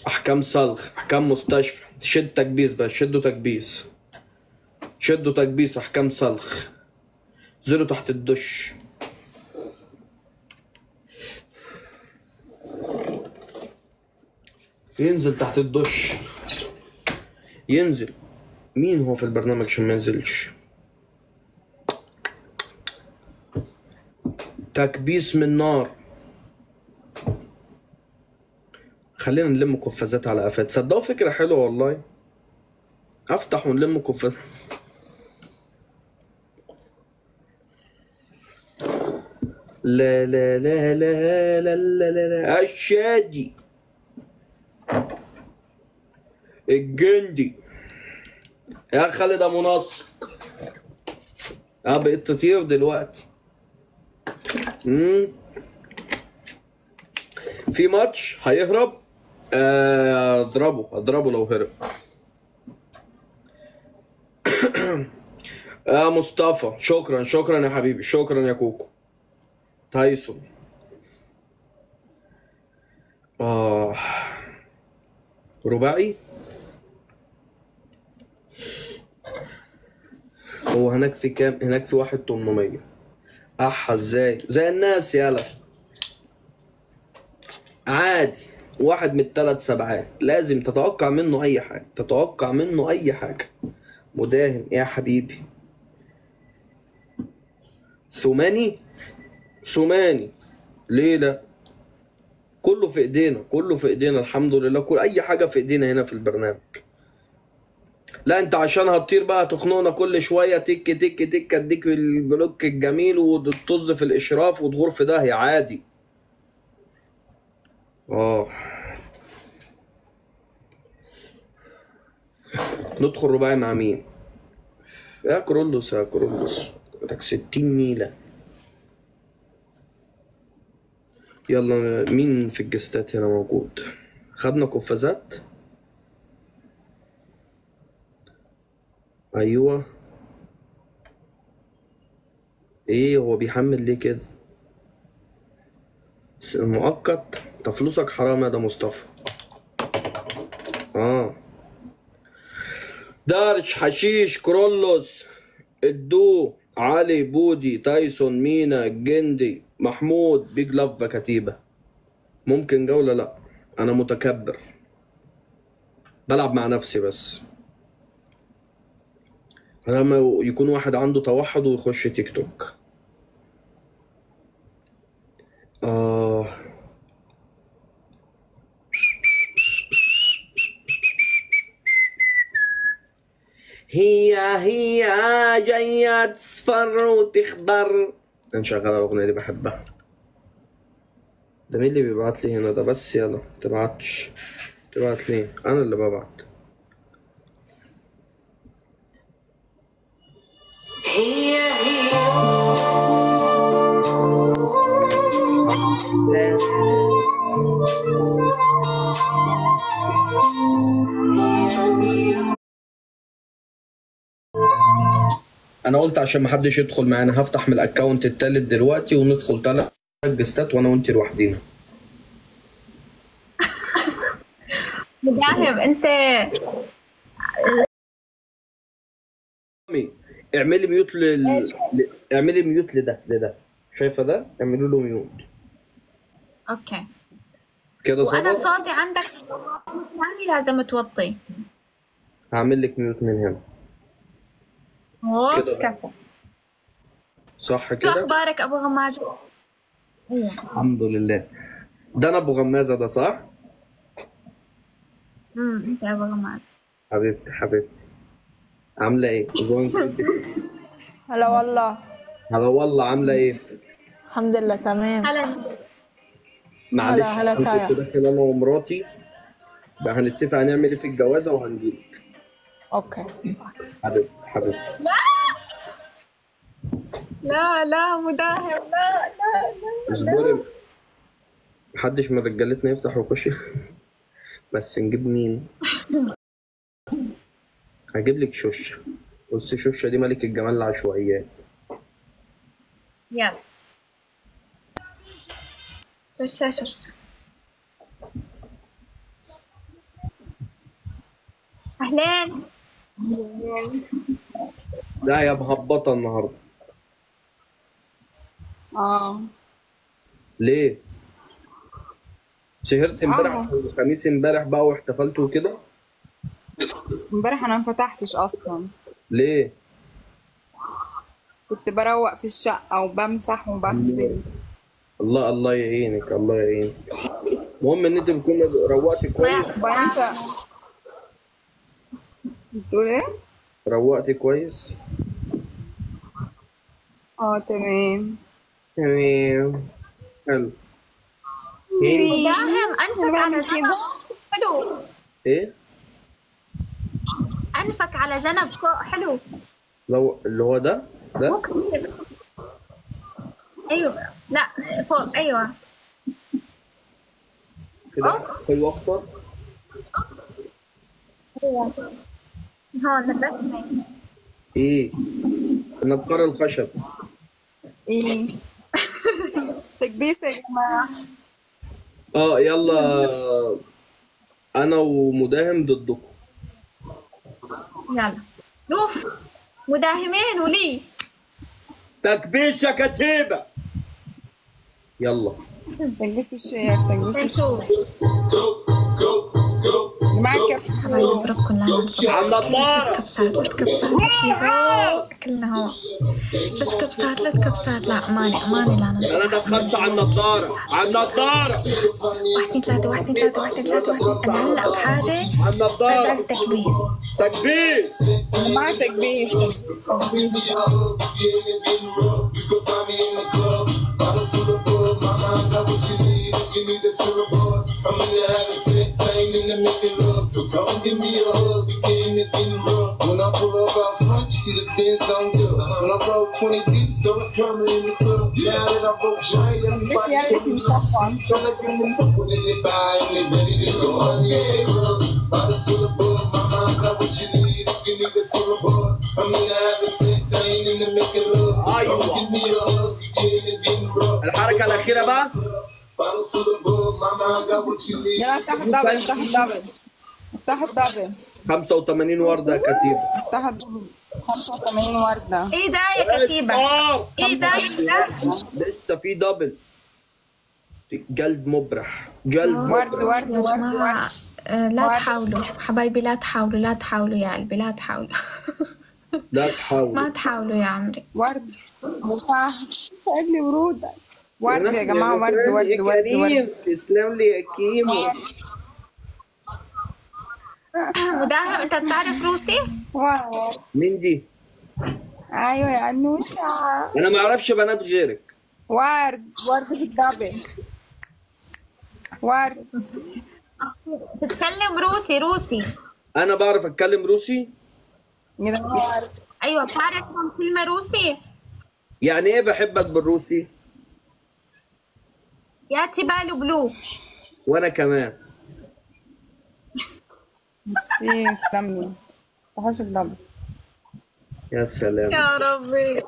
احكام صلخ احكام مستشفى تشد تكبيس بقى شدوا تكبيس شدوا تكبيس احكام صلخ زروا تحت الدش ينزل تحت الدش ينزل مين هو في البرنامج عشان ما ينزلش تكبيس من نار خلينا نلم قفازات على قفات تصدقوا فكرة حلوة والله افتح ونلم قفازات لا لا لا لا لا لا لا لا الشادي الجندي يا خالد ابو نصر اه بقيت تطير دلوقتي مم. في ماتش هيهرب آه، اضربه اضربه لو هرب يا مصطفى شكرا شكرا يا حبيبي شكرا يا كوكو تايسون اه رباعي هو هناك في كام هناك في واحد 800 اح ازاي زي الناس يلا عادي واحد من الثلاث سبعات لازم تتوقع منه اي حاجه تتوقع منه اي حاجه مداهم يا حبيبي ثماني ثماني ليه لا كله في ايدينا كله في ايدينا الحمد لله كل اي حاجه في ايدينا هنا في البرنامج لا انت عشان هتطير بقى تخنقنا كل شويه تك تك تك اديك البلوك الجميل وتطز في الاشراف وتغور في داهيه عادي اه ندخل رباعي مع مين يا كرولوس يا كرولوس بدك 60 نيله يلا مين في الجستات هنا موجود خدنا قفازات ايوه ايه هو بيحمل ليه كده بس مؤقت انت فلوسك حرام يا ده مصطفى اه دارش حشيش كرولوس الدو علي بودي تايسون مينا الجندي محمود بيج لاف كتيبة ممكن جولة لا انا متكبر بلعب مع نفسي بس لما يكون واحد عنده توحد ويخش تيك توك آه هي هي جاية تصفر وتخبر نشغل الأغنية دي بحبها ده مين اللي بيبعت لي هنا ده بس يلا متبعتش تبعت لي أنا اللي ببعت هي هي انا قلت عشان ما حدش يدخل معانا هفتح من الاكونت التالت دلوقتي وندخل تلات جستات وانا وانت لوحدينا مداهم انت أمي، اعملي ميوت لل... ماشي. ل- اعملي ميوت لده لده شايفه ده اعملوا له ميوت اوكي كده وانا ظبط صوتي عندك ثاني لازم توطي هعمل لك ميوت من هنا اوه كده. كفو صح شو كده اخبارك ابو غماز ايه الحمد لله ده انا ابو غمازه ده صح امم انت ابو غماز حبيبتي حبيبتي عامله ايه أخبارك إيه؟ هلا والله هلا والله عامله ايه الحمد لله تمام هلا معلش هلا أنا تايا. كنت داخل انا ومراتي بقى هنتفق هنعمل ايه في الجوازه وهنجيلك اوكي حبيبتي حبيبتي لا لا مداهم لا لا لا اصبري محدش من رجالتنا يفتح ويخش بس نجيب مين هجيب لك شوشه بص شوشه دي ملك الجمال العشوائيات يلا شوشة شوشة أهلين لا يا مهبطة النهاردة اه ليه؟ سهرت امبارح آه. الخميس امبارح بقى واحتفلت وكده؟ امبارح انا ما فتحتش اصلا ليه؟ كنت بروق في الشقة وبمسح وبغسل الله الله يعينك الله يعينك المهم ان انت بتكون روقتي كويس وانت بتقول ايه؟ روقتي كويس اه تمام تمام حلو ايه داهم أنفك على بعمل جنب كده حلو ايه أنفك على جنب فوق حلو لو اللي هو ده ده مو كتير أيوة لا فوق أيوة كده أوف. حلو اكتر أيوة هون بس هيك. ايه نقار الخشب ايه تكبيس يا جماعة اه يلا انا ومداهم ضدكم يلا شوف مداهمين ولي تكبيش يا كتيبة يلا تكبيسوا الشير تكبيسوا الشير نشوف معك كبسة نضربكم لا على النظارة كبسات ثلاث كبسات كلنا هو ثلاث كبسات ثلاث كبسات لا ماني ماني لا نضرب ثلاثة خمسة على النظارة على النظارة واحدين ثلاثة واحدين ثلاثة واحدين ثلاثة واحدين أنا هلا بحاجة على النظارة رجعت تكبيس تكبيس معك تكبيس When I pull up out front, you see the Benz on good. When I roll 20 deep, so it's coming in the club. Now that I broke giant, everybody بس يلا في مصفن tryna give me look when they buy and they ready to go. Yeah, club. Body full of bug, my mind got what you need if you need to feel a buzz. I'm in the having sex, I ain't in the making love. So أيوة. come give me a hug, you getting it getting rough. الحركة الأخيرة بقى Bottle full of bug, my mind got what you need. يلا افتح الدبل افتح الدبل افتح الدبل 85 وردة يا كتيبة افتح الدبل 85 وردة إيه ده يا كتيبة صار. إيه ده يا لسه في دبل جلد مبرح جلد ورد مبرح ورد يا ورد جماعة ورد آه، لا ورد. تحاولوا حبايبي لا تحاولوا لا تحاولوا يا قلبي لا تحاولوا لا ما تحاول تحاولوا يا عمري ورد وفاه لي ورودة ورد يا جماعة ورد ورد ورد ورد تسلم لي يا كيمو مداهم أنت بتعرف روسي؟ ورد مين دي؟ ايوه يا انوشة انا ما اعرفش بنات غيرك ورد ورد في الدبل ورد تتكلم روسي روسي انا بعرف اتكلم روسي يا جماعة ورد أيوة بتعرف كم كلمة روسي؟ يعني ايه بحبك بالروسي يا تبالو بلو وانا كمان ميرسي تسلملي تحوش الدبل يا سلام يا ربي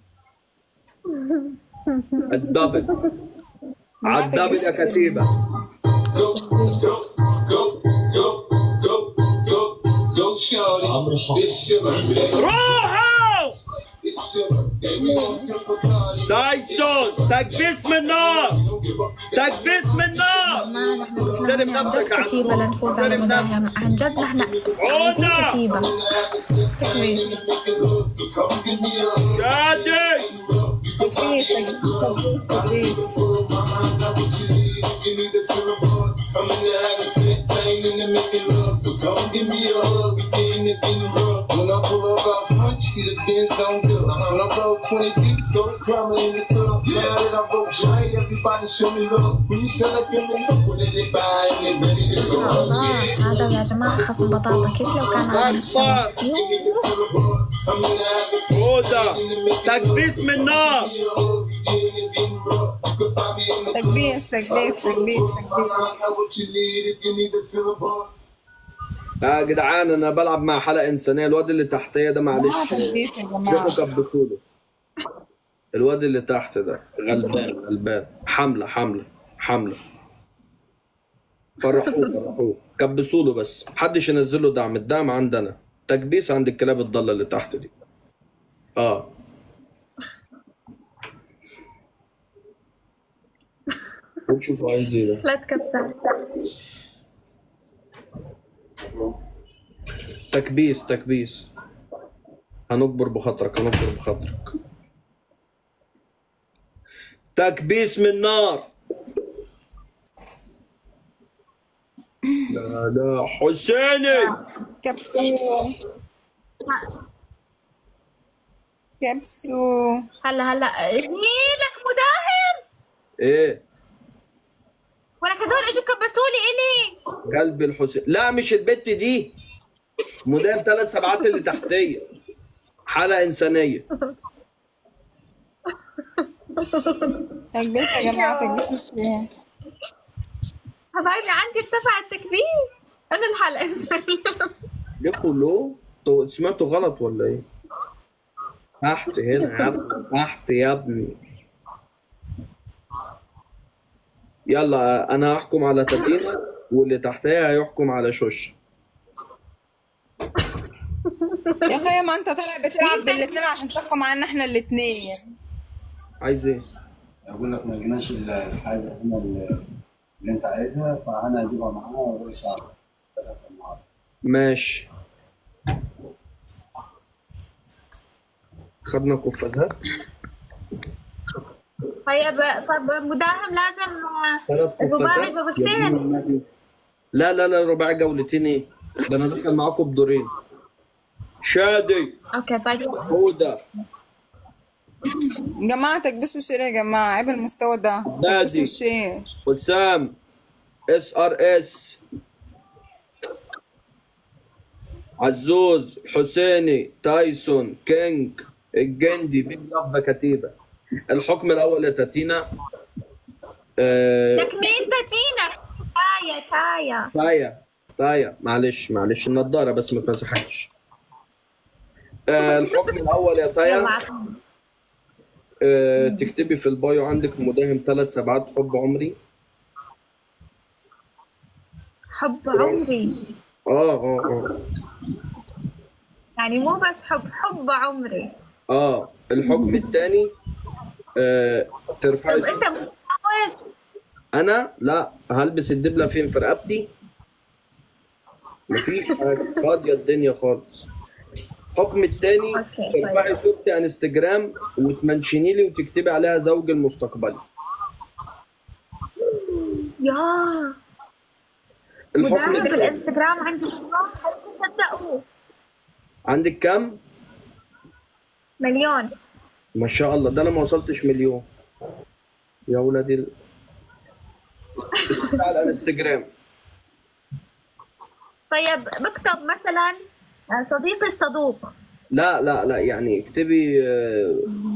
الدبل على الدبل يا كتيبة Go, go, go, go, go, go, go, shorty. It's your birthday. روحوا It's your birthday. We gon' simple party. تايسون تكبيس من النار Don't give up. تكبيس من النار ما نحن احترم نحن عن نفسك جد يا كتيبة عم. لنفوز على احترم مداهم نفسك. عن جد نحن عودة. عايزين كتيبة Make it look, so come give me a hug. شادي تكبيس تكبيس تكبيس My mind got what you need if you need to feel a buzz. I'm in the having sex, I ain't in the making love. So come give me a hug, we getting it getting rough. When I pull up out front, you see the Benz on good. When I roll 20 deep, so it's coming in the club. Now that I broke giant, everybody show me love. When you sell like them, they look when they buy and they ready to go. الله هذا يا جماعة خصم بطاطا كيف لو كان على اصفر I'm in the having sex, رودا تكبيس من النار we getting it getting rough. You can find me in the تكبيس تكبيس تكبيس تكبيس I got what you need if you need to feel a buzz. يا جدعان انا بلعب مع حلقه انسانيه الواد اللي تحتيه ده جماعة معلش تكبيس يا شوفوا جماعة كبسوا له الواد اللي تحت ده غلبان غلبان حمله حمله حمله فرحوه فرحوه كبسوا له بس محدش ينزل له دعم الدعم عندنا تكبيس عند الكلاب الضاله اللي تحت دي اه ونشوف عايز ايه ده ثلاث كبسات تكبيس تكبيس هنكبر بخاطرك هنكبر بخاطرك تكبيس من نار لا لا حسيني كبسو كبسو هلا هلا لك مداهم ايه ولك هدول اجوا كبسوا لي الي قلب الحسين لا مش البت دي مدام ثلاث سبعات اللي تحتيه حالة إنسانية تكبسوا يا جماعة تكبسوا الشيء حبايبي عندي ارتفع التكبيس انا الحلقه ليه كله تو- سمعتوا غلط ولا ايه؟ تحت هنا يا ابني تحت يا ابني يلا انا هحكم على تاتينا واللي تحتها هيحكم على شوش يا اخي ما انت طالع بتلعب بالاثنين عشان تحكم معانا احنا الاثنين عايز ايه؟ اقول لك ما جبناش الحاجه هنا اللي اللي انت عايزها فانا اجيبها معاها وربع ساعه ثلاثة معاها. ماشي خدنا قفازات طيب طب مداهم لازم ثلاث الرباعي قفازات جولتين. يا دين النبي. لا لا لا رباعي جولتين ايه؟ ده انا داخل معاكم بدورين شادي اوكي طيب هدى يا جماعة تكبسوا الشير يا جماعة عيب المستوى ده نادي. تكبسوا الشير حسام اس ار اس عزوز حسيني تايسون كينج الجندي بيج لاف كتيبه الحكم الاول يا تاتينا آه لك مين تاتينا تايا تايا تايا تايا معلش معلش النضاره بس ما تمسحهاش آه الحكم الاول يا يلا تايا عطني. آه تكتبي في البايو عندك مداهم ثلاث سبعات حب عمري حب عمري اه اه اه يعني مو بس حب حب عمري اه الحكم الثاني آه طب ترفعي انت صوت متجوز انا لا هلبس الدبله فين في رقبتي مفيش حاجه فاضيه الدنيا خالص الحكم الثاني أوكي، ترفعي طيب. صورتي انستجرام وتمنشني لي وتكتبي عليها زوج المستقبلي يا الحكم مداهم الثالث بالانستغرام عندي مليون تصدقوا عندك كام؟ مليون ما شاء الله ده انا ما وصلتش مليون يا ولادي ال... اسمع على الانستجرام طيب بكتب مثلا آه، صديقي الصدوق لا لا لا يعني اكتبي آه،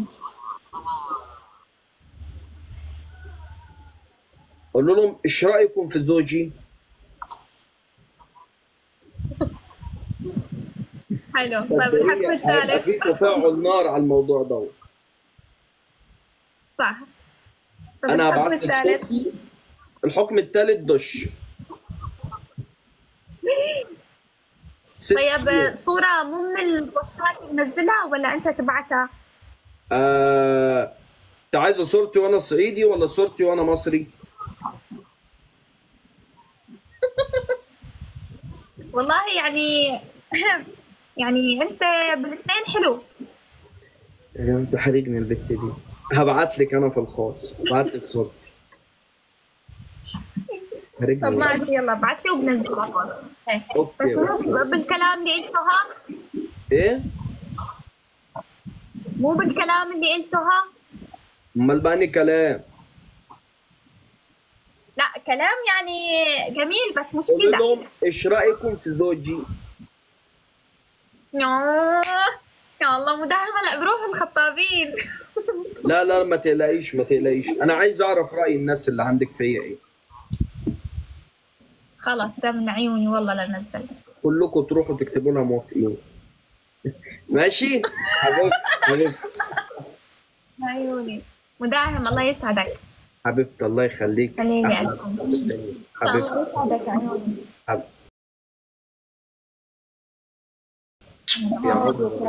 قولوا لهم ايش رايكم في زوجي؟ حلو طيب الحكم هيبقى الثالث في تفاعل نار على الموضوع ده صح طيب انا الحكم هبعت لك الثالث صورتي الحكم الثالث دش ست طيب صورة مو من البوستات اللي منزلها ولا انت تبعتها؟ آه... انت عايزه صورتي وانا صعيدي ولا صورتي وانا مصري؟ والله يعني يعني انت بالاثنين حلو يا انت حرجني البت دي هبعت لك انا في الخاص هبعت لك صورتي طب حرجني ما ادري يلا ابعث لي وبنزلها إيه. بس اوكي مو أوكي. بالكلام اللي قلته ها ايه؟ مو بالكلام اللي قلته ها امال باني كلام لا كلام يعني جميل بس مش قول كده لهم ايش رايكم في زوجي؟ ياه. يا الله مداهم هلا بروح الخطابين لا لا ما تقلقيش ما تقلقيش انا عايز اعرف راي الناس اللي عندك فيا ايه خلص ده من عيوني والله لا نزل كلكم تروحوا تكتبوا لها موافقين ماشي حبيبتي حبيبتي عيوني مداهم الله يسعدك حبيبتي الله يخليك خليني أحلى ألكم. الدنيا. حبيبتي حب- يا رب.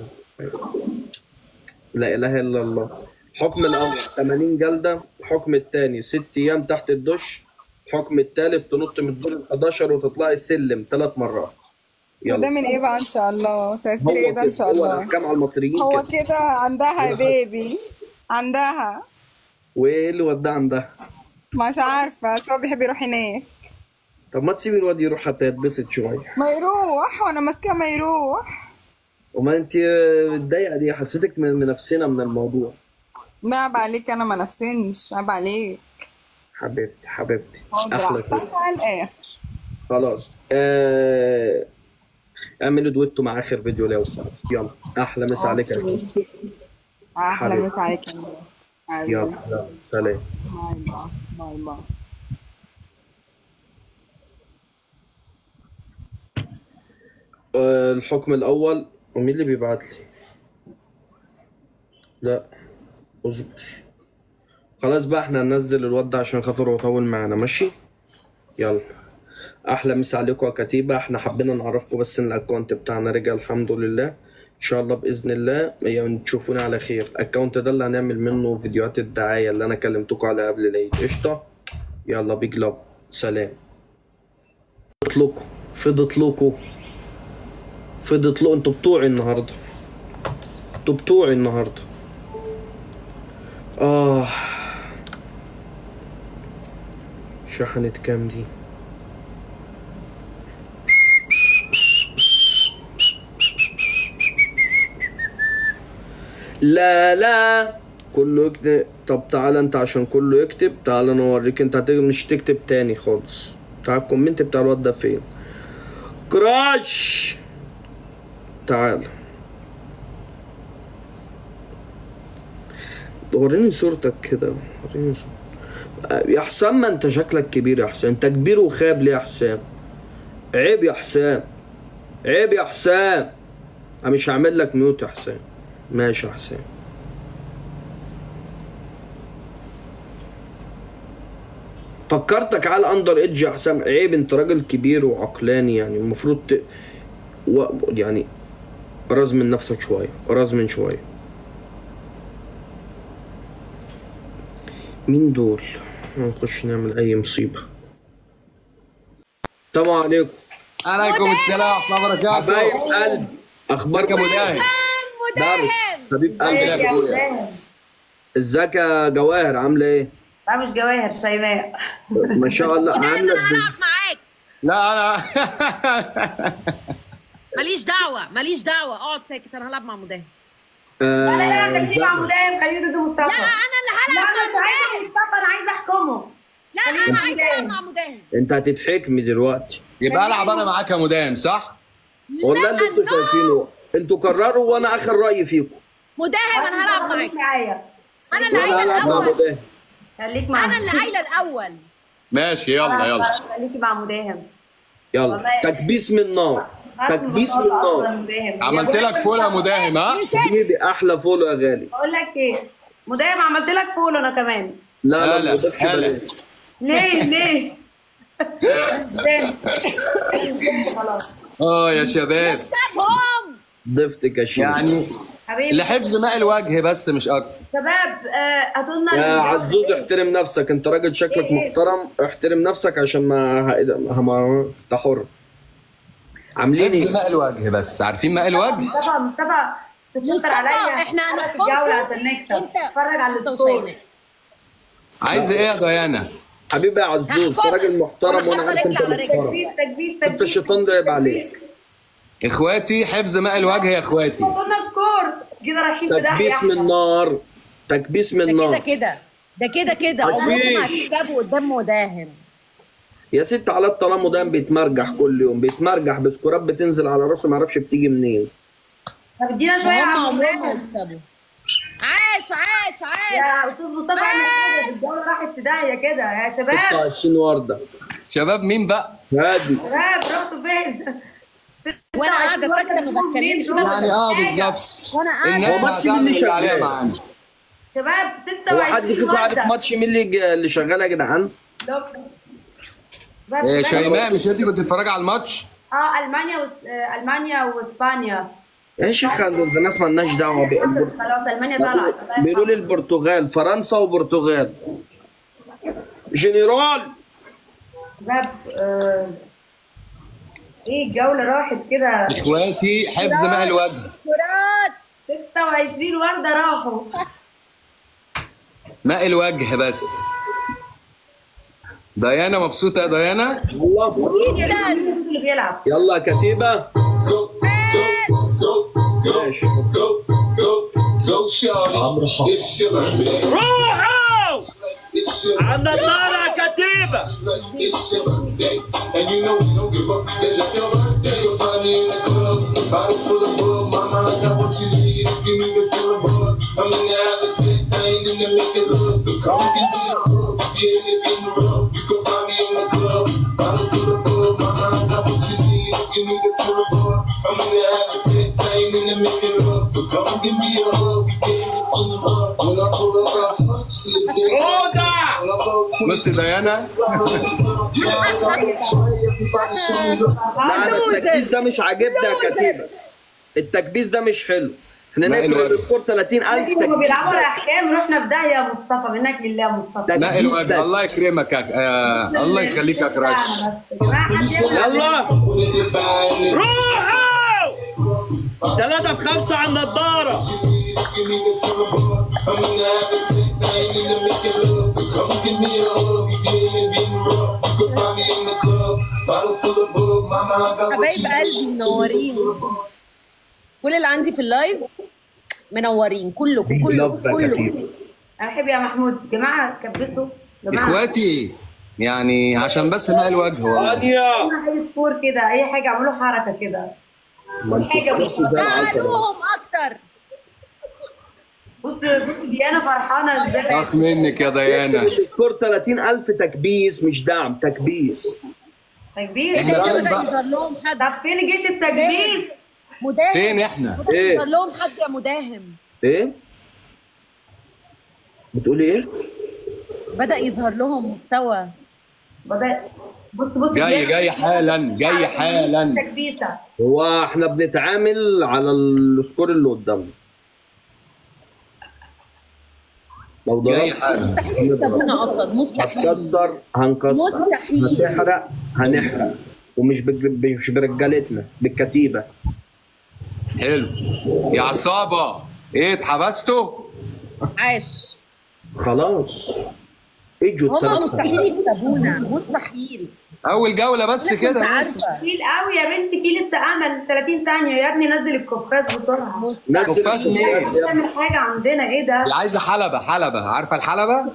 لا اله الا الله حكم الاول 80 جلده الحكم الثاني 6 ايام تحت الدش الحكم الثالث تنط من الدور ال 11 وتطلعي السلم ثلاث مرات ده يلا من ايه بقى ان شاء الله تأثير هو ايه ده ان كده شاء هو الله الاحكام على المصريين هو كده كده عندها يا بيبي عندها وايه اللي وداه عندها مش عارفة بس هو بيحب يروح هناك طب ما تسيبي الواد يروح حتى يتبسط شويه ما يروح وانا ماسكاه ما يروح وما انت متضايقه دي حسيتك من من نفسنا من الموضوع لا عيب عليك انا ما نفسنش عيب عليك حبيبتي حبيبتي حاضر احلى كده عطاش على الاخر خلاص آه... اعملوا دويتو مع اخر فيديو لو يلا احلى مسا عليك يا أخي. احلى حبيبي. مسا عليك يا نور. حبيبي. يلا يلا سلام باي باي باي باي آه، الحكم الأول ومين اللي بيبعت لي؟ لا اصبر خلاص بقى احنا هننزل الواد ده عشان خاطر هو طول معانا ماشي؟ يلا أحلى مسا عليكم يا كتيبة احنا حبينا نعرفكم بس إن الأكونت بتاعنا رجع الحمد لله إن شاء الله بإذن الله يعني تشوفونا على خير الأكونت ده اللي هنعمل منه فيديوهات الدعاية اللي أنا كلمتكم عليها قبل العيد قشطة؟ يلا بيج لاف سلام فضت لكم فضت لكم فضت له انتوا بتوعي النهارده انتوا بتوعي النهارده اه شحنت كام دي لا لا كله يكتب طب تعالى انت عشان كله يكتب تعالى انا اوريك انت هت- مش تكتب تاني خالص تعال الكومنت بتاع الواد ده فين كراش تعال وريني صورتك كده وريني صورتك يا حسام ما انت شكلك كبير يا حسام انت كبير وخاب ليه يا حسام عيب يا حسام عيب يا حسام انا مش هعمل لك ميوت يا حسام ماشي يا حسام فكرتك على الاندر ايدج يا حسام عيب انت راجل كبير وعقلاني يعني المفروض ت... و... يعني راز من نفسك شويه راز من شويه مين دول هنخش نعمل اي مصيبه السلام عليكم عليكم السلام ورحمه الله وبركاته حبايب قلب اخباركم ازيك يا مداهن درس حبيب الحمد لله قلبي يا اخويا ازيك يا جواهر عامله ايه لا مش جواهر شيماء ما شاء الله عامله انا هلعب معاك لا انا ماليش دعوه ماليش دعوه اقعد ساكت انا هلعب مع مداهن آه، لا لا لا خليني مع زهرة. مداهم خليني ضد مصطفى لا انا اللي لا هلعب انا مش مع عايزه مداهن مصطفى انا عايزه احكمه لا خليني انا مع عايزه مداهن. العب مع مداهن انت هتتحكمي دلوقتي يبقى العب انا معاك يا مدام صح؟ والله اللي انتوا شايفينه انتوا قرروا وانا اخر راي فيكم مداهن انا هلعب معاك خليك معايا انا اللي وانا قايله هلعب مع الاول مداهن خليك مع انا اللي قايله الاول ماشي يلا يلا خلاص، خليكي مع مداهم يلا والله. تكبيس من نار تكبيس من نار عملت لك فول يا مداهم ها؟ حبيبي احلى فولو يا غالي بقول لك ايه مداهم عملت لك فول انا كمان لا لا هلا، ما تضيفش هلا. بلاش ليه ليه مداهم. خلاص اه يا شباب سابهم ضفتك يا شيخ يعني حبيبي لحفظ ماء الوجه بس مش اكتر شباب آه، هاتوا لنا يا ال- عزوز احترم نفسك انت راجل شكلك محترم احترم نفسك عشان ما ه- ما انت حر عاملين حفظ ايه؟ ماء الوجه بس عارفين ماء الوجه؟ مصطفى مصطفى تتشطر مصطفى، عليا احنا أنا في هنحكمكم. الجولة عشان نكسب انت اتفرج على انت السكور وشيماء عايز ايه يا ديانا؟ حبيبي يا عزوز انت هحكمك. راجل محترم وأنا وانا حاطة عارف انت رجل على رجل. محترم تكبيس تكبيس انت تكبيس الشيطان ده يبقى عليك اخواتي حفظ ماء الوجه يا اخواتي قلنا سكور كده رايحين في داهية تكبيس من نار تكبيس من ده كده نار كده ده كده كده عشيش. عمركم ما هتكسبوا قدام مداهن يا ست على الطلاق ده بيتمرجح كل يوم بيتمرجح بسكورات بتنزل على راسه ما اعرفش بتيجي منين طب ادينا شوية يا هم عم عمرهم ما مداهم. هيكسبوا عاش عاش عاش يا استاذ مصطفى اعمل حاجة الجولة راحت في داهية كده يا شباب 26 ورده شباب مين بقى؟ هادي شباب رحتوا فين؟ وانا قاعده ساكته ما بتكلمش بس يعني اه بالظبط وانا قاعده الناس هو ماتش مين اللي هتعمل اللي عليها شغال؟ معانا شباب هو حد 26 فيكم عارف وردة ماتش مين اللي اللي شغال يا جدعان؟ دكتور. بس إيه بس- شيماء مش انت كنت بتتفرجي على الماتش؟ اه المانيا وس... آه، المانيا واسبانيا يا شيخ الناس مالناش دعوه بال- خلاص خلاص المانيا طلعت بيقولوا لي البرتغال فرنسا وبرتغال جنرال باب آه... ايه الجولة راحت كده اخواتي حفظ ماء الوجه كرات 26 وردة راحوا ماء الوجه بس ديانا مبسوطة يا ديانا؟ والله مين يا ده اللي بيلعب يلا يا كتيبه Go, go, go, go, ماشي go, go, go, Charlie. It's your birthday. روحوا It's your عند النار يا كتيبه It's your birthday. And you know we don't give up. It's your birthday. You'll find me in the club. Bottle full of bug. Mama, I got what you need. If you need to feel the buzz. I'm in the habit sex. I ain't in the making love. So come give me a hug. If you ain't in the rub, you can find me in the club. Bottle full of bug. Mama, I got what you need. If you need to feel the buzz. I'm in the habit sex. I ain't in the making love. So come give me a hug. If you ain't in the rub. When I pull up, I fuck. See the dick. عودة When I go to بص ديانا لا انا التكبيس ده مش عاجبني يا كتيبه التكبيس ده مش حلو احنا ماء نقفل الوجه. السكور 30000 لكن هما تكبيس بيلعبوا ده. الاحكام رحنا في داهية يا مصطفى منك لله يا مصطفى ماء تكبيس الوجه الله بس يكرمك يا آه الله يخليك يا كراش بس يا جماعة حد يلعب. يلا When it's fine. روحوا ثلاثة في خمسة على النضارة Give me the feel of love. I'm in the habit sex. I ain't in the making love. So come give me a hug. If you ain't in being rough, you can find me in the club. Bottle full of bug. Mama, I got what حبايب you قلبي منورين كل اللي عندي في اللايف منورين كلكم كلكم كلكم انا بحب يا محمود جماعة كبسوا جماعة اخواتي يعني عشان بس ماء الوجه والله ثانية اي سكور كده اي حاجة اعملوا حركة كده حاجة بص تعالوهم اكتر بص بص ديانا فرحانة ازاي اخ منك يا ديانا السكور 30000 تكبيس مش دعم تكبيس تكبير إحنا كده فين بدأ بقى؟ يظهر لهم حد طب فين جيش التكبير مداهم فين احنا؟ بدأ إيه؟ يظهر لهم حد يا مداهم ايه بتقولي ايه بدأ يظهر لهم مستوى بدأ بص بص جاي ديانا جاي حالا جاي حالا تكبيسة هو احنا بنتعامل على السكور اللي قدامنا لو جاي ضربت حالا مستحيل يكسبونا اصلا مستحيل هتكسر هنكسر مستحيل. هتحرق هنحرق ومش بج... مش برجالتنا بالكتيبه حلو يا عصابة ايه اتحبستوا؟ عاش خلاص اجوا هما التلات مستحيل يكسبونا مستحيل أول جولة بس كنت كده عارفة كتير قوي يا بنتي في لسه امل 30 ثانية يا ابني نزل الكفاز بسرعة نزل كفاس الكفاز إيه؟ يا تعمل حاجة عندنا ايه ده؟ اللي عايزة حلبة حلبة عارفة الحلبة؟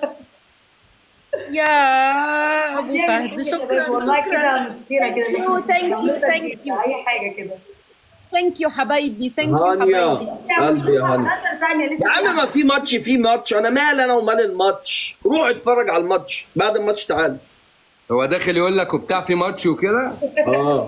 يا ابو فهد شكرا والله شكرا كده مشكلة كده Thank you, thank you, thank you. اي حاجة كده ثانك يو حبايبي ثانك يو هانيا حبايبي قلبي يا هانيا 11 ثانية لسه يا عم ما في ماتش في ماتش انا مال انا ومال الماتش روح اتفرج على الماتش بعد الماتش تعال هو داخل يقول لك وبتاع في ماتش وكده اه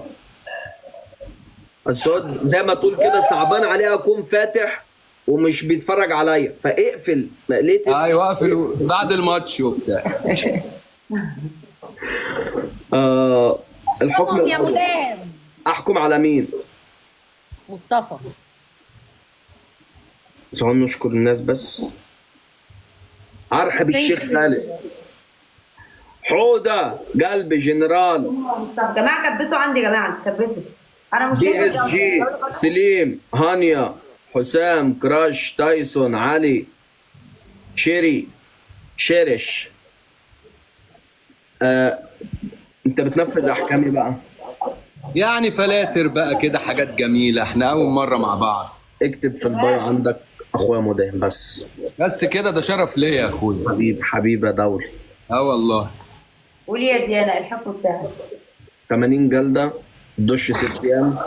بس هو زي ما تقول كده صعبان عليه اكون فاتح ومش بيتفرج عليا فاقفل ما ليه تقفل؟ ايوه اقفل بعد الماتش وبتاع آه الحكم طبعا يا مدام احكم على مين؟ مصطفى سواء نشكر الناس بس ارحب الشيخ خالد حوده قلب جنرال طب جماعة كبسوا عندي يا جماعة كبسوا انا مش دي شايفة اس جي سليم هانيا حسام كراش تايسون علي شيري شيرش آه، انت بتنفذ احكامي بقى يعني فلاتر بقى كده حاجات جميلة احنا أول مرة مع بعض اكتب في البايو عندك اخويا مداهم بس بس كده ده شرف ليا يا اخويا حبيب حبيب يا دولي اه والله قولي يا ديانا الحكم بتاعك 80 جلده دش ست ايام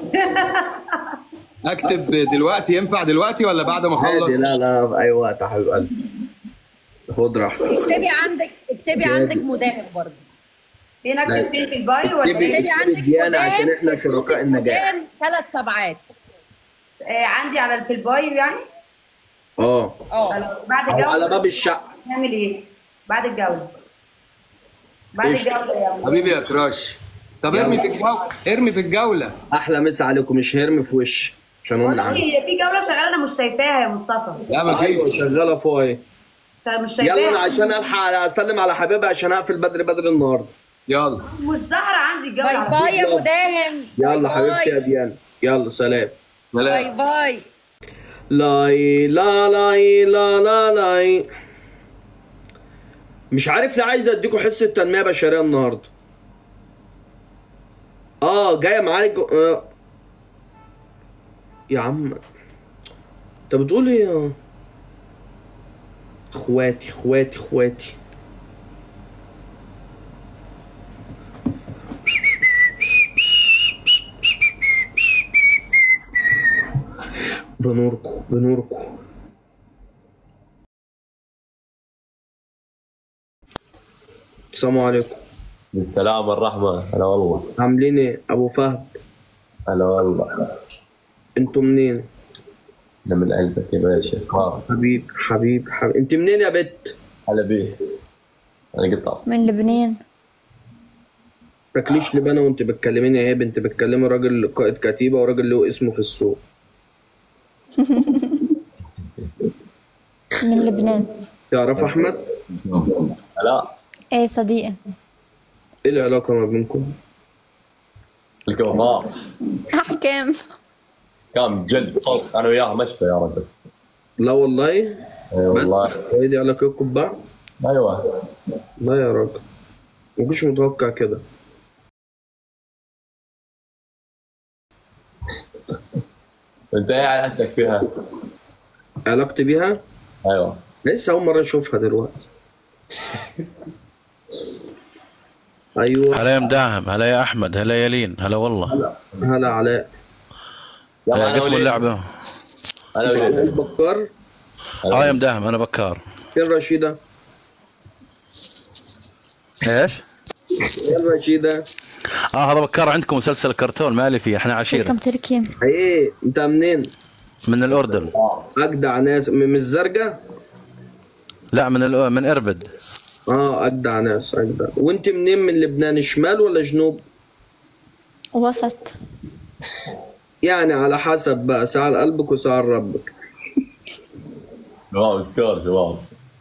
اكتب دلوقتي ينفع دلوقتي ولا بعد ما عادي اخلص لا لا في اي وقت يا حبيب قلبي خد راحتك اكتبي عندك اكتبي عندك مداهم برضه فين اكتب فين في البايو ولا اكتبي ايه؟ اكتبي عندك ديانا عشان احنا شركاء النجاح ثلاث سبعات آه عندي على في البايو يعني اه اه بعد او على الجولة باب الشقه نعمل ايه؟ بعد الجولة بعد إيش؟ الجوله يا أبو. حبيبي يا كراش طب ارمي في الجولة ارمي في الجولة احلى مسا عليكم مش هرمي في وش عشان هم والله عارف. هي في جوله شغاله انا مش شايفاها يا مصطفى لا ما ايوه فيش شغاله فوق اهي مش يلا انا شايفاها عشان الحق اسلم على حبيبي عشان اقفل بدري بدري النهارده يلا مش ظاهره عندي الجوله باي على باي يا يلا. مداهم يلا باي حبيبتي يا ديان يلا سلام باي سلام باي لاي لا لاي لا لا لاي مش عارف ليه عايز اديكوا حصه تنميه بشريه النهارده اه جايه معاك آه. يا عم انت بتقول ايه يا اخواتي اخواتي اخواتي بنوركو بنوركو السلام عليكم بالسلام والرحمة هلا والله عاملين ايه ابو فهد هلا والله انتوا منين أنا من قلبك يا باشا آه، حبيب حبيب حبيب انت منين يا بت هلا بيه أنا قطع من لبنان تاكليش لبانه وانت بتكلميني عيب انت بتكلمي راجل قائد كتيبه وراجل له اسمه في السوق من لبنان تعرف احمد هلا ايه صديقي ايه العلاقه ما بينكم الكفار احكام كان جد صدق أنا وياها مشفى يا رجل لا والله أي بس والله هي دي علاقتكم ببعض أيوه لا يا راجل ما كنتش متوقع كده أنت إيه علاقتك فيها؟ علاقتي بيها أيوه لسه اول مره اشوفها دلوقتي ايوه هلا يا مداهم هلا يا احمد هلا يا لين هلا والله هلا علاء يلا هلا أنا قسم وليد. اللعبه أنا وليد بكر اه يا مداهم انا بكار فين رشيده ايش؟ فين رشيده اه هذا بكار عندكم مسلسل كرتون مالي فيه احنا عشيره ويلكم تركي ايه انت منين من الاردن اجدع ناس م- من الزرقاء لا من الأ- من اربد اه اجدع ناس اجدع وانت منين من لبنان شمال ولا جنوب وسط يعني على حسب بقى ساعة قلبك وساعة ربك شباب سكور شباب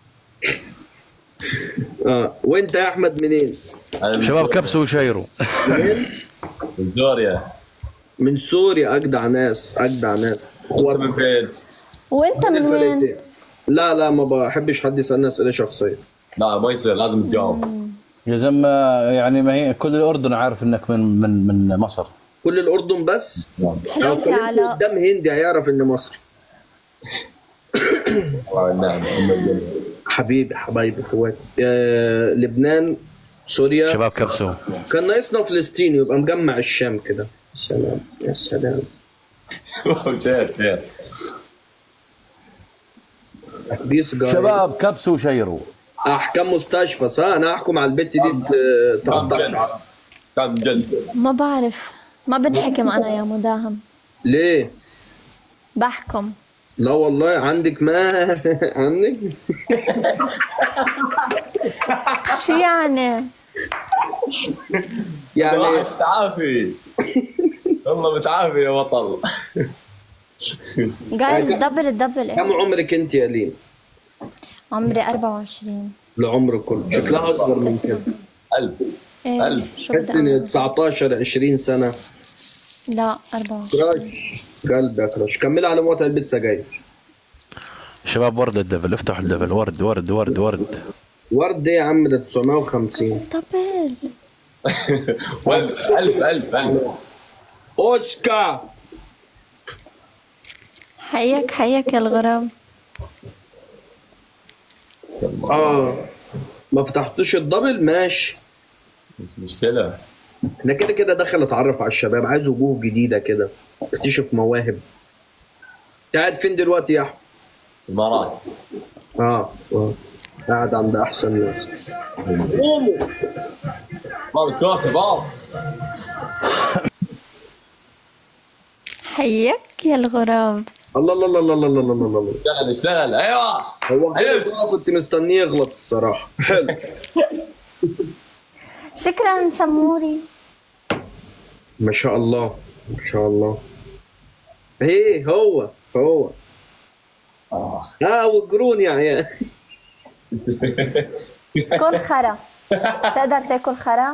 اه وانت يا احمد منين أنا من شباب سوريا. كبسوا وشيروا منين من سوريا من سوريا اجدع ناس اجدع ناس أنت من فين؟ وانت من وين؟ الفلاتين. لا لا ما بحبش حد يسالني اسئله شخصيه لا ما يصير لازم تجاوب يا زلمه يعني ما هي كل الاردن عارف انك من من من مصر كل الاردن بس لو حلو في كلمت علاء قدام هندي هيعرف اني مصري آه، نعم أم الدنيا. حبيبي حبايبي اخواتي آه لبنان سوريا شباب كبسوا كان ناقصنا فلسطين يبقى مجمع الشام كده سلام يا سلام شير شير بيس جاي شباب كبسوا وشيروا احكام مستشفى صح انا احكم على البت دي ت- تقطع شعرها كان جد ما بعرف ما بنحكم انا يا مداهم ليه بحكم لا والله عندك ما عندك شو يعني؟ يعني واحد متعافي والله متعافي يا بطل جايز دبل دبل كم عمرك انت يا لين عمري 24 العمر كله شكلها اصغر من بس كده ألف ايه ألف. شو تحس ان بدي 19 20 سنه لا 24 كراش قلبي يا كراش كمل على موت علبه سجاير شباب ورد الدبل افتحوا الدبل ورد ورد ورد ورد ورد ايه يا عم ده 950 دبل ولد ألف ألف ألف اوسكار حياك حياك يا الغرام اه ما فتحتوش الدبل ماشي مش مشكلة انا كده كده داخل اتعرف على الشباب عايز وجوه جديده كده اكتشف مواهب قاعد فين دلوقتي يا احمد إمارات اه اه قاعد عند احسن ناس قوموا ما سكور شباب حياك يا الغراب الله الله الله الله الله الله الله الله اشتغل اشتغل أيوه هو حلو. كده كنت مستنيه يغلط الصراحه حلو شكرا سموري ما شاء الله ما شاء الله ايه هو هو اه والقرون يا عيال كل خرا تقدر تاكل خرا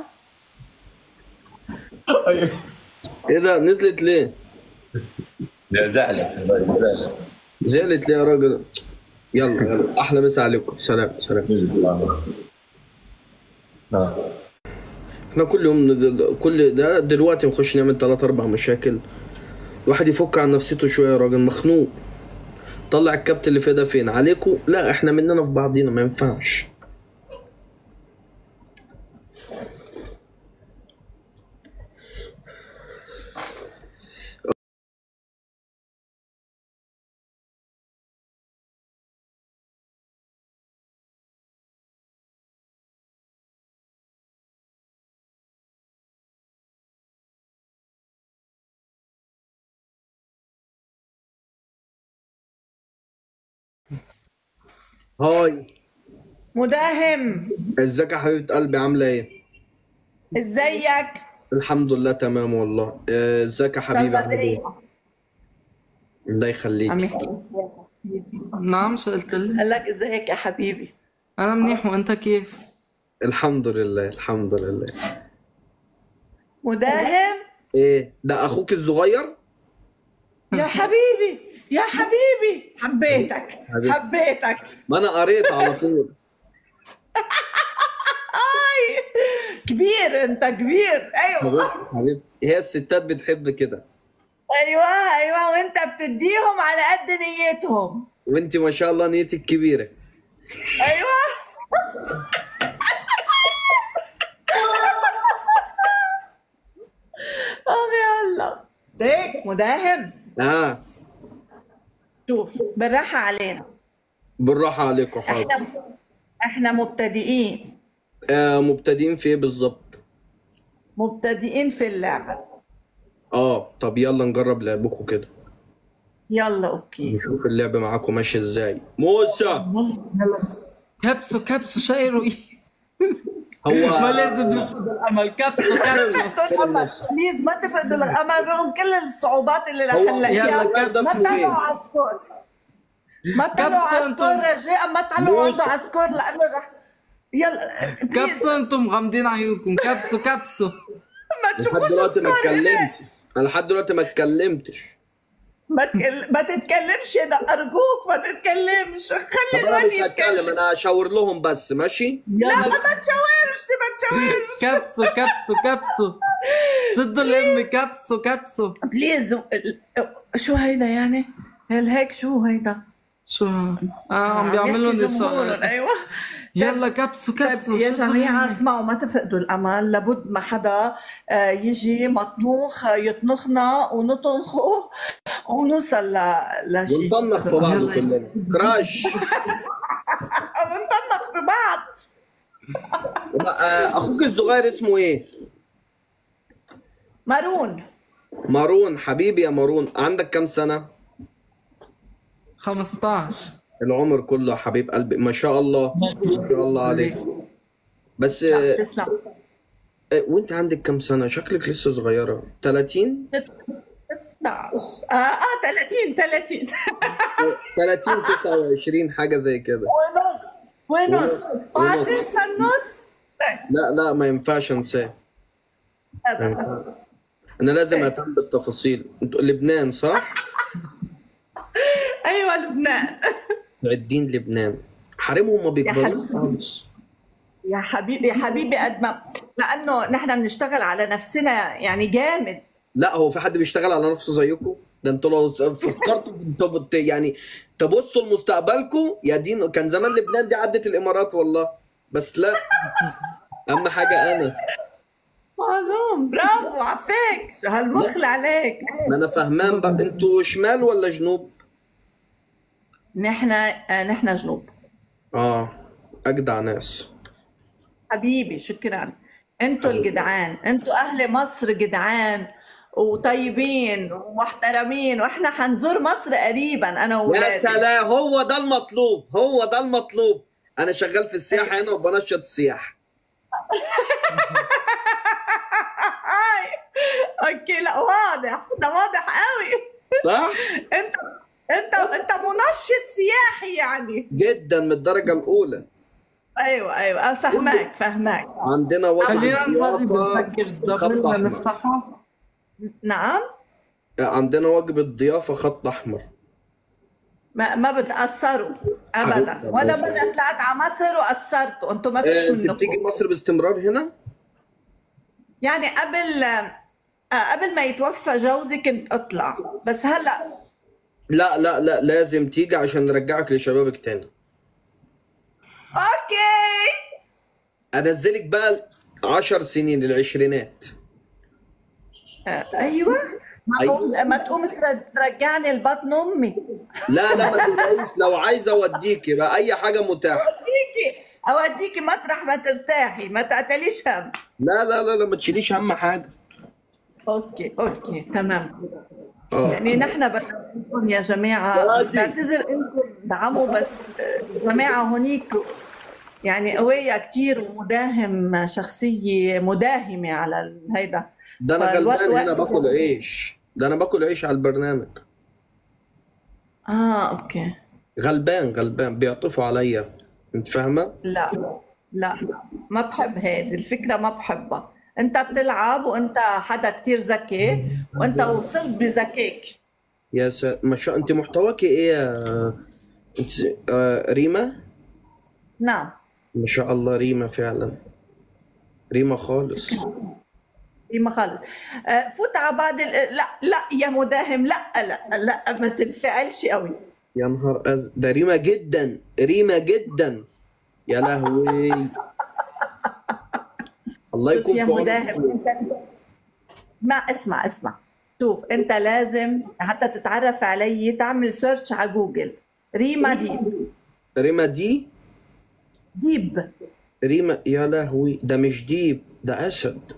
ايه ده نزلت ليه؟ لا زعلت زعلت زعلت ليه يا راجل؟ يلا يلا احلى مسا عليكم سلام سلام احنا كل يوم ند- كل ده دلوقتي نخش نعمل ثلاث اربع مشاكل الواحد يفك عن نفسيته شويه يا راجل مخنوق طلع الكابت اللي فيه ده فين عليكم لا احنا مننا في بعضينا ما ينفعش هاي مداهم ازيك يا حبيبه قلبي عامله ايه ازيك الحمد لله تمام والله آه، ازيك يا حبيبي عامله ايه الله يخليك نعم شو قلت لي؟ قال لك ازيك يا حبيبي انا منيح وانت كيف؟ الحمد لله الحمد لله مداهم ايه ده اخوك الصغير يا حبيبي يا حبيبي حبيتك حبيبي. حبيتك ما انا قريت على طول اي كبير انت كبير ايوه حبيبتي حبيبتي هي الستات بتحب كده ايوه ايوه وانت بتديهم على قد نيتهم وانت ما شاء الله نيتك كبيره ايوه اه يا الله ديك مداهم اه شوف بالراحه علينا بالراحه عليكم حاضر احنا احنا مبتدئين آه مبتدئين في ايه بالظبط مبتدئين في اللعبه اه طب يلا نجرب لعبكم كده يلا اوكي نشوف اللعب معاكم ماشي ازاي موسى كبسوا كبسوا شايروا ايه؟ هو ما لازم نفقد الامل كبسوا كبسوا تفقدوا الامل بليز ما تفقدوا الامل رغم كل الصعوبات اللي رح هو- نلاقيها يلا كده ما اسمه تطلعوا إيه؟ على سكور ما تطلعوا على كبسوا سكور انتم. رجاء ما تطلعوا موسى. عنده على سكور لانه رح يلا كبسوا انتم مغمضين عيونكم كبسوا كبسوا ما لحد تشوفوش دلوقتي ما سكور هنا اتكلمت انا لحد دلوقتي ما اتكلمتش ما تكل... ما تتكلمش ده ارجوك ما تتكلمش طب خلي انا الواد مش هتكلم يتكلم انا هشاور لهم بس ماشي لا ما تشاورش ما تشاورش كبسوا كبسوا كبسوا شدوا اللم كبسوا كبسوا بليز شو هيدا يعني؟ هل هيك شو هيدا؟ شو اه عم بيعملوا لي يحكي جمهورهم، شغل ايوه يلا كبسوا كبسوا يا شدوا جماعة اللم. اسمعوا ما تفقدوا الأمل لابد ما حدا آه، يجي مطنوخ آه، يطنخنا ونطنخه ونوصل ل- لشيء ونطنخ في بعض يلا. كلنا كراش ونطنخ ببعض آه، اخوك الصغير اسمه ايه مارون مارون حبيبي يا مارون عندك كام سنه 15 العمر كله يا حبيب قلبي ما شاء الله ما شاء الله عليك بس آه، تسلم آه، وانت عندك كام سنه شكلك لسه صغيره 30 16 اه اه 30 30 30 29 حاجه زي كده ونص ونص ونص. وهتنسى النص لا لا ما ينفعش انساه ما ينفعش. انا لازم اهتم بالتفاصيل انتوا لبنان صح؟ ايوه لبنان معدين لبنان حريمهم ما بيكبروش حبيبي. خالص يا حبيبي يا حبيبي قد ما لانه نحن بنشتغل على نفسنا يعني جامد لا هو في حد بيشتغل على نفسه زيكم ده انتوا لو فكرتوا انتوا بت- يعني تبصوا لمستقبلكم يا دين كان زمان لبنان دي عدت الامارات والله بس لا اهم حاجه انا معلوم برافو عفاك شو هالمخل عليك ما انا فهمان بقى انتوا شمال ولا جنوب؟ نحن آه، نحن جنوب اه اجدع ناس حبيبي شكرا انتوا الجدعان انتوا اهل مصر جدعان وطيبين ومحترمين واحنا حنزور مصر قريبا انا يا وولادي سلام هو ده المطلوب هو ده المطلوب انا شغال في السياحه هنا وبنشط السياحه صح انت انت انت منشط سياحي يعني جدا من الدرجه الاولى ايوه ايوه فهماك فهماك عندنا وجبه خلينا نصلي ضيافه بنسكر خط الدبل احمر نفتحه نعم عندنا وجبه ضيافه خط احمر ما ما بتأثروا ابدا حبيبتي، ولا الله مرة طلعت على مصر وقصرتوا انتوا ما فيش آه، انت منكم بتيجي مصر باستمرار هنا يعني قبل آه، قبل ما يتوفى جوزي كنت اطلع بس هلا لا لا لا لازم تيجي عشان نرجعك لشبابك تاني اوكي انزلك بقى عشر سنين العشرينات آه، ايوه ما تقوم ما تقوم تر- ترجعني لبطن امي لا لا ما تقلقيش لو عايزه اوديك يبقى اي حاجه متاحه اوديكي اوديكي مطرح ما ترتاحي ما تعتليش هم لا لا لا لا ما تشيليش هم حاجه اوكي اوكي تمام اه يعني نحن بدنا يا جماعه بعتذر انكم دعموا بس جماعه هونيك يعني قوية كتير ومداهم شخصية مداهمة على ال- هيدا ده انا فالوقت غلبان هنا وقت- باكل عيش ده انا باكل عيش على البرنامج اه اوكي غلبان غلبان بيعطفوا عليا انت فاهمه لا لا ما بحب هيدي الفكرة ما بحبها انت بتلعب وانت حدا كتير ذكي وانت وصلت بذكائك يا س... ما شاء انت محتواكي ايه يا انت آه ريما نعم ما شاء الله ريما فعلا ريما خالص ما خالص آه، فوت على بعض ال... لا لا يا مداهم لا لا لا ما تنفعلش قوي يا نهار أز... ده ريما جدا ريما جدا يا لهوي الله شوف يكون يا في عون مداهم السوق. انت اسمع اسمع اسمع شوف انت لازم حتى تتعرف علي تعمل سيرش على جوجل ريما ديب ريما دي ديب ريما يا لهوي ده مش ديب ده اسد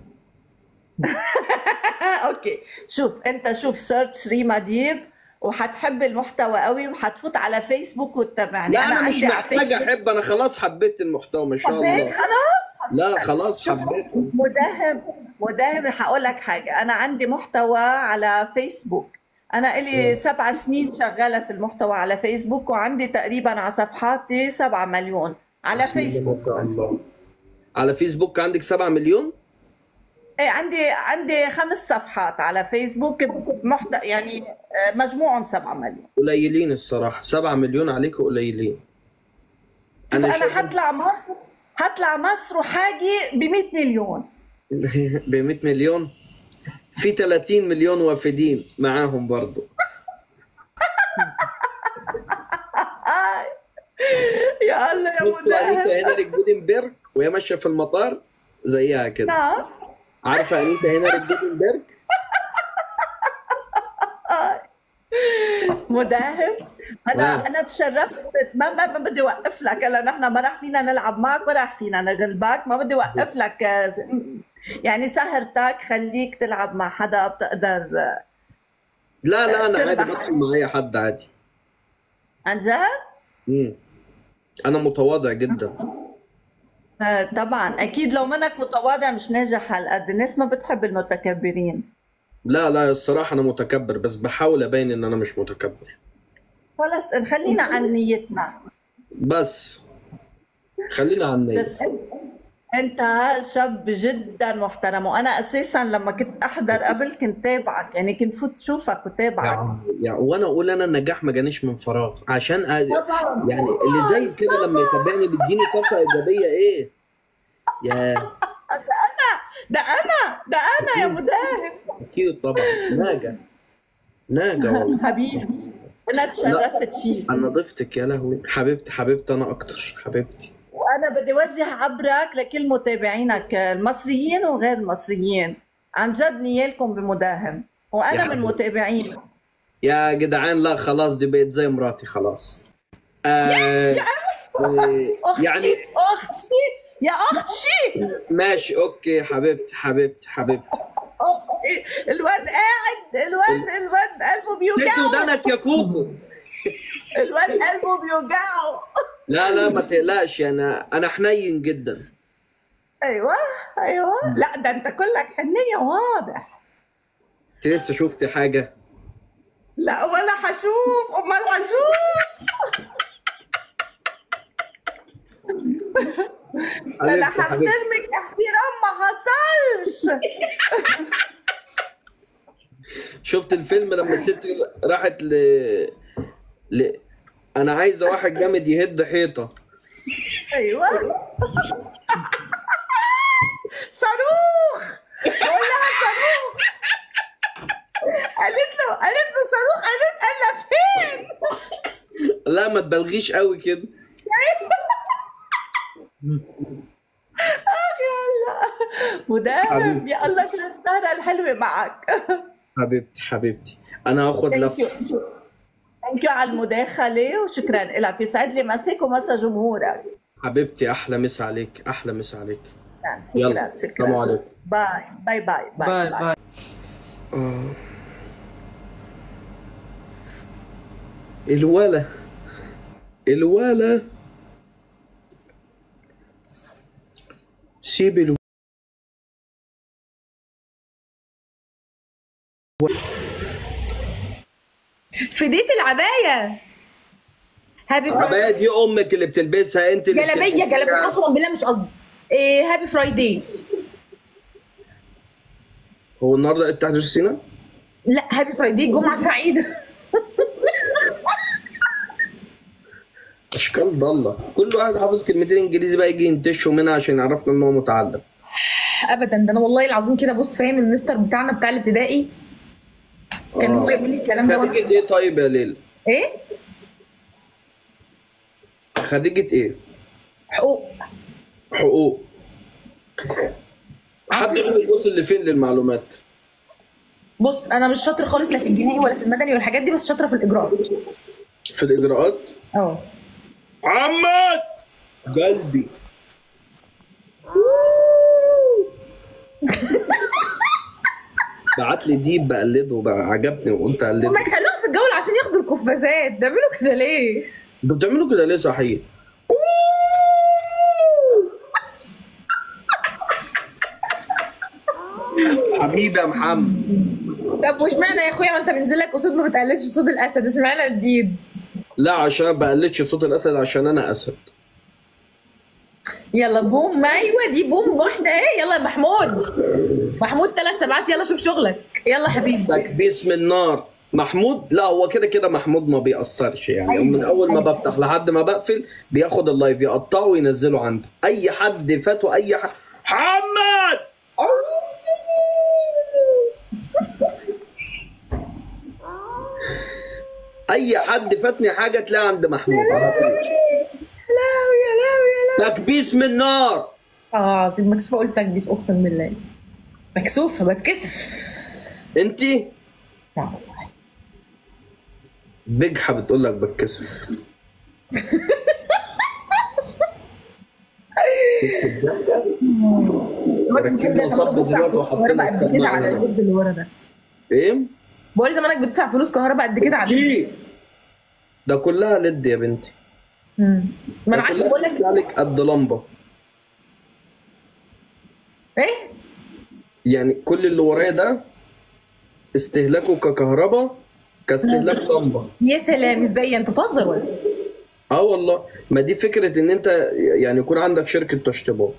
اوكي شوف انت شوف سيرش ريما ديب وحتحب المحتوى قوي وحتفوت على فيسبوك وتتابعني لا انا مش عندي على محتاج فيسبوك- احب انا خلاص حبيت المحتوى ما شاء حبيت الله خلاص لا خلاص شوف حبيت مداهم مداهم رح اقول لك حاجه انا عندي محتوى على فيسبوك انا إلي سبع سنين شغاله في المحتوى على فيسبوك وعندي تقريبا على صفحاتي سبعة مليون على بسم الله فيسبوك ما شاء الله على فيسبوك عندك 7 مليون ايه عندي عندي خمس صفحات على فيسبوك محتوى يعني آه، مجموعهم سبعة مليون قليلين الصراحه 7 مليون عليك قليلين شوف انا انا شايف حطلع مصر حطلع مصر وحاجي ب 100 مليون ب 100 مليون في 30 مليون وافدين معاهم برضو يا الله يا شفتوا انيتا مداهم هنري جودنبرج وهي ماشيه في المطار زيها كده نعم عارفه انيتا هنري جودنبرج مداهم انا نعم. انا تشرفت ما ما, ما بدي اوقف لك هلا نحن ما راح فينا نلعب معك ولا راح فينا نغلبك ما بدي اوقف لك آه، يعني سهرتك خليك تلعب مع حدا بتقدر آه، لا لا انا عادي تربح. بدخل مع اي حد عادي عن جد؟ مم. انا متواضع جدا آه، طبعا اكيد لو منك متواضع مش ناجح هالقد الناس ما بتحب المتكبرين لا لا الصراحه انا متكبر بس بحاول ابين ان انا مش متكبر خلص خلينا عن نيتنا بس خلينا عن النية بس انت شاب جدا محترم وانا اساسا لما كنت احضر قبل كنت تابعك يعني كنت فوت شوفك وتابعك يعني وانا اقول انا النجاح ما جانيش من فراغ عشان أ... طبعا يعني اللي زي كده لما يتابعني بيديني طاقه ايجابيه ايه يا ده انا ده انا ده انا يا مداهم اكيد طبعا ناجح ناجح والله حبيبي انا تشرفت فيك انا ضفتك يا لهوي حبيبتي حبيبتي انا اكتر حبيبتي وانا بدي اوجه عبرك لكل متابعينك المصريين وغير المصريين عن جد نيالكم بمداهم وانا يا من حبيبي. متابعينك يا جدعان لا خلاص دي بقت زي مراتي خلاص آه آه، اختي يعني اختي يا اختي ماشي اوكي حبيبتي حبيبتي حبيبتي اختي الواد قاعد الواد الواد قلبه سد بيوجعه ودانك يا كوكو الواد قلبه بيوجعه لا لا ما تقلقش انا انا حنين جدا ايوه ايوه لا ده انت كلك حنيه واضح انت لسه شفتي حاجه لا ولا حشوف امال حشوف انا حبيبتي، حبيبتي. هحترمك احترام ما حصلش شفت الفيلم لما الست راحت ل... ل... انا عايزه واحد جامد يهد حيطه ايوه صاروخ بقول لها صاروخ قالت له قالت له صاروخ قالت قال لها فين لا ما تبلغيش قوي كده اخ يلا مدام حبيبي. يا الله شو السهرة الحلوة معك حبيبتي حبيبتي انا هاخد لفه ثانك يو على المداخلة وشكرا لك يسعد لي مساك ومسا جمهورك حبيبتي احلى مسا عليك احلى مسا عليك شكرا يلا شكرا السلام عليكم باي باي باي باي باي آه. الولا الولا سيب الو... فديت العبايه هابي العباية دي امك اللي بتلبسها انت اللي جلابيه بتلبسيها. جلابيه قسما بالله مش قصدي إيه هابي فرايداي هو النهارده انت تحت سينا لا هابي فرايداي جمعه سعيده اشكال ضاله كل واحد حافظ كلمتين انجليزي بقى يجي ينتشوا منها عشان يعرفنا ان هو متعلم ابدا ده انا والله العظيم كده بص فاهم المستر بتاعنا بتاع الابتدائي كان هو آه. يقول لي الكلام ده وأنا- خريجة ايه طيب يا ليلى؟ ايه خريجة ايه؟ حقوق حقوق حد منهم وصل لفين للمعلومات؟ بص انا مش شاطر خالص لا في الجنائي ولا في المدني والحاجات دي بس شاطره في الاجراءات في الاجراءات؟ اه محمد قلبي بعت لي ديب بقلده بقى عجبني وقلت اقلده هما يخلوها في الجوله عشان ياخدوا القفازات بيعملوا كده ليه؟ انتوا بتعملوا كده ليه صحيح؟ حبيبي يا محمد طب واشمعنى يا اخويا ما انت بينزل لك اسود ما بتقلدش صوت الاسد اشمعنى الديب؟ لا عشان ما بقلدش صوت الاسد عشان انا اسد يلا بوم ايوه دي بوم واحده ايه يلا يا محمود محمود ثلاث سبعات يلا شوف شغلك يلا حبيبي تكبيس من نار محمود لا هو كده كده محمود ما بيأثرش يعني أيوة. من اول ما بفتح لحد ما بقفل بياخد اللايف يقطعه وينزله عنده اي حد فاته اي حد محمد اي حد فاتني حاجه تلاقي عند محمود على طول لا يا لا يا لا تكبيس من نار اه عظيم مكسوفه اقول تكبيس اقسم بالله مكسوفه بتكسف انتي بجحة بتقول لك بتكسف الواد كده زمانك بتدفع فلوس كهرباء قد كده على الواد اللي ورا ده ايه؟ بقول زمانك بتدفع فلوس كهرباء قد كده على اكيد ده كلها لد يا بنتي مم. ما انا ده عارفه كلها بقول لك بتستهلك قد لمبه ايه يعني كل اللي ورايا ده استهلاكه ككهرباء كاستهلاك لمبه يا سلام ازاي انت بتهزر ولا إيه؟ اه والله ما دي فكره ان انت يعني يكون عندك شركه تشطيبات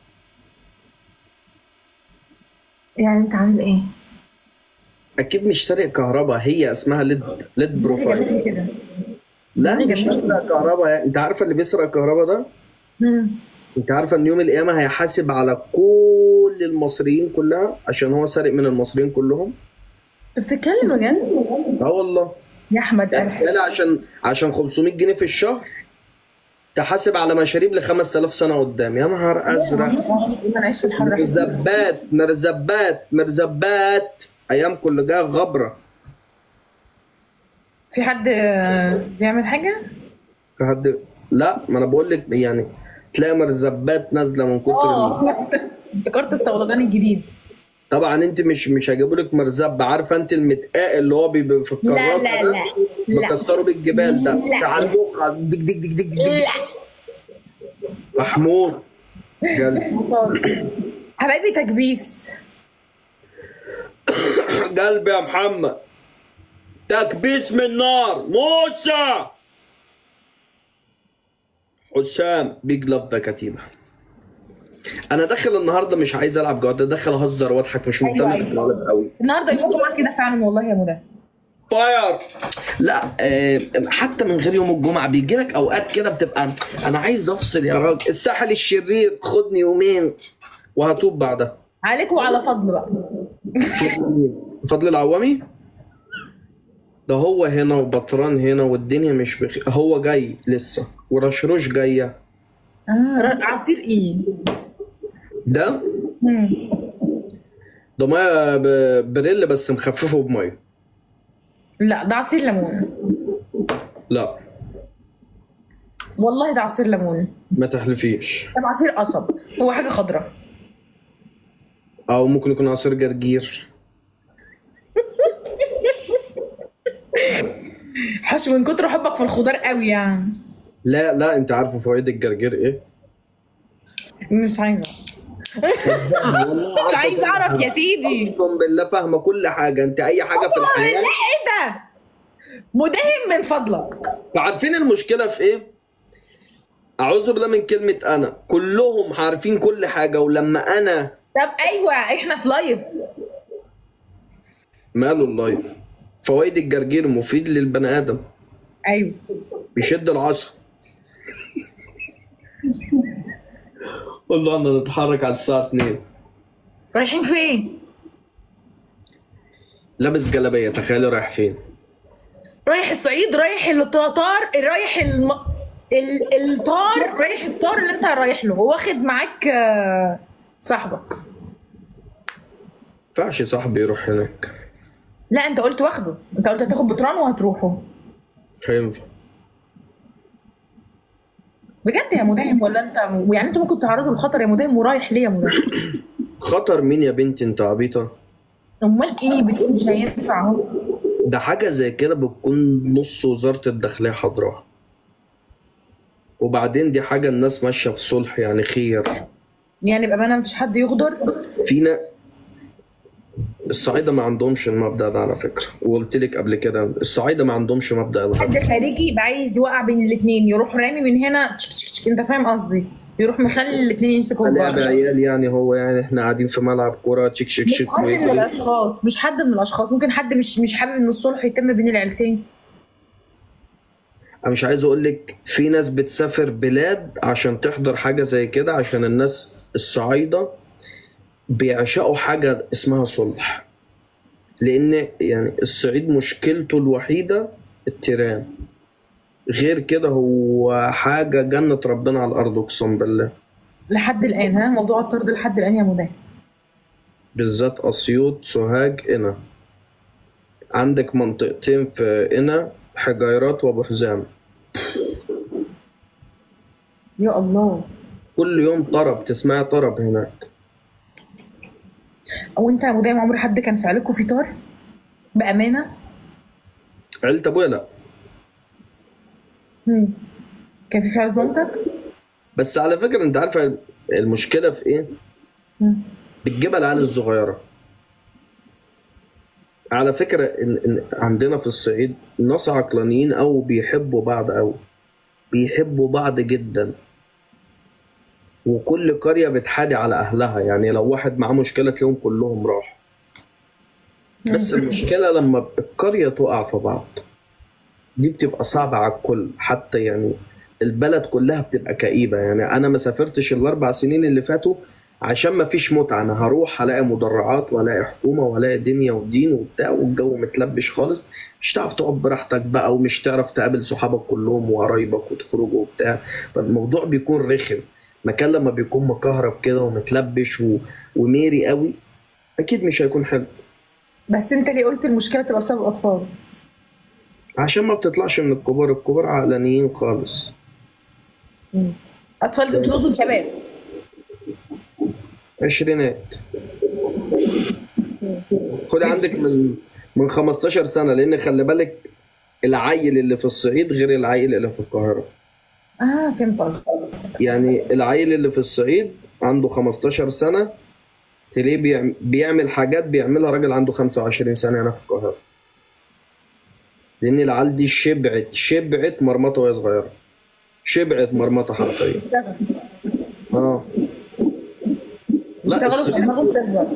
يعني انت عامل ايه؟ اكيد مش سارق كهرباء هي اسمها ليد ليد بروفايل كده لا مش بيسرق كهرباء يعني. انت عارفه اللي بيسرق كهرباء ده مم. انت عارفه ان يوم القيامه هيحاسب على كل المصريين كلها عشان هو سارق من المصريين كلهم انت بتتكلم بجد؟ اه والله يا احمد يعني تخيل عشان عشان 500 جنيه في الشهر تحاسب على مشاريب ل 5000 سنه قدام يا نهار ازرق انا عايش في الحر مرزبات مرزبات مرزبات ايامكم اللي جايه غبره في حد آه، بيعمل حاجه؟ في حد لا ما انا بقول لك يعني تلاقي مرزبات نازله من كتر ال- اه افتكرت الصولجان الجديد طبعا انت مش مش هيجيبوا لك مرزب عارفه انت المتقاق اللي هو بيبقى في لا الكراكه لا ده لا لا بكسروا بالجبال ده لا. بتاع المخ ديك ديك ديك ديك ديك لا محمود قلبي حبايبي تكبيس قلبي يا محمد تكبيس من نار موسى حسام بيج لاف كتيبة انا داخل النهارده مش عايز العب جواد داخل اهزر واضحك مش مهتم أيوة. بالجواد قوي النهارده يوم الجمعه كده فعلا والله يا مدى فاير لا آه، حتى من غير يوم الجمعه بيجي لك اوقات كده بتبقى انا عايز افصل يا راجل الساحل الشرير خدني يومين وهتوب بعدها عليك وعلى فضل بقى فضل العوامي ده هو هنا وبطران هنا والدنيا مش بخير هو جاي لسه ورشروش جايه آه ر- عصير ايه؟ ده مم. ده ميه ب- بريل بس مخففه بميه لا ده عصير ليمون لا والله ده عصير ليمون ما تحلفيش ده عصير قصب هو حاجه خضراء او ممكن يكون عصير جرجير حش من كتر حبك في الخضار قوي يعني لا لا انت عارفه فوائد الجرجير ايه مش عايزه مش عايزه اعرف يا سيدي اقسم بالله فاهمه كل حاجه انت اي حاجه في الحياه ايه ده؟ مداهم من فضلك عارفين المشكله في ايه اعوذ بالله من كلمه انا كلهم عارفين كل حاجه ولما انا طب ايوه احنا في لايف ماله اللايف فوائد الجرجير مفيد للبني ادم ايوه بيشد العصب والله انا نتحرك على الساعه 2 رايحين فين؟ لابس جلابيه تخيلي رايح فين رايح الصعيد رايح الطار رايح الم... ال... الطار رايح الطار اللي انت رايح له واخد معاك آه، صاحبك ينفعش صاحبي يروح هناك لا انت قلت واخده انت قلت هتاخد بطران وهتروحوا مش هينفع بجد يا مداهم ولا انت يعني انت ممكن تعرضه للخطر يا مداهم ورايح ليه يا مداهم خطر مين يا بنتي انت عبيطه امال ايه بتقول مش هينفع اهو ده حاجه زي كده بتكون نص وزاره الداخليه حضراها وبعدين دي حاجه الناس ماشيه في صلح يعني خير يعني بامانه مفيش حد يغدر فينا الصعايده ما عندهمش المبدا ده على فكره وقلت لك قبل كده الصعايده ما عندهمش مبدا حد الغدر خارجي يبقى عايز يوقع بين الاثنين يروح رامي من هنا تشك تشك تشك انت فاهم قصدي يروح مخلي الاثنين يمسكوا في لعب بعض عيال يعني هو يعني احنا قاعدين في ملعب كوره تشيك شيك مش شيك حد من ويجري. الاشخاص مش حد من الاشخاص ممكن حد مش مش حابب ان الصلح يتم بين العيلتين انا مش عايز اقول لك في ناس بتسافر بلاد عشان تحضر حاجه زي كده عشان الناس الصعايده بيعشقوا حاجه اسمها صلح لان يعني الصعيد مشكلته الوحيده التيران غير كده هو حاجه جنه ربنا على الارض اقسم بالله لحد الان ها موضوع الطرد لحد الان يا مدام بالذات اسيوط سوهاج قنا عندك منطقتين في قنا حجيرات وابو حزام يا الله كل يوم طرب تسمعي طرب هناك او انت يا مدام عمر حد كان في عيلتكم في طار بامانه عيلة ابويا لا مم. كان في في عيله مامتك بس على فكرة انت عارفة المشكلة في ايه؟ مم. بتجيبها العيال الصغيرة على فكرة إن إن عندنا في الصعيد ناس عقلانيين أو بيحبوا بعض أوي بيحبوا بعض جدا وكل قرية بتحادي على أهلها يعني لو واحد معاه مشكلة تلاقيهم كلهم راح بس المشكلة لما القرية تقع في بعض دي بتبقى صعبة على الكل حتى يعني البلد كلها بتبقى كئيبة يعني أنا ما سافرتش الأربع سنين اللي فاتوا عشان ما فيش متعة أنا هروح هلاقي مدرعات وهلاقي حكومة وهلاقي دنيا ودين وبتاع والجو متلبش خالص مش تعرف تقعد براحتك بقى ومش تعرف تقابل صحابك كلهم وقرايبك وتخرجوا وبتاع فالموضوع بيكون رخم مكان لما بيكون مكهرب كده ومتلبش و... وميري قوي أكيد مش هيكون حلو بس انت ليه قلت المشكله تبقى بسبب الاطفال عشان ما بتطلعش من الكبار الكبار عقلانيين خالص اطفال انت بتقصد شباب عشرينات خدي عندك من من 15 سنة لأن خلي بالك العيل اللي في الصعيد غير العيل اللي في القاهرة اه فهمت قصدك يعني العيل اللي في الصعيد عنده 15 سنة تلاقيه بيعم- بيعمل حاجات بيعملها راجل عنده 25 سنة هنا في القاهرة لان العيال دي شبعت شبعت مرمطه وهي صغيره شبعت مرمطه حرفيا اه لا اشتغلوا الس- في دماغهم تكبر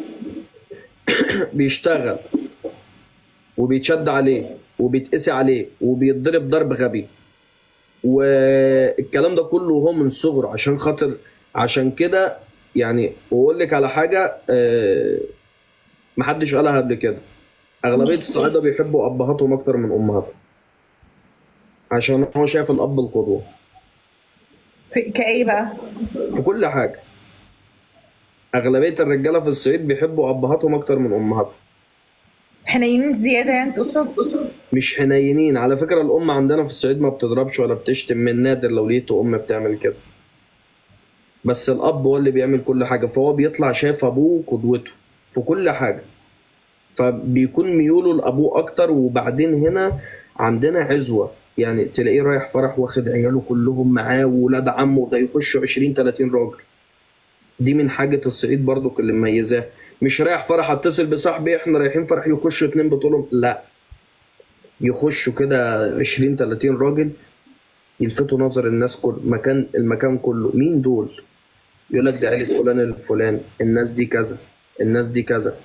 بيشتغل وبيتشد عليه وبيتقسي عليه وبيتضرب ضرب غبي والكلام ده كله هو من صغره عشان خاطر عشان كده يعني واقول لك على حاجه آه، محدش قالها قبل كده اغلبيه الصعايده بيحبوا ابهاتهم اكتر من امهاتهم عشان هو شايف الاب القدوه في كايه بقى في كل حاجه اغلبيه الرجاله في الصعيد بيحبوا ابهاتهم اكتر من امهاتهم حنينين زياده يعني تقصد مش حنينين على فكرة الأم عندنا في الصعيد ما بتضربش ولا بتشتم من نادر لو لقيت أم بتعمل كده بس الأب هو اللي بيعمل كل حاجة فهو بيطلع شايف أبوه قدوته في كل حاجة فبيكون ميوله لأبوه أكتر وبعدين هنا عندنا عزوة يعني تلاقيه رايح فرح واخد عياله كلهم معاه وولاد عمه ده يخشوا 20 30 راجل دي من حاجة الصعيد برضو اللي مميزاه مش رايح فرح اتصل بصاحبي احنا رايحين فرح يخشوا اتنين بطولهم لا يخشوا كده 20 30 راجل يلفتوا نظر الناس كل مكان المكان كله مين دول يقول لك ده عيلة فلان الفلان الناس دي كذا الناس دي كذا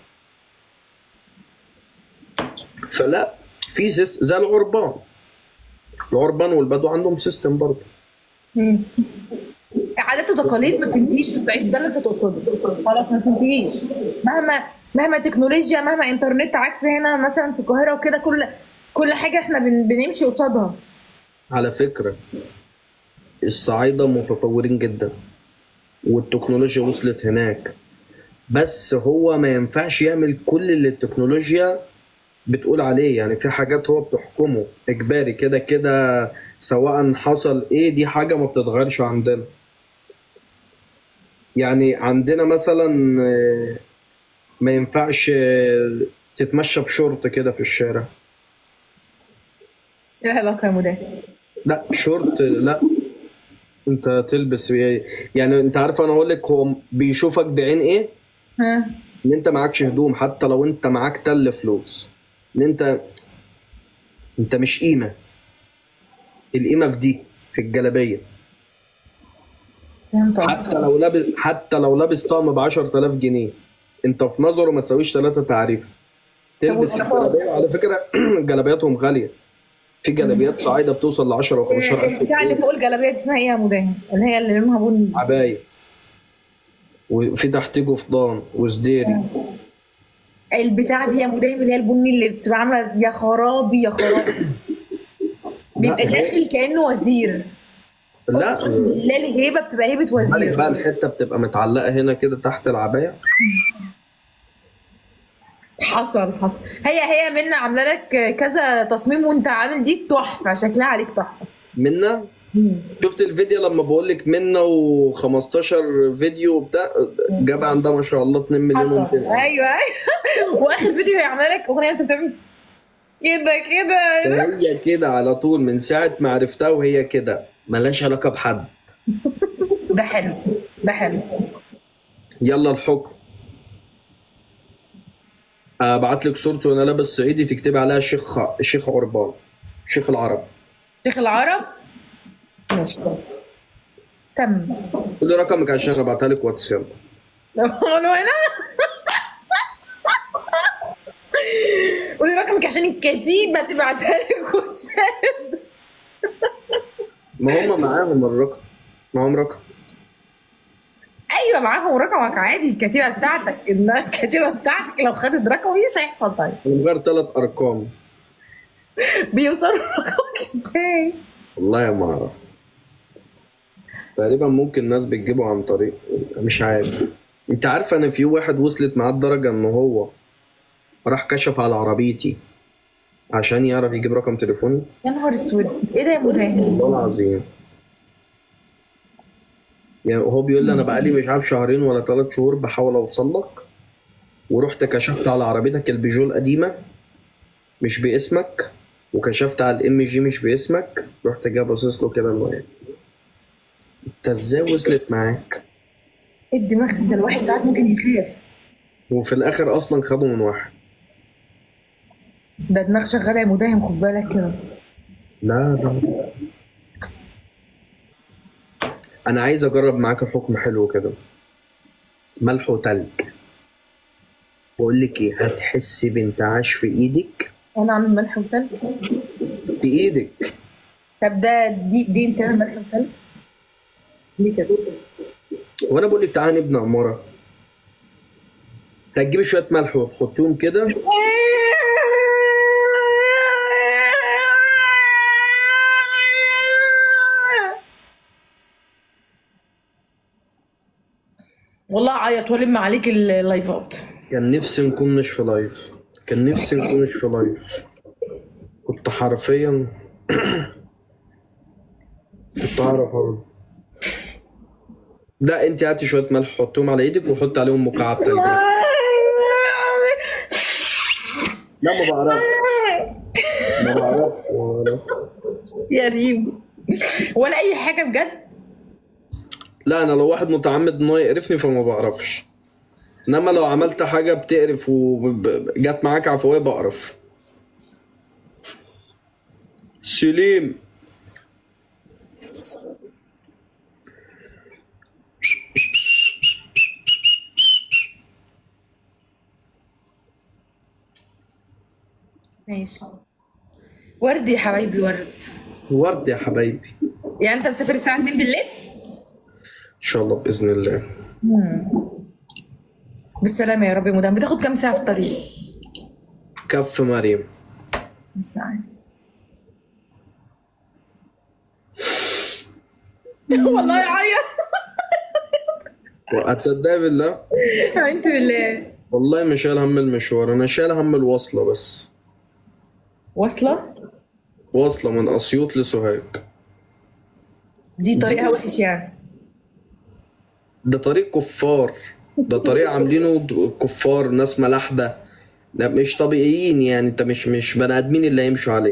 فلا في سيس زي العربان العربان والبدو عندهم سيستم برضه مم. عادات وتقاليد ما بتنتهيش في الصعيد ده اللي انت تقصده خلاص ما بتنتهيش مهما مهما تكنولوجيا مهما انترنت عكس هنا مثلا في القاهره وكده كل كل حاجه احنا بن... بنمشي قصادها على فكرة الصعايدة متطورين جدا والتكنولوجيا وصلت هناك بس هو ما ينفعش يعمل كل اللي التكنولوجيا بتقول عليه يعني في حاجات هو بتحكمه إجباري كده كده سواء حصل إيه دي حاجة ما بتتغيرش عندنا يعني عندنا مثلا آه، ما ينفعش آه، تتمشى بشورت كده في الشارع ايه العلاقه يا مدام لا شورت لا انت تلبس يعني انت عارف انا اقول لك هو بيشوفك بعين ايه ها ان انت معكش هدوم حتى لو انت معاك تل فلوس ان انت انت مش قيمه القيمه في دي في الجلابيه فهمت حتى لو لابس حتى لو لابس طقم ب 10000 جنيه انت في نظره ما تساويش ثلاثه تعريف تلبس والأطفال؟ الجلابيه على فكره جلابياتهم غاليه في جلابيات صعايده بتوصل ل 10 و15000 البتاع اللي فوق الجلابيه دي اسمها ايه يا مدام اللي هي اللي لونها بني عباية وفي تحتيه قفطان وسديري البتاع دي يا مدام اللي هي البني اللي بتبقى عامله يا خرابي يا خرابي بيبقى لا، هي- داخل كانه وزير لا لا الهيبه بتبقى هيبه بالك وزير بقى الحته بتبقى متعلقه هنا كده تحت العبايه حصل حصل هي هي منا عامله لك كذا تصميم وانت عامل دي تحفه شكلها عليك تحفه منا شفت الفيديو لما بقول لك منا و15 فيديو بتاع جاب عندها ما شاء الله 2 مليون حصل و200 ايوه ايوه واخر فيديو هي عامله لك اغنيه انت بتعمل كده كده هي كده على طول من ساعه ما عرفتها وهي كده ملهاش علاقه بحد ده حلو ده حلو يلا الحكم ابعت لك صورته وانا لابس صعيدي تكتبي عليها شيخ شيخ عربان شيخ العرب شيخ العرب ماشي تم قولي رقمك عشان ابعتها لك واتس يلا انا هنا قولي رقمك عشان الكتيبه تبعتها لك واتساب ما هم معاهم الرقم معاهم رقم ايوه معاهم رقمك عادي الكتيبه بتاعتك ان الكتيبه بتاعتك لو خدت رقمي مش هيحصل طيب من غير ثلاث ارقام بيوصلوا رقمك ازاي والله ما اعرف تقريبا ممكن الناس بتجيبه عن طريق مش عارف انت عارفه انا في واحد وصلت معاه الدرجه ان هو راح كشف على عربيتي عشان يعرف يجيب رقم تليفوني يا نهار اسود ايه ده يا مداهن والله العظيم يعني هو بيقول لي انا بقالي مش عارف شهرين ولا ثلاث شهور بحاول اوصل لك ورحت كشفت على عربيتك البيجو القديمه مش باسمك وكشفت على الام جي مش باسمك رحت جاي باصص له كده اللي هو إيه؟ انت ازاي وصلت معاك ايه الدماغ دي ده الواحد ساعات ممكن يخاف وفي الاخر اصلا خدوا من واحد ده دماغ شغاله يا مداهم خد بالك كده لا لا انا عايز اجرب معاك حكم حلو كده ملح وتلج بقول لك ايه هتحسي بانتعاش في ايدك انا اعمل ملح وتلج في ايدك طب ده دي دي انت تعمل ملح وتلج ليه كده وانا بقول لك تعالى نبني عماره هتجيبي شويه ملح وتحطيهم كده والله عيط والم عليك اللايفات كان نفسي نكون مش في لايف كان نفسي نكون مش في لايف كنت حرفيا كنت هعرف أرد. لا انت هاتي شويه ملح حطيهم على ايدك وحط عليهم مكعب تلج لا ما بعرفش ما بعرفش ما بعرفش يا ريم ولا اي حاجه بجد لا انا لو واحد متعمد ان هو يقرفني فما بعرفش انما لو عملت حاجه بتقرف وجت معاك عفويه بقرف سليم ماشي ورد يا حبايبي ورد ورد يا حبايبي يعني انت مسافر الساعه 2 بالليل ان شاء الله باذن الله بالسلامه يا رب يا مدام بتاخد كام ساعه في الطريق كف مريم ساعات والله يعيط هتصدقي بالله انت بالله والله مش شايل هم المشوار انا شايل هم الوصله بس واصله واصله من اسيوط لسوهاج دي طريقها وحش يعني ده طريق كفار ده طريق عاملينه كفار ناس ملاحده لا مش طبيعيين يعني انت مش مش بني ادمين اللي هيمشوا عليه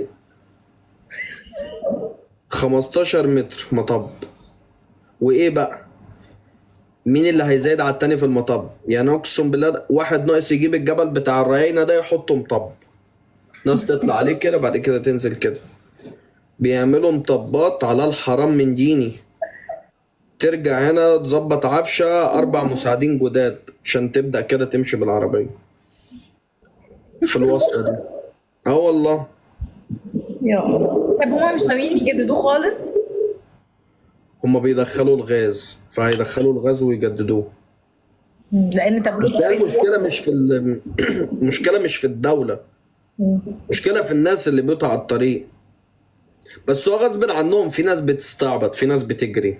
15 متر مطب وايه بقى مين اللي هيزايد على التاني في المطب يعني اقسم بالله واحد ناقص يجيب الجبل بتاع الرياينه ده يحطه مطب ناس تطلع عليه كده بعد كده تنزل كده بيعملوا مطبات على الحرام من ديني ترجع هنا تظبط عفشة أربع مساعدين جداد عشان تبدأ كده تمشي بالعربية في الوصلة دي اه والله يا الله طب هما مش ناويين يجددوه خالص هما بيدخلوا الغاز فهيدخلوا الغاز ويجددوه لان بس تبريد ده المشكلة مش في ال- المشكلة مش في الدولة مشكلة في الناس اللي بيقطع على الطريق بس هو غصب عنهم في ناس بتستعبط في ناس بتجري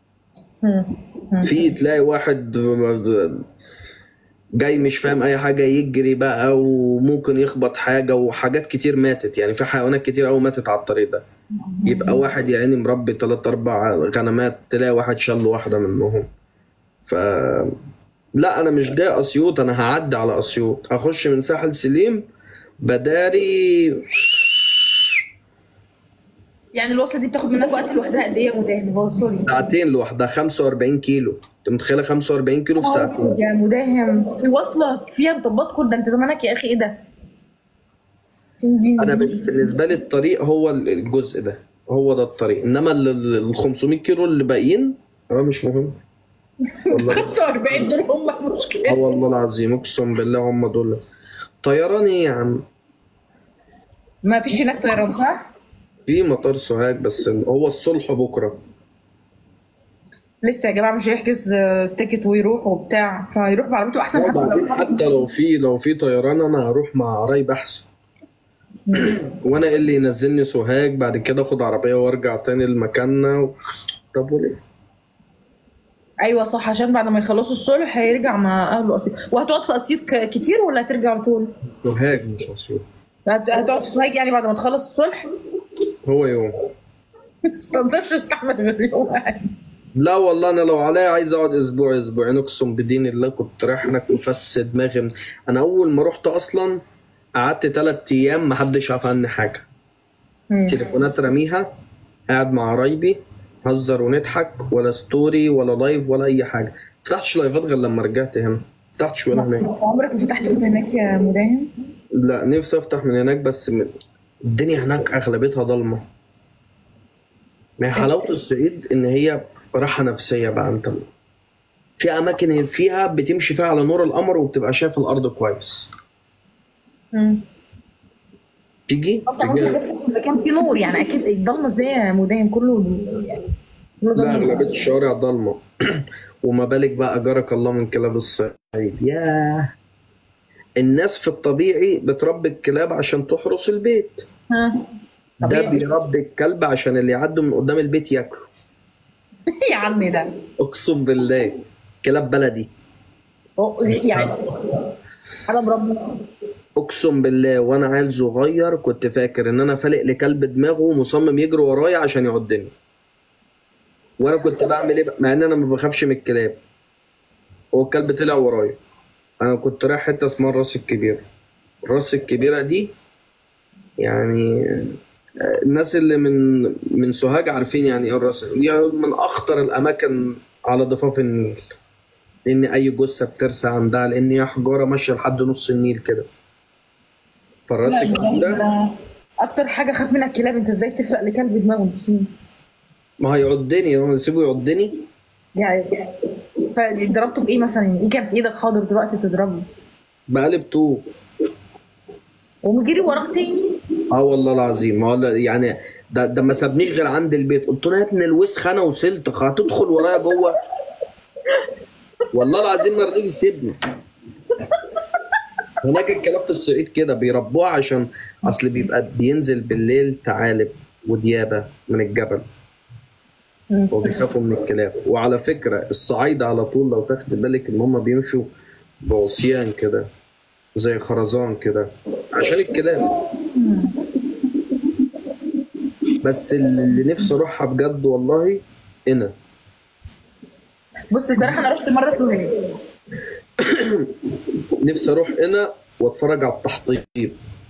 في تلاقي واحد جاي مش فاهم اي حاجه يجري بقى وممكن يخبط حاجه وحاجات كتير ماتت يعني في حيوانات كتير قوي ماتت على الطريق ده يبقى واحد يا عيني مربي تلات اربع غنمات تلاقي واحد شل واحده منهم ف لا انا مش جاي اسيوط انا هعدي على اسيوط هخش من ساحل سليم بداري يعني الوصله دي بتاخد منك وقت لوحدها قد ايه يا مداهم الوصله دي ساعتين لوحدها 45 كيلو انت متخيله 45 كيلو في ساعتين يا مداهم في وصله فيها مطبات كل ده انت زمانك يا اخي ايه ده انا بالنسبه لي الطريق هو الجزء ده هو ده الطريق انما ال 500 كيلو اللي باقيين اه مش مهم 45 دول هم اه المشكله والله العظيم اقسم بالله هم دول طيران ايه يا عم ما فيش هناك طيران صح؟ في مطار سوهاج بس هو الصلح بكره لسه يا جماعه مش هيحجز آه، تيكت ويروح وبتاع فيروح بعربيته احسن حتى لو وبعدين حتى لو في لو في طيران انا هروح مع قرايب احسن وانا ايه اللي ينزلني سوهاج بعد كده اخد عربيه وارجع تاني لمكاننا و... طب وليه؟ ايوه صح عشان بعد ما يخلصوا الصلح هيرجع مع اهله اسيوط وهتقعد في اسيوط ك- كتير ولا هترجع على طول؟ سوهاج مش اسيوط هت- هتقعد في سوهاج يعني بعد ما تخلص الصلح؟ هو يوم ما تقدرش تستحمل غير يوم واحد لا والله انا لو عليا عايز اقعد اسبوع اسبوعين اقسم بدين الله كنت رايح هناك مفس دماغي من... انا اول ما رحت اصلا قعدت تلات ايام محدش عارف عني حاجه تليفونات رميها قاعد مع قرايبي هزر ونضحك ولا ستوري ولا لايف ولا اي حاجه فتحتش لايفات غير لما رجعت هنا فتحتش ولا هناك عمرك ما فتحت كنت هناك يا مداهم؟ لا نفسي افتح من هناك بس م- الدنيا هناك اغلبيتها ضلمه ما هي حلاوه الصعيد ان هي راحه نفسيه بقى انت في اماكن فيها بتمشي فيها على نور القمر وبتبقى شايف الارض كويس مم. تيجي طبعا تيجي ممكن مكان فيه نور يعني اكيد الضلمه ازاي يا مداهم كله يعني كله لا ضلمة. اغلبيه الشوارع ضلمه وما بالك بقى اجرك الله من كلاب الصعيد ياه الناس في الطبيعي بتربي الكلاب عشان تحرس البيت ها ده طبيعي. بيربي الكلب عشان اللي يعدوا من قدام البيت ياكلوا يا عم ده اقسم بالله كلاب بلدي هو- يعني حاجه مربي اقسم بالله وانا عيل صغير كنت فاكر ان انا فالق لكلب دماغه ومصمم يجري ورايا عشان يعضني وانا كنت بعمل ايه بقى؟ مع ان انا ما بخافش من الكلاب هو الكلب طلع ورايا انا كنت رايح حته اسمها الراس الكبيره الراس الكبيره دي يعني آه، الناس اللي من من سوهاج عارفين يعني ايه الراس يعني من اخطر الاماكن على ضفاف النيل لان اي جثه بترسى عندها لان هي حجاره ماشيه لحد نص النيل كده فالراس لا، الكبيره ده اكتر حاجه خاف منها الكلاب انت ازاي تفرق لكلب دماغه نصين ما هيعضني هو يسيبه يعضني يعني فضربته بايه مثلا يعني ايه كان في ايدك حاضر دلوقتي تضربه بقلب طوب ومجري وراك تاني اه والله العظيم ما هو لا- يعني ده ده ما سابنيش غير عند البيت قلت له يا ابن الوسخ انا وصلت هتدخل ورايا جوه والله العظيم ما رضيش يسيبني هناك الكلاب في الصعيد كده بيربوها عشان اصل بيبقى بينزل بالليل ثعالب وديابه من الجبل وبيخافوا من الكلاب وعلى فكره الصعايده على طول لو تاخد بالك ان هم بيمشوا بعصيان كده زي خرزان كده عشان الكلاب بس اللي نفسي اروحها بجد والله هنا بص بصراحه انا رحت مره سوهاج نفسي اروح هنا واتفرج على التحطيب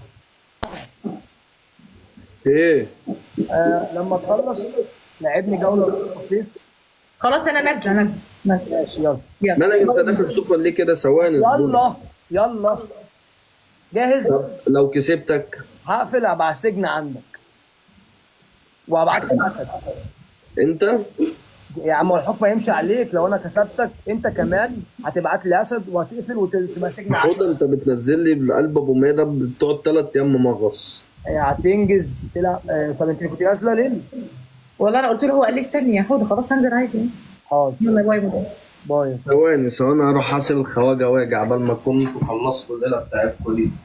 ايه آه لما تخلص لعبني جوله في الترخيص خلاص انا نازله نازله نازله ماشي يلا يلا مالك انت داخل سفن ليه كده ثواني يلا يلا جاهز طب لو كسبتك هقفل هبقى سجن عندك وهبعت لك اسد انت يا عم هو الحكم هيمشي عليك لو انا كسبتك انت كمان هتبعت لي اسد وهتقفل وتبقى سجن عندك حوض انت بتنزل لي بالقلب ابو مية ده بتقعد ثلاث ايام ممغص هتنجز تلعب آه طب انت كنت نازله ليه؟ والله انا قلت له هو قال لي استني يا حوض خلاص هنزل عادي حاضر يلا باي باي باي ثواني ثواني هروح حاصل الخواجه واجي عبال ما كنت خلصتوا الليله بتاعتكم دي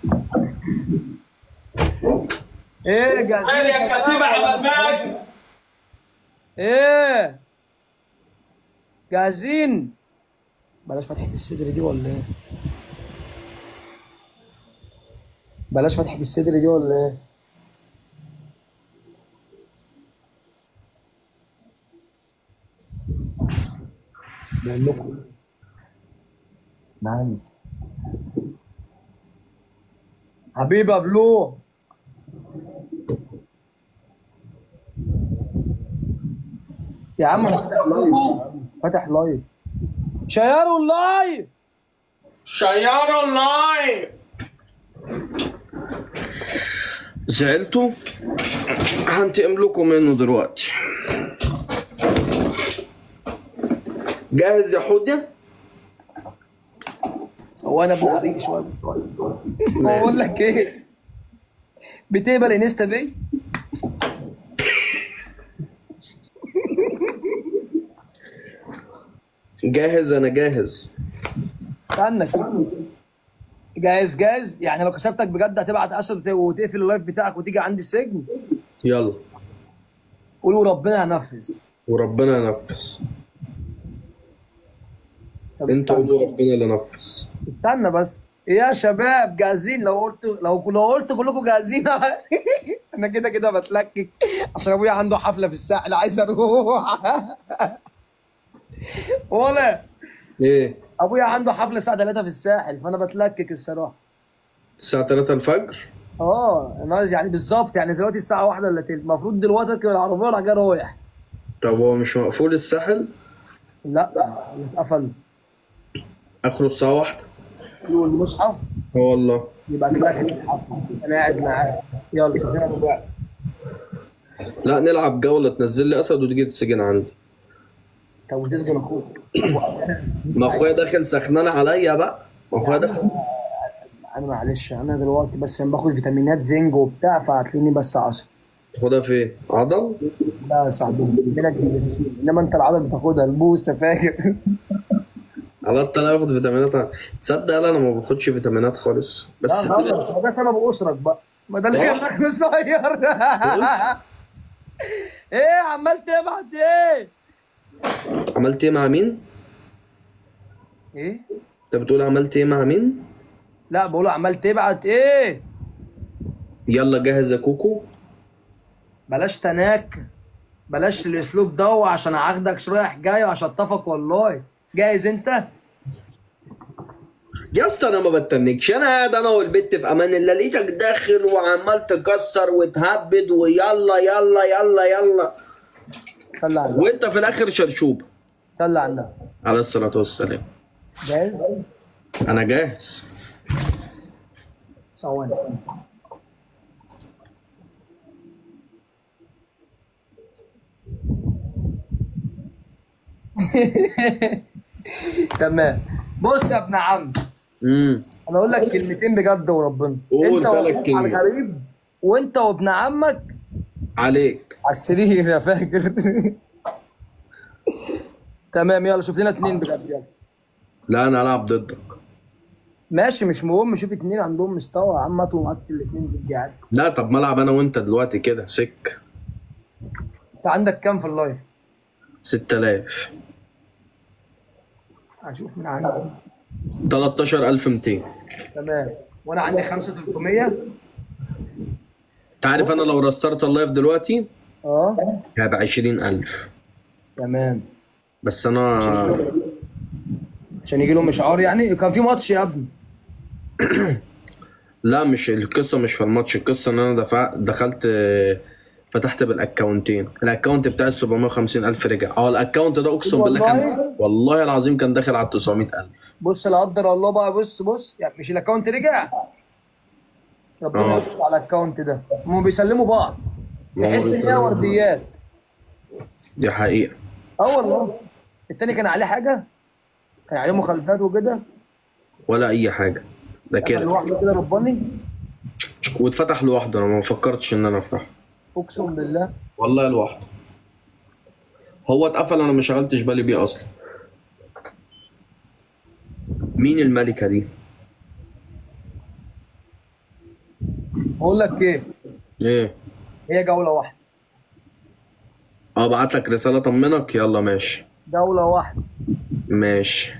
ايه جاهزين يا كتيبة حبابات ايه جاهزين بلاش فتحة الصدر دي ولا ايه بلاش فتحة الصدر دي ولا ايه بقول لكم نانز حبيبي يا بلو يا عم انا فاتح لايف فاتح لايف شيروا اللايف شيروا اللايف زعلتوا هنتقم لكم منه دلوقتي جاهز يا حودة ثواني ابدا عليك شويه بس ثواني بقول لك ايه بتقبل انستا باي جاهز انا جاهز استنى كده جاهز جاهز يعني لو كسبتك بجد هتبعت اسد وتقفل اللايف بتاعك وتيجي عندي السجن يلا قولوا ربنا هنفذ وربنا ينفذ طب انت استنى. قولوا ربنا اللي نفذ استنى بس يا شباب جاهزين لو قلت لو لو قلت كلكم جاهزين انا كده كده بتلكك عشان ابويا عنده حفله في الساحل عايز اروح ولا ايه ابويا عنده حفله الساعه 3 في الساحل فانا بتلكك الصراحه الساعة 3 الفجر اه انا يعني بالظبط يعني دلوقتي الساعه 1 الا تلت المفروض دلوقتي اركب العربيه وراح جاي رايح طب هو مش مقفول الساحل لا اتقفل اخره الساعة واحدة والمصحف اه والله يبقى تلاقي الحفله انا قاعد معاك يلا شوف لنا بقى لا نلعب جولة تنزل لي اسد وتيجي تسجن عندي طب وتسجن اخوك ما اخويا داخل سخنان عليا بقى ما اخويا داخل انا معلش انا دلوقتي بس انا باخد فيتامينات زنج وبتاع فهتلاقيني بس عصب تاخدها فين؟ عضل؟ لا يا صاحبي فيتامينات دي انما انت العضل بتاخدها البوسه فاكر عضلت انا باخد فيتامينات تصدق لا انا ما باخدش فيتامينات خالص بس لا غلط هو ده سبب اسرك بقى ما ده اللي صح. خلاك قصير ايه عمال تبعت ايه عملت ايه مع مين؟ ايه انت بتقول عملت ايه مع مين؟ لا بقول عمال تبعت ايه يلا جاهز يا كوكو بلاش تناك بلاش الاسلوب ده عشان اخدك رايح جاي واشطفك والله جاهز انت يا اسطى انا ما بتنكش انا قاعد انا والبت في امان الله لقيتك داخل وعمال تكسر وتهبد ويلا يلا يلا يلا طلع النبي وانت في الاخر شرشوب طلع النبي عليه الصلاه والسلام جاهز انا جاهز ثواني تمام بص يا ابن عم امم انا اقول لك كلمتين بجد وربنا قول انت ثلاث واخوك على كلمات. الغريب وانت وابن عمك عليك على السرير يا فاكر تمام يلا شوف لنا اتنين بجد يلا لا انا العب ضدك ماشي مش مهم شوف اتنين عندهم مستوى يا عم هاتوا معاك الاتنين ضد عادي لا طب ما العب انا وانت دلوقتي كده سك انت عندك كام في اللايف؟ 6000 هشوف من عندي 13200 تمام وانا عندي 5300 انت عارف انا لو رسترت اللايف دلوقتي اه هيبقى 20000 تمام بس انا عشان يجي لهم اشعار يعني كان في ماتش يا ابني لا مش القصه مش في الماتش القصه ان انا دفع دخلت آه، فتحت بالاكونتين الاكونت بتاع ال 750 الف رجع اه الاكونت ده اقسم بالله كان والله؟ والله العظيم كان داخل على 900 الف بص لا قدر الله بقى بص بص يعني مش الاكونت رجع ربنا اه. يستر على الاكونت ده هم بيسلموا بعض ما هو تحس ان هي بيسلموا. ورديات دي حقيقه اه والله التاني كان عليه حاجه كان عليه مخالفات وكده ولا اي حاجه ده كان كده لوحده كده رباني واتفتح لوحده انا ما فكرتش ان انا افتحه اقسم بالله والله لوحده هو اتقفل انا ما شغلتش بالي بيه اصلا مين الملكه دي بقول لك ايه ايه هي جوله واحده اه ابعت لك رساله اطمنك يلا ماشي جوله واحده ماشي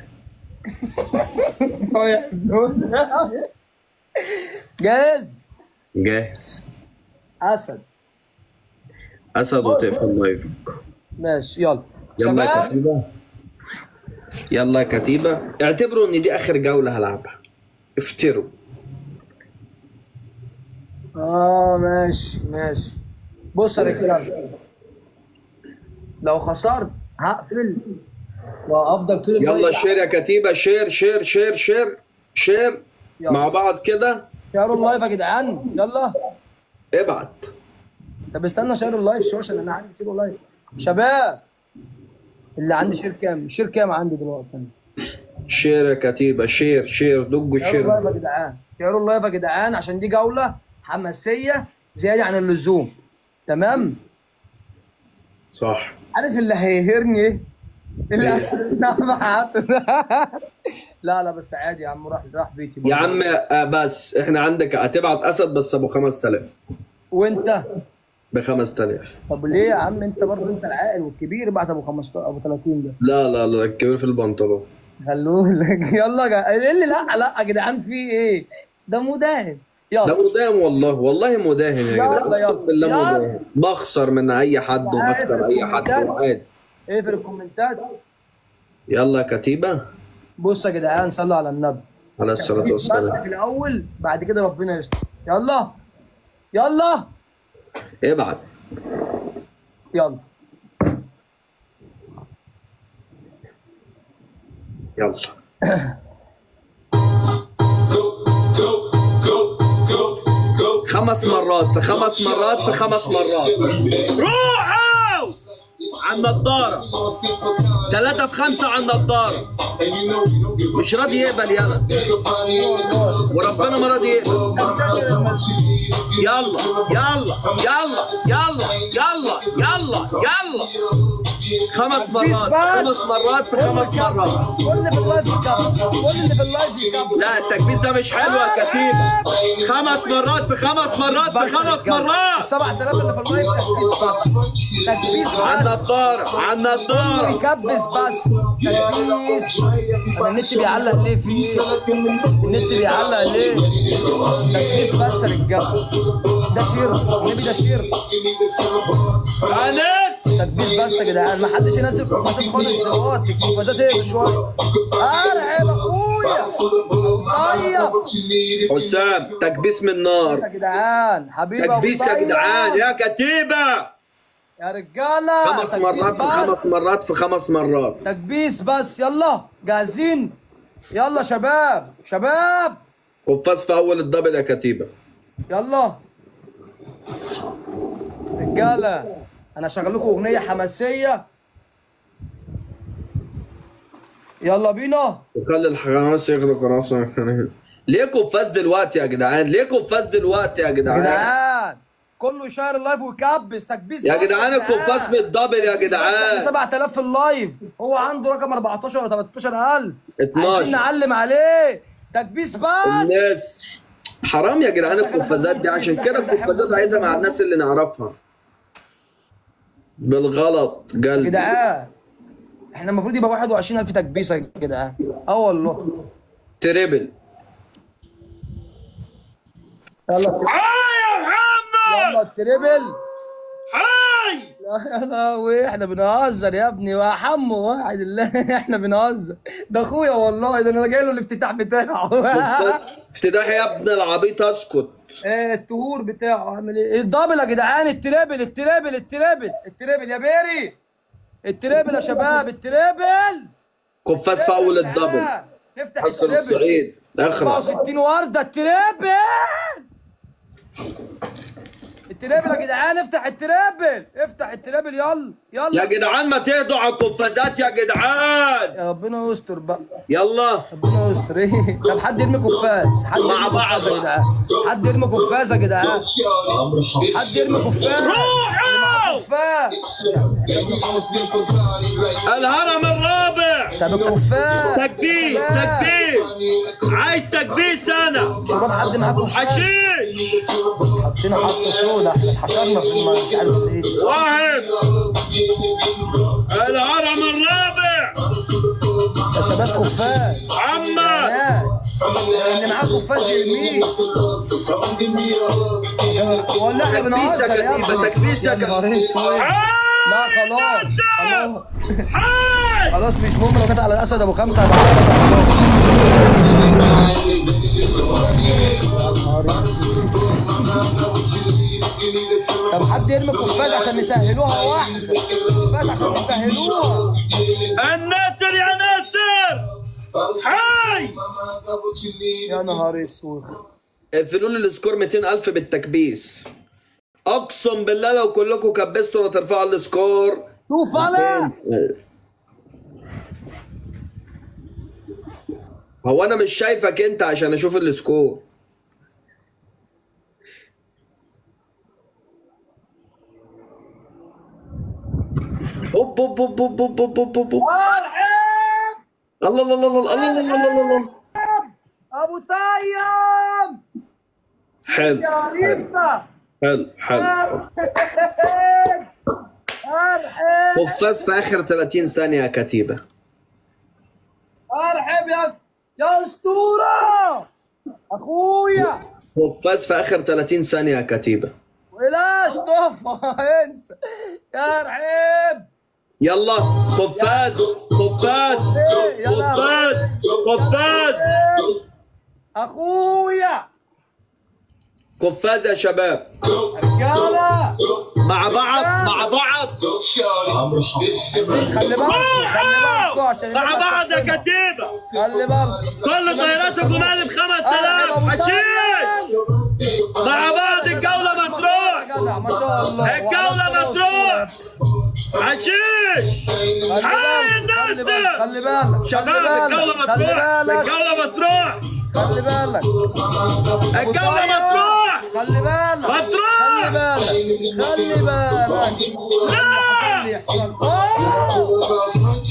صايع جاهز جاهز اسد اسد وتقفل لايفك ماشي يلا يلا يا شباب كتيبه يلا يا كتيبه اعتبروا ان دي اخر جوله هلعبها افتروا اه ماشي ماشي بص يا رجاله لو خسرت هقفل وافضل طول يلا اللايف شير يا كتيبه شير شير شير شير شير يلا. مع بعض كده شيروا اللايف يا جدعان يلا ابعت طب استنى شيروا اللايف شو عشان انا عندي شيروا اللايف شباب اللي عندي شير كام شير كام عندي دلوقتي أنا؟ شير يا كتيبه شير شير دقوا شيروا شير اللايف يا جدعان شيروا اللايف يا جدعان عشان دي جوله حماسيه زياده عن اللزوم تمام صح عارف اللي هيهرني ايه؟ اللي اساسا معاته ده لا لا بس عادي يا عم راح راح بيتي يا عم آه، بس احنا عندك هتبعت اسد بس ابو 5000 وانت ب 5000 طب ليه يا عم انت برضه انت العاقل والكبير بعت ابو 15 ابو 30 ده لا لا لا الكبير في البنطلون خلوه لك يلا جا... ايه اللي لا لا يا جدعان في ايه؟ ده مداهن يلا ده مداهم والله والله مداهن يا يلا، جدعان يلا. أقسم بالله يلا. مداهن بخسر من اي حد عارف وبكسر اي حد الكومنتات. وعادي اقفل الكومنتات يلا يا كتيبه بص يا جدعان صلوا على النبي على الصلاه بس والسلام في الاول بعد كده ربنا يستر يلا يلا ابعت يلا يلا خمس مرات في خمس مرات في خمس مرات روحوا على النضارة ثلاثة في خمسة على النضارة مش راضي يقبل يلا وربنا ما راضي يقبل يلا يلا يلا يلا يلا يلا يلا خمس مرات خمس مرات في خمس مرات كل اللي في اللايف يكمل كل اللي في اللايف يكمل لا التكبيس ده مش حلو يا كتيبة خمس مرات في خمس مرات في خمس مرات ال 7000 اللي في اللايف تكبيس بس تكبيس بس على النضارة على النضارة يكبس بس تكبيس انا النت بيعلق ليه في النت بيعلق ليه تكبيس بس يا رجاله ده شير النبي ده شير تكبيس بس يا جدعان ما حدش ينزل قفازات خالص دلوقتي القفازات ايه شويه ارعب اخويا طيب حسام تكبيس من نار يا جدعان حبيبي أبو تكبيس يا طيب. جدعان يا كتيبة يا رجاله خمس تكبيس مرات في بس. خمس مرات في خمس مرات تكبيس بس يلا جاهزين يلا شباب شباب قفاز في اول الدبل يا كتيبة يلا رجاله انا شغال لكم اغنيه حماسيه يلا بينا وخلي الحماس يغرق راسه ليه قفاز دلوقتي يا جدعان ليه قفاز دلوقتي يا يا جدعان جدعان كله يشير اللايف ويكبس تكبيس يا بس جدعان القفاز في الدبل يا تكبيس بس جدعان احنا 7000 في اللايف هو عنده رقم 14 ولا 13000 12. عايزين نعلم عليه تكبيس بس الناس حرام يا جدعان القفازات دي عشان كده القفازات عايزها مع الناس اللي نعرفها بالغلط يا قلبي جدعان احنا المفروض يبقى 21000 تكبيسه يا جدعان اه والله تريبل يلا يا محمد يلا التريبل هاي لا يا لهوي احنا بنهزر يا ابني يا حمو واحد الله احنا بنهزر ده اخويا والله ده انا جاي له الافتتاح بتاعه افتتاح يا ابن العبيط اسكت ايه التهور بتاعه عامل ايه الدبل يا جدعان التريبل التريبل التريبل التريبل يا بيري التريبل يا شباب التريبل قفاز في اول الدبل نفتح حصل التريبل الصعيد اخرس 64 ورده التريبل التريبل يا جدعان افتح التريبل افتح التريبل يلا يلا يا جدعان ما تهدوا على القفازات يا جدعان يا ربنا يستر بقى يلا ربنا يستر ايه طب حد يرمي قفاز حد مع يرمي بعض قفاز يا جدعان حد يرمي قفاز يا جدعان حد يرمي قفاز روحوا الهرم الرابع طب القفاز تكبيس تكبيس عايز تكبيس انا شباب حد معاه قفاز حشيش حطينا حطه سودا احنا اتحشرنا في الم- مش عارف ايه واحد الهرم الرابع يا شباب قفاز محمد ناس اللي معاه قفاز يرميه ولا احنا بنهزر يا ابني تكبيس يا يا نهار اسود لا خلاص خلاص خلاص مش مهم لو كانت على الاسد ابو خمسه هبقى طب حد يرمي قفاز عشان نسهلوها واحده قفاز عشان نسهلوها الناصر يا ناصر حي يا نهار اسود اقفلوا لي السكور 200000 بالتكبيس اقسم بالله لو كلكم كبستوا هترفعوا السكور شوف انا هو انا مش شايفك انت عشان اشوف السكور اوب اوب اوب اوب اوب اوب اوب اوب اوب الله الله الله الله الله الله الله الله ابو طيب حلو يا ريفه حلو حلو ارحب قفاز في اخر 30 ثانيه يا كتيبه ارحب يا يا اسطوره اخويا قفاز في اخر 30 ثانيه يا كتيبه بلاش طفى انسى يا ارحب يلا قفاز قفاز قفاز قفاز اخويا قفاز يا شباب رجاله مع بعض مع بعض خلي بالكم خلي بالكم عشان مع الناس بعض يا هتحسبها. كتيبه خلي بالكم كل طياراتكم مالي ب 5000 حشيش مع بعض ما شاء الله الجولة مفتوح عشيش خلي حي بالك خلي الناس بالك خلي بالك شباب الجولة خلي مفتوح بالك الجولة مفتوح خلي بالك الجولة مفتوح خلي بالك مفتوح خلي بالك خلي بالك لا اللي يحصل آه!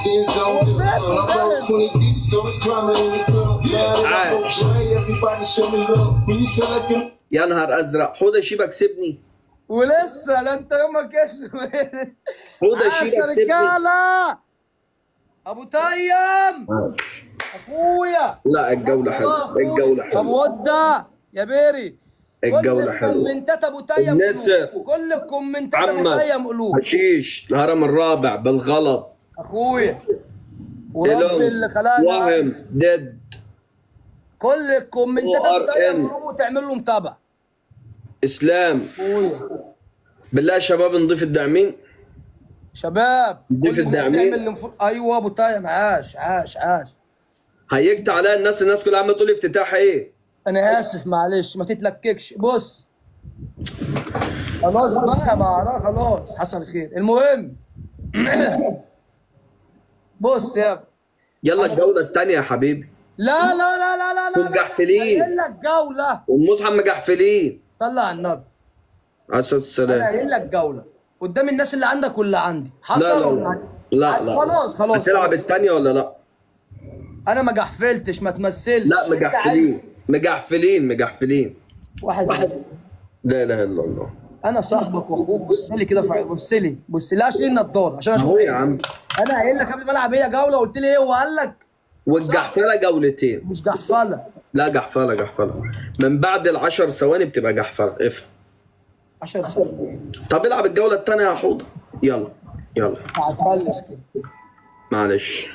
يا نهار ازرق حوده شيبه كسبني ولسه ده انت يومك اسود حوده عاش شيبه يا كسبني رجاله ابو تيم اخويا لا الجوله حلوه الجوله طب حلوه وده يا بيري الجوله كل حلوه الكومنتات ابو تيم النسر. قلوب كل الكومنتات ابو محمد تيم قلوب حشيش الهرم الرابع بالغلط اخويا ورب إلهم اللي خلقنا وهم ديد كل الكومنتات ابو WRM. تيم قلوب وتعمل له متابعه اسلام اخويا بالله يا شباب نضيف الداعمين شباب نضيف كل الناس الداعمين تعمل المفروض ايوه ابو تيم عاش عاش عاش هيجت عليا الناس الناس كلها عماله تقول لي افتتاح ايه انا اسف معلش ما تتلككش بص خلاص بقى ما خلاص حصل خير المهم بص يا ابني يلا الجوله الثانيه يا حبيبي لا لا لا لا لا لا مجحفلين. قايل لك جوله والمصحف مجحفلين طلع على النبي عليه الصلاه انا والسلام قايل لك جوله قدام الناس اللي عندك واللي عندي حصل لا لا ولا لا عندي؟ لا لا خلاص خلاص هتلعب خلاص. الثانيه ولا لا؟ انا ما جحفلتش ما تمثلش لا أنت مجحفلين مجحفلين مجحفلين عايز- واحد لا اله الا الله انا صاحبك واخوك بص لي كده في- بص لي بص لي عشان النضاره عشان اشوف اهو يا عينك. عم انا قايل لك قبل ما العب هي جوله قلت لي ايه وقال لك والجحفله جولتين مش جحفله لا جحفله جحفله من بعد العشر ثواني بتبقى جحفله افهم 10 ثواني طب العب الجوله الثانيه يا حوضه يلا يلا هتفلس كده معلش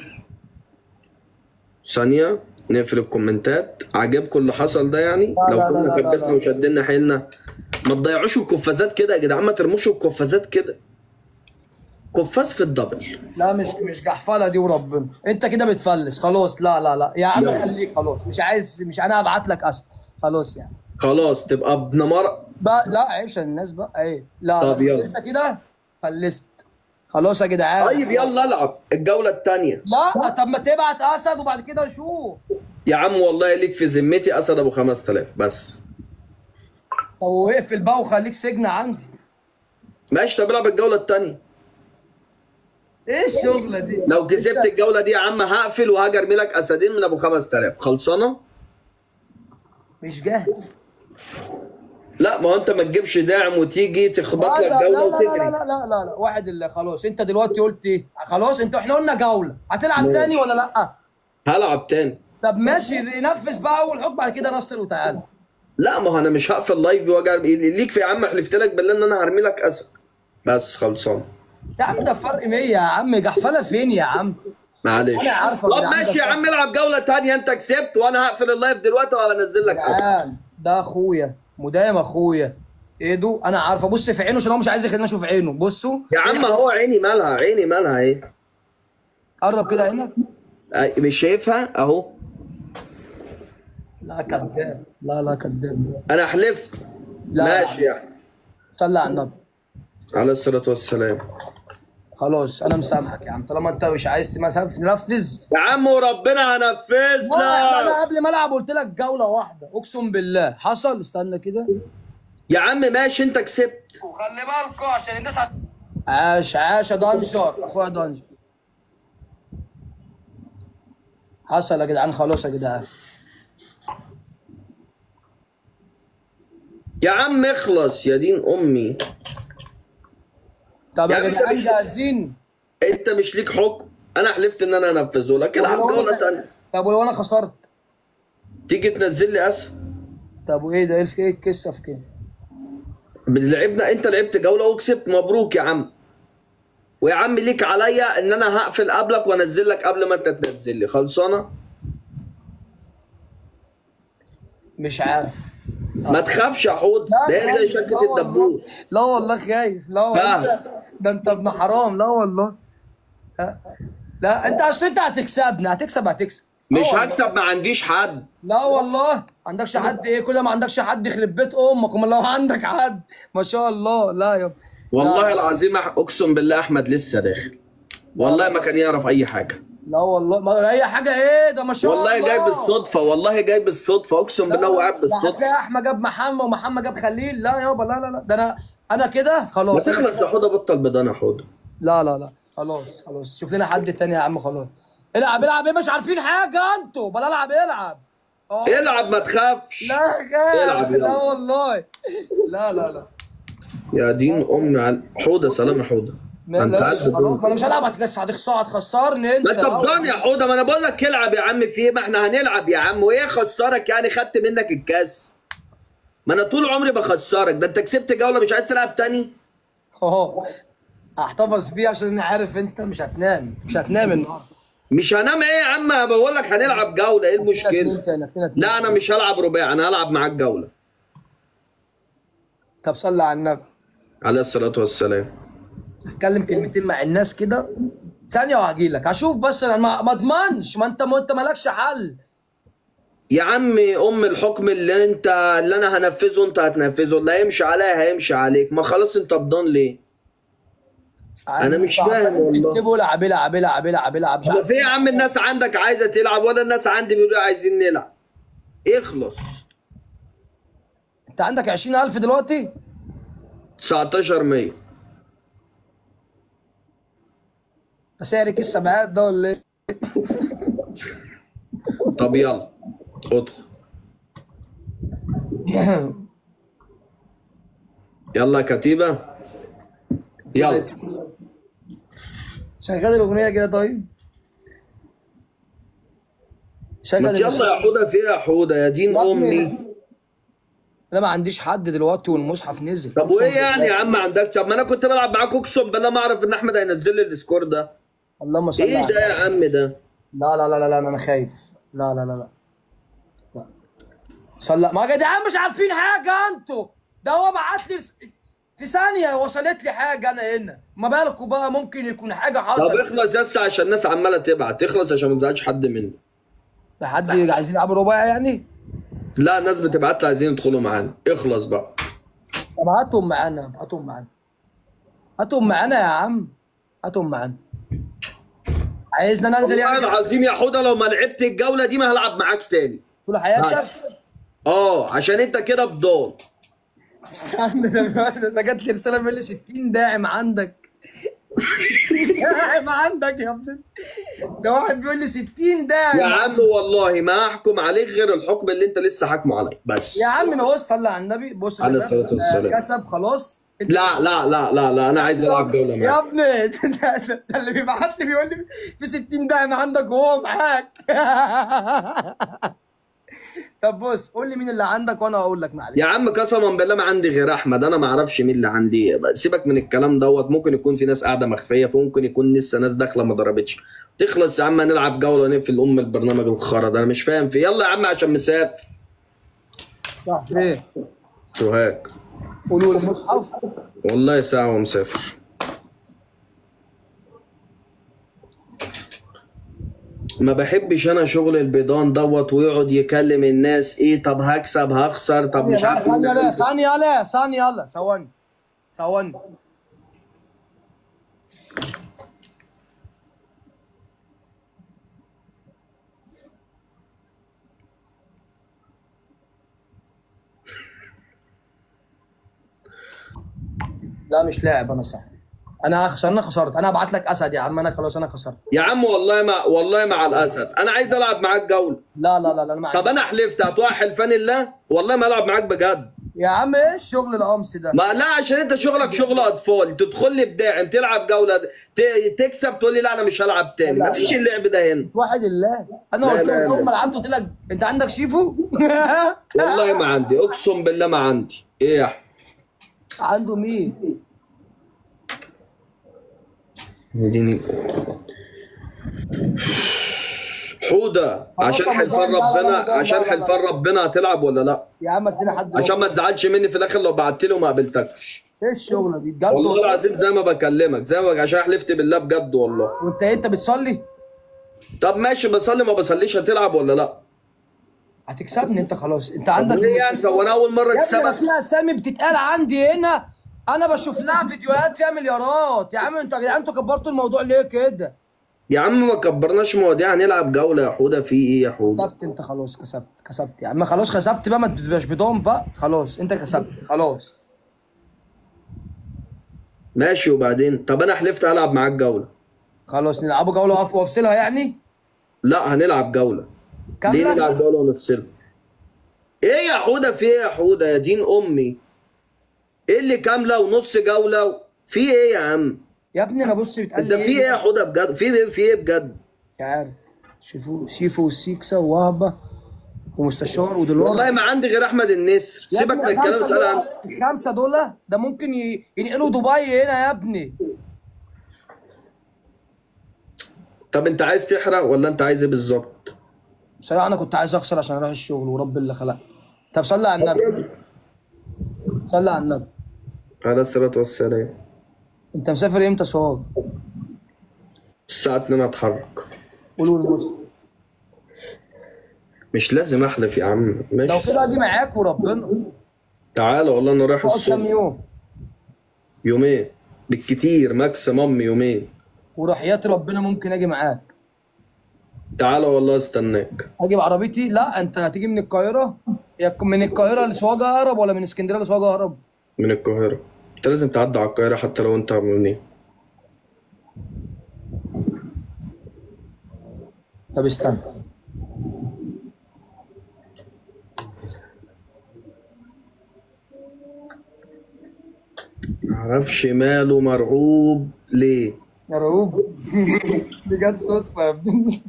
ثانيه نقفل الكومنتات عجبكم اللي حصل ده يعني لا، لو لا، كنا لا، لا، كبسنا لا. وشدنا حيلنا ما تضيعوش القفازات كده يا جدعان ما ترموش القفازات كده قفاز في الدبل لا مش مش جحفله دي وربنا انت كده بتفلس خلاص لا لا لا يا عم لا. خليك خلاص مش عايز مش انا هبعت لك اسد خلاص يعني خلاص تبقى ابن مرة بقى لا عيبش الناس بقى ايه لا طب بس يلا. انت كده فلست خلاص يا جدعان طيب يلا العب الجوله الثانيه لا طب ما تبعت اسد وبعد كده نشوف يا عم والله ليك في ذمتي اسد ابو 5000 بس طب واقفل بقى وخليك سجن عندي ماشي طب العب الجوله الثانيه ايه الشغله دي لو كسبت الجوله دي يا عم هقفل وهاجي ارمي لك اسدين من ابو 5000 خلصانه مش جاهز لا ما هو انت ما تجيبش داعم وتيجي تخبط لا لك لا جوله لا لا لا وتجري لا لا لا لا واحد اللي خلاص انت دلوقتي قلت ايه خلاص انت احنا قلنا جوله هتلعب ماشي. تاني ولا لا هلعب تاني طب ماشي نفذ بقى اول حكم بعد كده نصر وتعالى لا ما هو انا مش هقفل لايف واجي ليك في يا عم حلفت لك بالله ان انا هرمي لك اسد بس خلصان يا عم ده فرق 100 يا عم جحفله فين يا عم معلش أنا عارفة طب يا عم ماشي ده يا عم العب جوله تانيه انت كسبت وانا هقفل اللايف دلوقتي وهنزل لك اسد تعال ده اخويا مدايم اخويا ايده انا عارفه بص في عينه عشان هو مش عايز يخليني اشوف عينه بصوا يا عم هو عيني مالها عيني مالها ايه قرب كده عينك أي- مش شايفها اهو لا كذاب لا لا كذاب انا حلفت لا. ماشي يا عم صلي على النبي عليه الصلاه والسلام خلاص انا مسامحك يا عم طالما انت مش عايز تنفذ نفذ يا عم وربنا هنفذ لا، انا لك قبل ما العب قلت لك جوله واحده اقسم بالله حصل استنى كده يا عم ماشي انت كسبت خلي بالكوا عشان الناس عش... عاش عاش يا دنجر اخويا دنجر حصل يا جدعان خلاص يا جدعان يا عم اخلص يا دين امي طب يا يا عم جدعان مش- جاهزين انت مش ليك حكم انا حلفت ان انا انفذه لك العب طب ولو جوله أنا- ثانيه طب ولو انا خسرت تيجي تنزل لي اسد طب وايه ده ايه الف- ايه القصه في كده لعبنا انت لعبت جوله وكسبت مبروك يا عم ويا عم ليك عليا ان انا هقفل قبلك وانزل لك قبل ما انت تنزل لي خلصانه مش عارف ما تخافش يا حوض لا ده هي زي خايف، شكه لا والله. الدبوس لا والله خايف لا والله فاهم. انت- ده انت ابن حرام لا والله لا, لا انت اصل انت هتكسبني هتكسب هتكسب مش والله. هكسب ما عنديش حد لا والله عندكش حد ايه كل ما عندكش حد يخرب بيت امك امال لو عندك حد ما شاء الله لا يا والله العظيم أح- اقسم بالله احمد لسه داخل والله ما كان يعرف اي حاجه لا والله ما اي حاجه ايه ده ما شاء الله والله جاي بالصدفه والله جاي بالصدفه اقسم بالله هو قاعد لا بالصدفه هتلاقي احمد جاب محمد ومحمد جاب خليل لا يابا لا لا لا ده انا انا كده ما خلاص تخلص يا حوده بطل بدان يا حوده لا لا لا خلاص خلاص شوف لنا حد تاني يا عم خلاص العب العب ايه مش عارفين حاجه انتوا بلا العب العب اه العب ما تخافش لا خاف العب لا يلا. والله لا لا لا يا دين امي على حوده سلام يا حوده ما انت لا عارف خلاص ما انا مش هلعب هتخسر هتخسر هتخسرني انت ما انت لا بدان يا حوده ما انا بقول لك العب يا عم في ايه ما احنا هنلعب يا عم وايه خسرك يعني خدت منك الكاس ما انا طول عمري بخسرك ده انت كسبت جوله مش عايز تلعب تاني اه احتفظ بيه عشان انا عارف انت مش هتنام مش هتنام النهارده مش هنام ايه يا عم بقول لك هنلعب جوله ايه المشكله لا انا مش هلعب رباعي انا هلعب معاك جوله طب صلي على النبي عليه الصلاه والسلام اتكلم كلمتين مع الناس كده ثانيه وهجي لك هشوف بس انا ما ما اضمنش ما انت ما انت مالكش حل يا عمي ام الحكم اللي انت اللي انا هنفذه انت هتنفذه اللي هيمشي عليا هيمشي عليك ما خلاص انت بضان ليه انا مش فاهم والله تكتبوا العب العب العب العب العب مش ما عارف في يا عم الناس عندك عايزه تلعب ولا الناس عندي بيقولوا عايزين نلعب اخلص انت عندك 20000 دلوقتي 19 100 ده سعر كيس سبعات ده ولا ايه؟ طب يلا ادخل يلا يا كتيبه يلا شغال الاغنيه كده طيب شغل ما يلا يا حوده في إيه يا حوده يا دين امي انا ما عنديش حد دلوقتي والمصحف نزل طب وايه يعني يا عم عندك طب ما انا كنت بلعب معاك اقسم بالله ما اعرف ان احمد هينزل لي السكور ده اللهم صل ايه على ده يا عم ده لا لا لا لا لا انا خايف لا لا لا لا لا صلى ما يا جدعان مش عارفين حاجه انتوا ده هو بعت لي في ثانيه وصلت لي حاجه انا هنا ما بالكم بقى ممكن يكون حاجه طب حصلت اخلص يا اسطى عشان الناس عماله تبعت اخلص عشان ما تزعلش حد مني حد عايزين يلعبوا رباعي يعني لا الناس بتبعت لي عايزين يدخلوا معانا اخلص بقى طب هاتهم معانا هاتهم معانا هاتهم معانا يا عم هاتهم معانا عايزنا ننزل والله يعني العظيم يا حوده لو ما لعبت الجوله دي ما هلعب معاك تاني طول حياتك بس. اه عشان انت كده بضال استنى ده ده جات لي رساله بيقول لي 60 داعم عندك داعم عندك يا ابني ده واحد بيقول لي 60 داعم يا عم والله ما هحكم عليك غير الحكم اللي انت لسه حاكمه عليا بس يا عم ما بص صلي على النبي بص يا عليه شباب الصلاة والسلام. آه، كسب خلاص انت لا لا لا لا لا انا عايز العب جوله يا معاك ابني ده, ده, ده اللي بيبعت لي بيقول لي في 60 داعم عندك وهو معاك طب بص قول لي مين اللي عندك وانا اقول لك معلش يا عم قسما بالله ما عندي غير احمد انا ما اعرفش مين اللي عندي سيبك من الكلام دوت ممكن يكون في ناس قاعده مخفيه فممكن يكون لسه ناس داخله ما ضربتش تخلص يا عم نلعب جوله ونقفل ام البرنامج الخرا ده انا مش فاهم في يلا يا عم عشان مسافر راح فين سوهاج قولوا له المصحف والله ساعه ومسافر ما بحبش انا شغل البيضان دوت ويقعد يكلم الناس ايه طب هكسب هخسر طب مش عارف ثانية لا ثانية لا ثانية لا ثواني ثواني لا مش لاعب انا صح انا هخسر انا خسرت انا هبعت لك اسد يا عم انا خلاص انا خسرت يا عم والله ما والله مع الاسد انا عايز العب معاك جوله لا لا لا لا انا ما طب انا حلفت هتوقع حلفان الله والله ما العب معاك بجد يا عم ايه الشغل القمص ده ما لا عشان انت شغلك شغل اطفال تدخل لي بداعم تلعب جوله ت- تكسب تقول لي لا انا مش هلعب تاني لا، مفيش لا. اللعب ده هنا واحد الله انا لا، قلت لا، لك لا. اول ما لعبت قلت لك انت عندك شيفو والله ما عندي اقسم بالله ما عندي ايه يا احمد عنده مين اديني حوده عشان خلاص يا حلفان مزاج، لا، لا، لا، ربنا لا، لا، عشان لا، لا. حلفان ربنا هتلعب ولا لا يا عم هات لنا حد عشان ما تزعلش مني في الاخر لو بعت لي وما قابلتكش ايه الشغله دي بجد والله العظيم زي ما بكلمك زي ما عشان حلفت بالله بجد والله وانت انت بتصلي طب ماشي بصلي ما بصليش هتلعب ولا لا؟ هتكسبني انت خلاص انت طب عندك ليه يعني هو انا اول مره يا ابني انا اكسبك في اسامي بتتقال عندي هنا انا بشوف لها فيديوهات فيها مليارات يا عم انتوا يا جدعان انتوا كبرتوا الموضوع ليه كده يا عم ما كبرناش مواضيع هنلعب جوله يا حوده في ايه يا حوده؟ كسبت انت خلاص كسبت كسبت يا عم خلاص كسبت بقى ما تبقاش بدون بقى خلاص انت كسبت خلاص ماشي وبعدين طب انا حلفت هلعب معاك جوله خلاص نلعبوا جوله وأف- وافصلها يعني لا هنلعب جوله كاملة؟ ليه نلعب جوله ونفصلها؟ ايه يا حوده في ايه يا حوده يا دين امي؟ ايه اللي كامله ونص جوله و... في ايه يا عم؟ يا ابني انا بص بتقال انت لي في ايه يا حوده بجد؟ في ايه في ايه بجد؟ مش عارف شوفوا شيفو والسيكسا ووهبه ومستشار ودولار والله ما عندي غير احمد النسر يا سيبك ابني من الكلام الخمسة ده دول الخمسة دول ده ممكن ي- ينقلوا دبي هنا يا ابني طب انت عايز تحرق ولا انت عايز ايه بالظبط؟ بصراحة أنا كنت عايز أخسر عشان أروح الشغل ورب اللي خلق طب صلي على النبي صلي على النبي على الصلاه والسلام أنت مسافر إمتى صاد؟ الساعه 2 اتحرك قولوا المسلم مش لازم احلف يا عم لو ماشي كده أجي معاك وربنا تعالى والله انا رايح تقعد كام الصبح يوم يومين بالكتير ماكسيمم يومين وحياة ربنا ممكن أجي معاك تعالى والله استناك أجي بعربيتي لا أنت هتيجي من القاهرة يا من القاهرة لسواجة أقرب ولا من اسكندرية لسواجة أقرب؟ من القاهره انت لازم تعدي على القاهره حتى لو انت منين طب استنى معرفش ماله مرعوب ليه مرعوب بجد صدفة يا ابني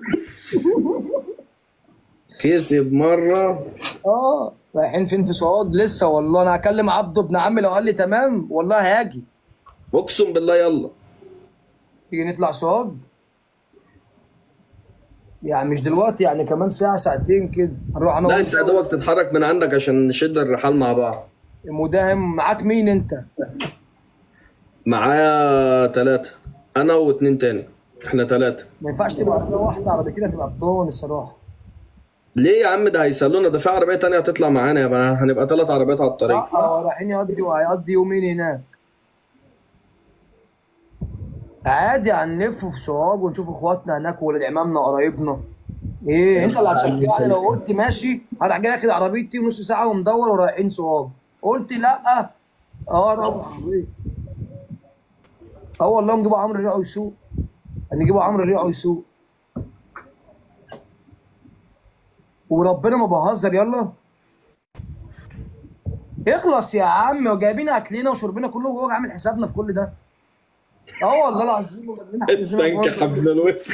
كسب مره اه رايحين فين في سعود لسه والله انا هكلم عبده ابن عمي لو قال لي تمام والله هاجي اقسم بالله يلا تيجي نطلع سعود يعني مش دلوقتي يعني كمان ساعة ساعتين كده هنروح انا لا وانت انت يا دوبك تتحرك من عندك عشان نشد الرحال مع بعض مداهم معاك مين انت؟ معايا ثلاثة انا واتنين تاني احنا ثلاثة ما ينفعش تبقى عربية واحدة عربيتين هتبقى بدون الصراحة ليه يا عم ده هيسالونا ده في عربية تانية هتطلع معانا يا بقى هنبقى ثلاث عربيات على الطريق اه رايحين يقضي وهيقضي يومين هناك عادي هنلف في سوهاج ونشوف اخواتنا هناك وولاد عمامنا وقرايبنا ايه انت اللي هتشجعني لو قلت ماشي هروح جاي اخد عربيتي ونص ساعه ومدور ورايحين سوهاج قلت لا اه رب حبيبي اه والله نجيبوا عمرو ريعه يسوق نجيبوا عمرو ريعه يسوق وربنا ما بهزر يلا اخلص يا عم وجايبين اكلنا وشربنا كله وهو عامل حسابنا في كل ده اه والله العظيم وجايبين السنك حبل الوسخ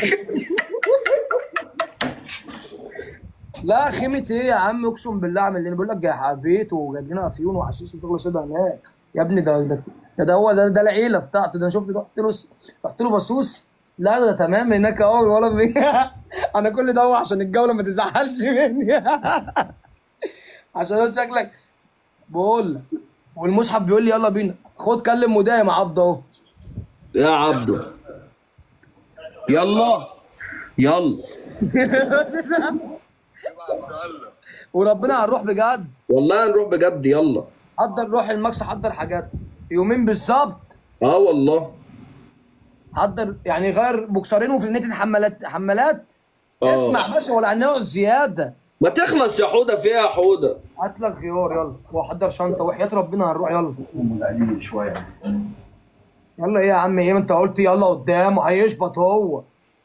لا خيمة ايه يا عم اقسم بالله عامل لنا بقول لك جاي بيت وجايب لنا افيون وحشيش وشغل سودا هناك يا ابني ده ده ده, ده هو ده, ده العيله بتاعته ده انا شفت رحت له رحت له بصوص لا ده تمام هناك اهو ولا بي... انا كل ده هو عشان الجوله ما تزعلش مني عشان انت شكلك بقول لك والمصحف بيقول لي يلا بينا خد كلم مداهم عبده اهو يا عبده يلا يلا وربنا هنروح بجد والله هنروح بجد يلا حضر روح الماكس حضر حاجات يومين بالظبط اه والله حضر يعني غير بوكسرين وفي النت حمالات حمالات آه. اسمع باشا ولا هنقعد زياده ما تخلص يا حوده فيها يا حوده هات لك خيار يلا وحضر شنطه وحياه ربنا هنروح يلا مدعين شويه يلا ايه يا عم ايه ما انت قلت يلا قدامه هيشبط هو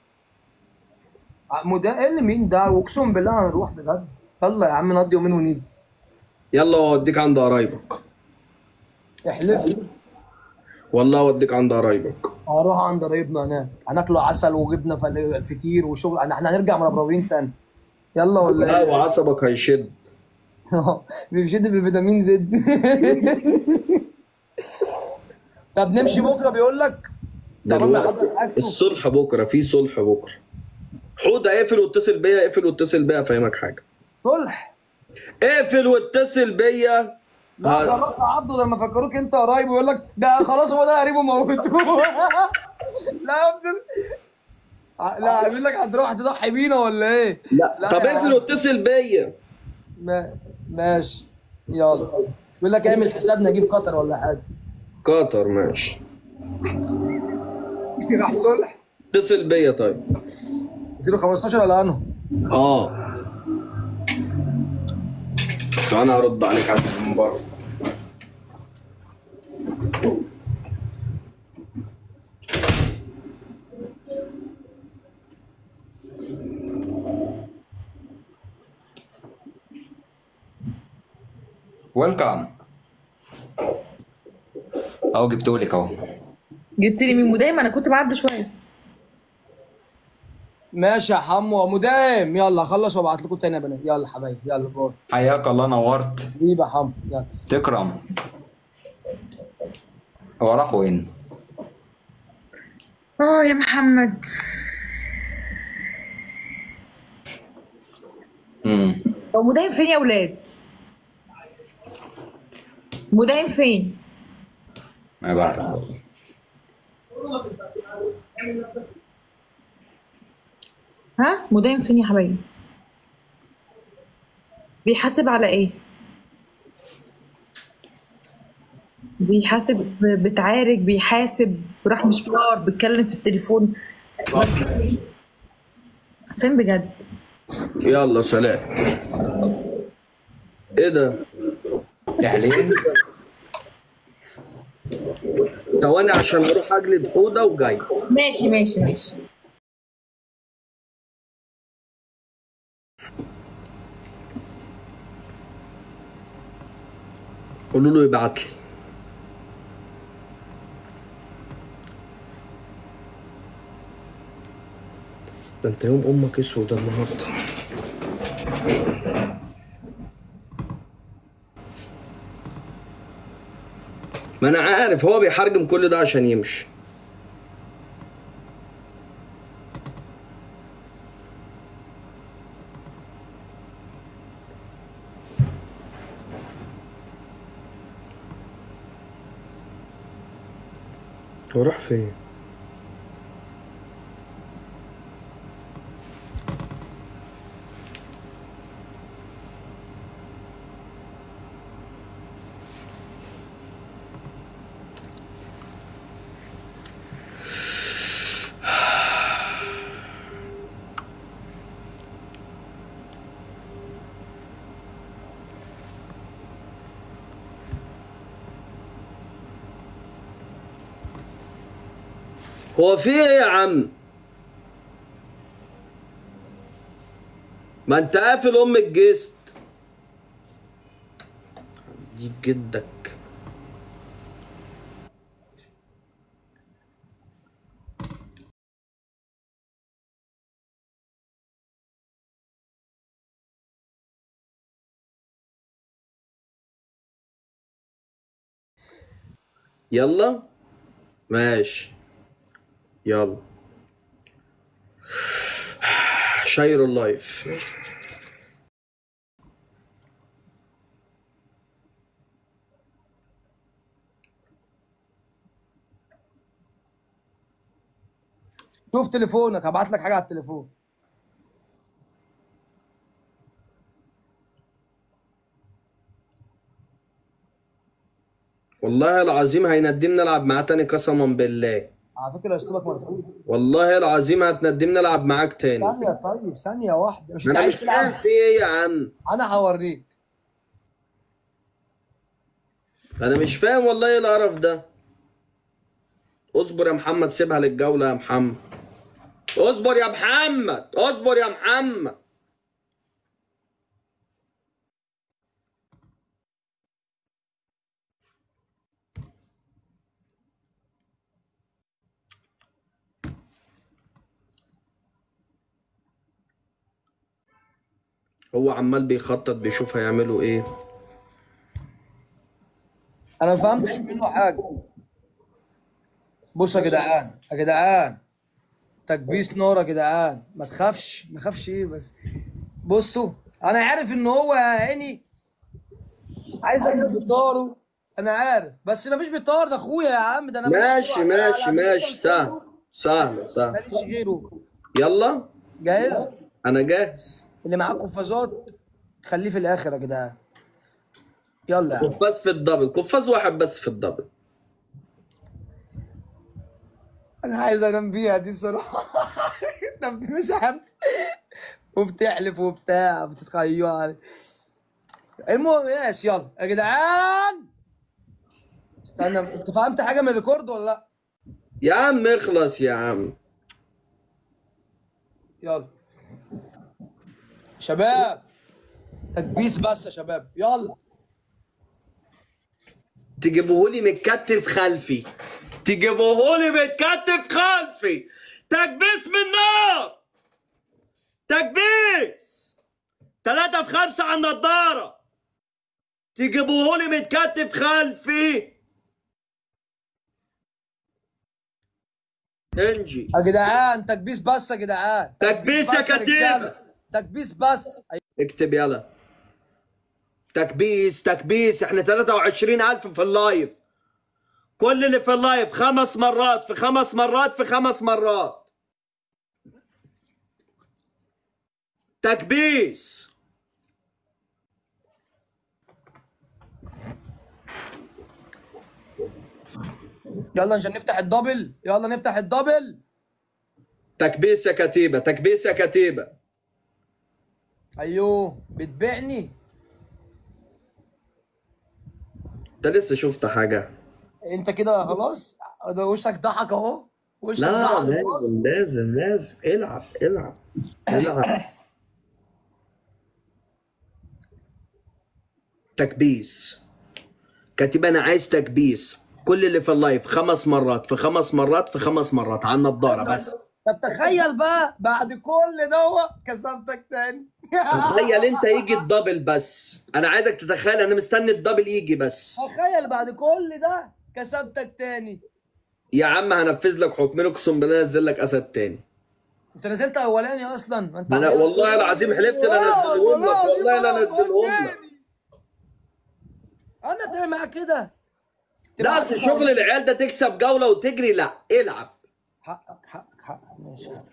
ع- مدا ايه اللي مين ده واقسم بالله هنروح بجد يلا يا عم نقضي يومين ونيجي يلا اوديك عند قرايبك احلف والله اوديك عند قرايبك هروح عند قرايبنا هناك هناكلوا عسل وجبنه فل- فطير وشغل احنا هنرجع مربربين تاني يلا ولا لا ايه؟ وعصبك هيشد بيشد بالفيتامين زد طب نمشي بكره بيقول لك طب ما دلوقتي حضر حاجته الصلح بكره في صلح بكره حوده اقفل واتصل بيا اقفل واتصل بيا افهمك حاجه صلح اقفل واتصل بيا لا ه- خلاص يا عبده لما فكروك انت قريب ويقول لك ده خلاص هو ده قريب وموتوه لا يا ابني لا بيقول لك هتروح تضحي بينا ولا ايه؟ لا طب يا اقفل عم. واتصل بيا ما... ماشي يلا بيقول لك اعمل حسابنا اجيب قطر ولا حاجه قطر ماشي راح صلح اتصل بيا طيب 015 ولا انه؟ اه بس انا هرد عليك عشان من بره ويلكم اهو جبتهولك اهو جبت لي من مدام انا كنت معبي شويه ماشي يا حمو مدام يلا خلص وابعت لكم تاني يا بنات يلا حبايبي يلا باي حياك الله نورت حبيبي يا حمو يلا تكرم هو راح وين؟ اه يا محمد امم هو مداهم فين يا ولاد مداهم فين ما بعرف والله ها مداهم فين يا حبايبي بيحاسب على ايه بيحاسب ب- بتعارك بيحاسب راح مشوار بيتكلم في التليفون فين بجد يلا سلام ايه ده؟ اعلان ثواني عشان اروح اجلد حوضه وجاي ماشي ماشي ماشي قولوا له يبعت لي ده انت يوم امك اسود النهارده ما انا عارف هو بيحرجم كل ده عشان يمشي هو راح فين هو في ايه يا عم ما انت قافل ام الجست دي جدك يلا ماشي يلا شير اللايف شوف تليفونك هبعت لك حاجه على التليفون والله العظيم هيندم نلعب معاه تاني قسما بالله على فكره اسلوبك مرفوض والله العظيم هتندم نلعب معاك تاني ثانيه طيب ثانيه واحده مش انت انا عايز مش تلعب فاهم في ايه يا عم انا هوريك انا مش فاهم والله ايه القرف ده اصبر يا محمد سيبها للجولة يا محمد اصبر يا محمد اصبر يا محمد هو عمال بيخطط بيشوف هيعملوا ايه انا ما فهمتش منه حاجه بصوا يا جدعان يا جدعان تكبيس نار يا جدعان ما تخافش ما تخافش ايه بس بصوا انا عارف ان هو يا عيني عايز ياخد بطاره انا عارف بس ما فيش بطار ده اخويا يا عم ده انا ماليش ماشي غيره. أنا ماشي على ماشي فكرة سهل سهل سهل ماليش غيره يلا جاهز انا جاهز اللي معاه قفازات خليه في الاخر يا جدعان يلا يا عم قفاز في الدبل قفاز واحد بس في الدبل انا عايز انام بيها دي الصراحه طب مش عارف وبتحلف وبتاع بتتخيل علي المهم ماشي يلا يا جدعان استنى انت فهمت حاجه من الريكورد ولا لا يا عم اخلص يا عم يلا شباب تكبيس بس يا شباب يلا تجيبوهولي متكتف خلفي تجيبوهولي متكتف خلفي تكبيس من نار تكبيس تلاتة في خمسة على النضارة تجيبوهولي متكتف خلفي انجي يا جدعان تكبيس بس يا جدعان تكبيس يا بس كتيبة. رجالة. تكبيس بس اكتب يلا تكبيس تكبيس احنا 23000 في اللايف كل اللي في اللايف خمس مرات في خمس مرات في خمس مرات تكبيس يلا عشان نفتح الدبل يلا نفتح الدبل تكبيس يا كتيبة تكبيس يا كتيبة ايوه بتبيعني انت لسه شفت حاجة انت كده خلاص ده وشك ضحك اهو وشك لا ضحك خلاص لازم لازم لازم العب العب العب تكبيس كاتب انا عايز تكبيس كل اللي في اللايف خمس مرات في خمس مرات في خمس مرات على النضاره بس طب تخيل بقى بعد كل دوت كسبتك تاني تخيل انت يجي الدبل بس انا عايزك تتخيل انا مستني الدبل يجي بس تخيل بعد كل ده كسبتك تاني يا عم هنفذ لك حكمين اقسم بالله انزل لك اسد تاني انت نزلت اولاني اصلا ما انت انا عملت- والله العظيم حلفت لا انزلهم لك والله لا انزلهم لك انا تعمل معاك كده ده اصل شغل العيال ده تكسب جوله وتجري لا العب حقك حقك حقك ماشي حقك.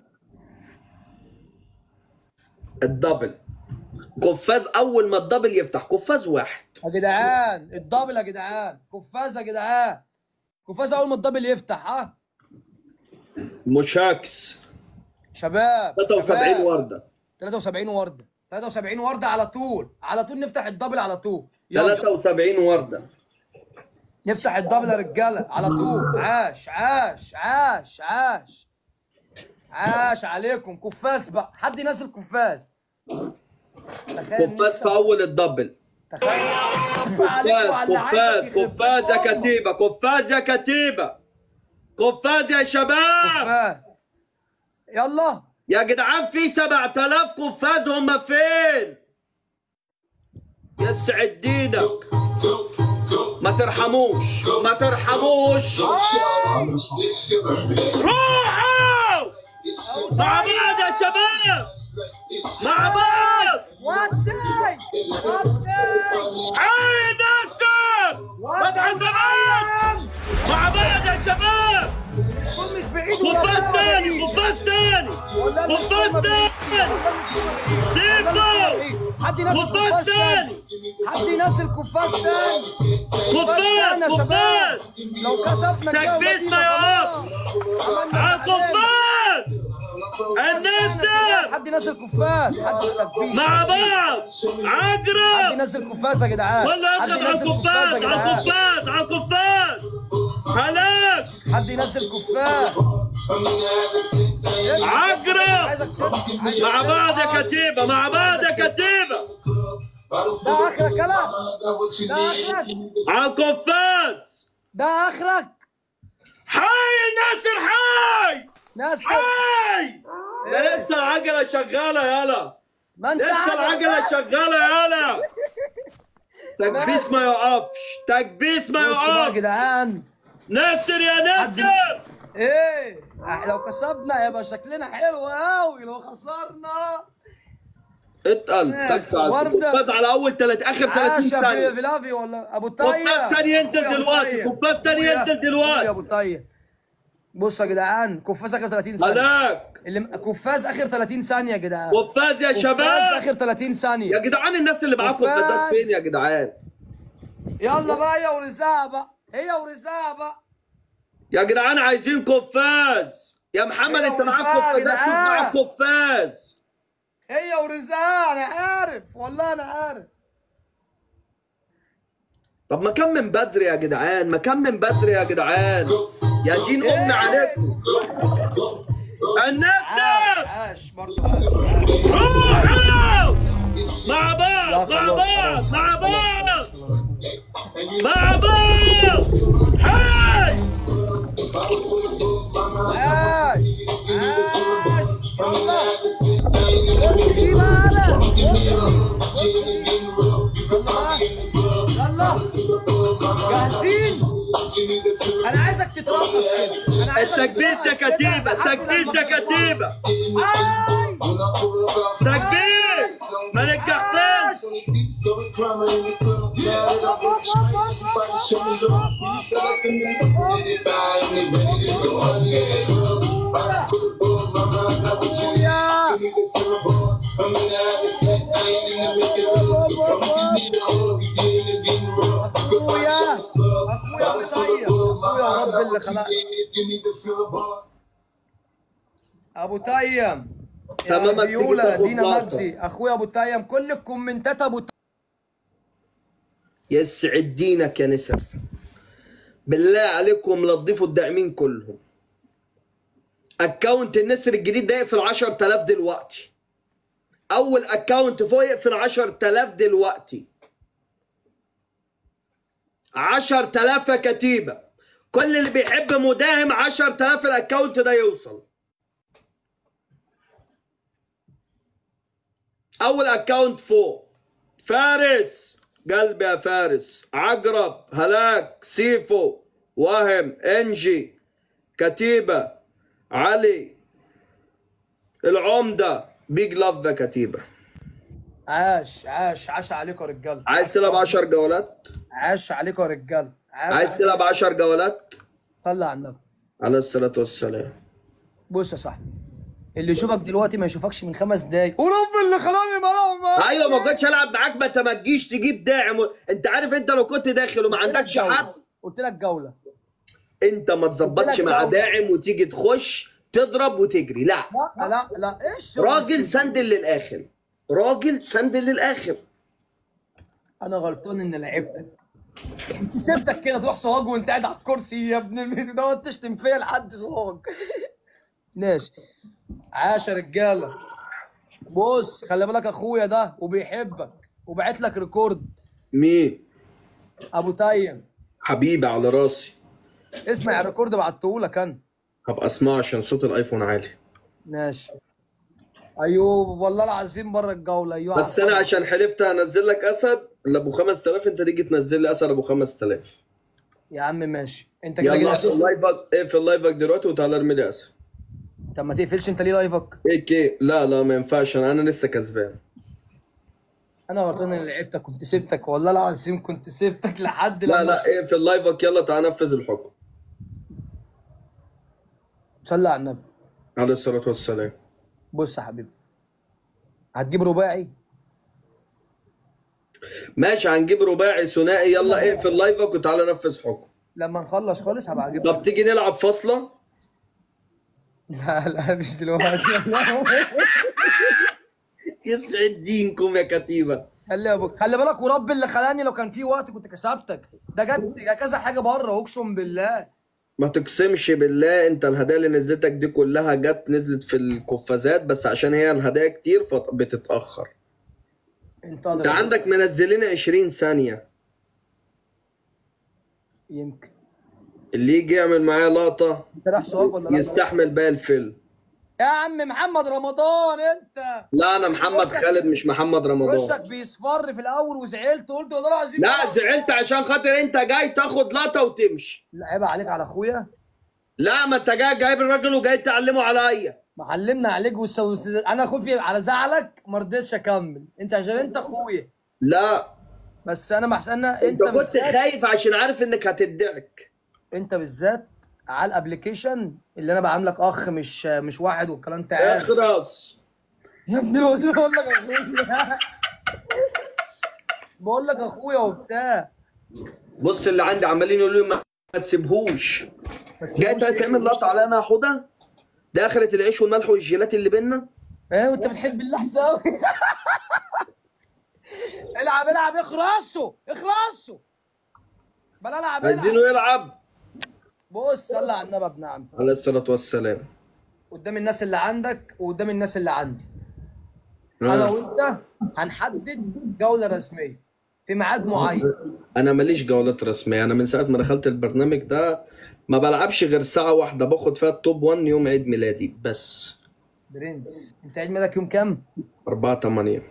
الدبل قفاز اول ما الدبل يفتح قفاز واحد يا جدعان الدبل يا جدعان قفاز يا جدعان قفاز اول ما الدبل يفتح ها مشاكس شباب 73 شباب. ورده 73 ورده 73 ورده على طول على طول نفتح الدبل على طول يلا 73 ورده نفتح الدبل يا رجاله على طول عاش عاش عاش عاش عاش عليكم كفاس بقى حد ينزل كفاس تخيل قفاز في اول الدبل عليكم قفاز على اللي عايزك قفاز يخرب قفاز يا بيت كتيبه قفاز يا كتيبه قفاز يا شباب قفاز. يلا يا جدعان في 7000 قفاز هم فين يسعد دينك ما ترحموش ما ترحموش روحوا مع بعض يا شباب مع بعض ودي ودي عين ناصر ما تحزنوش مع بعض يا شباب مش بعيد قفاز تاني قفاز تاني قفاز تاني سيبوا حد ينزل قفاز قفاز تاني تاني حد ينزل قفاز تاني قفاز تاني يا شباب قفاز لو كسبنا الجولة تكبيس دي ما خلاص. يقف عملنا على اللي القفاز علينا. قفاز تاني يا شباب. النسر حد ينزل قفاز حد تكبيس مع بعض حد عقرب ينزل قفاز يا جدعان ولا حد اخذ على ينزل قفاز القفاز يا على جدعان القفاز على القفاز هلاك حد ينزل قفاز عقرب عايزك عايزك- مع بعض يا كتيبة مع بعض يا كتيبة ده اخرك يلا ده اخرك على القفاز ده اخرك حي ناصر حي ناصر حي ده لسه العجلة شغالة يلا ما انت لسه عارف العجلة بس. شغالة يلا تكبيس ما يقفش تكبيس ما بصوا بقى يا يقفش جدعان ناصر يا ناصر ايه إح- لو كسبنا يبقى شكلنا حلو قوي لو خسرنا اتقل ماشي. تكفى على وردة. القفاز على اول تلات اخر 30 عاش يا ثانية في- فيلافي ولا ابو طيب قفاز تاني ينزل أخويا أبو دلوقتي طيب. قفاز تاني أخويا- ينزل أخويا دلوقتي ابو طيب بصوا يا جدعان كفاز اخر 30 ثانيه هلاك اللي كفاز اخر 30 ثانيه يا جدعان قفاز يا شباب كفاز اخر 30 ثانيه يا جدعان الناس اللي معاكم قفاز. قفازات فين يا جدعان يلا بقى هي ورزاها بقى هي ورزاها بقى يا جدعان عايزين قفاز يا محمد هي انت معاك ورزاها يا قفازات جدعان. شوف معاك قفاز هي ورزاها انا عارف والله انا عارف طب ما كان من بدري يا جدعان ما كان من بدري يا جدعان يا دين امي عليكم الناس عاش برضه روحوا مع بعض لا مع خلاص، بعض خلاص، مع خلاص، بعض خلاص. مع بعض هاي عاش عاش والله بص دي بقى انا بص بص دي يلا بقى. جاهزين انا عايزك تترقص كده انا عايزك التكبيس يا تترقص كده كتيبة لحد التكبيس لما يا كتيبة آي. تكبيس ما نجحتش اخويا اخويا مطيب اخويا رب اللي خلقني ابو تيم تمام، يا تيجي فيولا تاخد دينا لقطة. مجدي اخويا ابو تيم كل الكومنتات ابو تيم يسعد دينك يا نسر بالله عليكم لا تضيفوا الداعمين كلهم اكونت النسر الجديد ده يقفل 10000 دلوقتي اول اكونت فوق يقفل 10000 دلوقتي 10000 يا كتيبه كل اللي بيحب مداهم 10000 الاكونت ده يوصل اول اكونت فوق فارس قلبي يا فارس عقرب هلاك سيفو وهم انجي كتيبة علي العمدة بيج لاف يا كتيبة عاش عاش عاش عليكم يا رجاله عايز تلعب 10 جولات عاش عليكم يا رجاله عاش عايز عليكم. تلعب 10 جولات صلي على النبي عليه الصلاة والسلام بص يا صاحبي اللي يشوفك دلوقتي ما يشوفكش من خمس دقايق ورب اللي خلاني معاهم ايوه ما كنتش العب معاك ما انت ما تجيش تجيب داعم و... انت عارف انت لو كنت داخل وما عندكش حد قلت لك جوله انت ما تظبطش قلت لك مع جولة. داعم وتيجي تخش تضرب وتجري لا لا لا لا ايش شغل راجل السجن؟ سندل للاخر راجل سندل للاخر انا غلطان ان لعبتك سبتك كده تروح صواج وانت قاعد على الكرسي يا ابن الميت دوت تشتم فيا لحد صواج ماشي عاش يا رجاله بص خلي بالك اخويا ده وبيحبك وبعت لك ريكورد مين ابو تيم حبيبي على راسي اسمع الريكورد بعته لك انا هبقى اسمعه عشان صوت الايفون عالي ماشي ايوب والله العظيم بره الجوله ايوه بس انا عشان حلفت هنزل لك اسد اللي ابو 5000 انت تيجي تنزل لي اسد ابو 5000 يا عم ماشي انت كده كده يلا اقفل هتقفل لايفك اقفل لايفك دلوقتي وتعالى ارمي لي اسد طب ما تقفلش انت ليه لايفك ايه كي لا لا ما ينفعش انا انا لسه كسبان انا غلطان اني لعبتك كنت سبتك والله العظيم كنت سبتك لحد لا لما لا اقفل لايفك يلا تعالى نفذ الحكم صلي على النبي عليه الصلاه والسلام بص يا حبيبي هتجيب رباعي ماشي هنجيب رباعي ثنائي يلا اقفل لايفك وتعالى نفذ حكم لما نخلص خالص هبقى اجيب طب تيجي نلعب فاصله لا لا مش دلوقتي يسعد دينكم يا كتيبه خلي ابوك خلي بالك ورب اللي خلاني لو كان في وقت كنت كسبتك ده جت ده كذا حاجه بره اقسم بالله ما تقسمش بالله انت الهدايا اللي نزلتك دي كلها جت نزلت في القفازات بس عشان هي الهدايا كتير فبتتاخر انت انت عندك منزلين 20 ثانيه يمكن اللي يجي يعمل معايا لقطه انت رايح سواق ولا لا يستحمل باقي الفيلم يا عم محمد رمضان انت لا انا محمد وشك- خالد مش محمد رمضان وشك بيصفر في الاول وزعلت قلت والله العظيم لا زعلت عشان خاطر انت جاي تاخد لقطه وتمشي لا عيب عليك على اخويا لا ما انت جاي جايب الراجل وجاي تعلمه عليا معلمنا عليك وسو... انا خوفي على زعلك ما رضيتش اكمل انت عشان انت اخويا لا بس انا محسن انت انت كنت بالذات خايف عشان عارف انك هتدعك انت بالذات على الابلكيشن اللي انا بعملك اخ مش مش واحد والكلام تعال اخرس يا ابني الوزير بقول لك اخويا بقول لك اخويا وبتاع بص اللي عندي عمالين يقولوا لي ما ما تسيبهوش جاي تسيبهوش إيه؟ تعمل لقطه على انا يا حوده ده اخرة العيش والملح والجيلات اللي بينا ايه وانت بتحب اللحسه قوي العب العب اخرسوا اخرسوا بلا العب العب عايزينه يلعب بص صلي على النبي يا ابن عم عليه الصلاه والسلام قدام الناس اللي عندك وقدام الناس اللي عندي انا آه. وانت هنحدد جوله رسميه في ميعاد معين انا ماليش جولات رسميه انا من ساعه ما دخلت البرنامج ده ما بلعبش غير ساعه واحده باخد فيها التوب 1 يوم عيد ميلادي بس برنس انت عيد ميلادك يوم كام؟ 4 8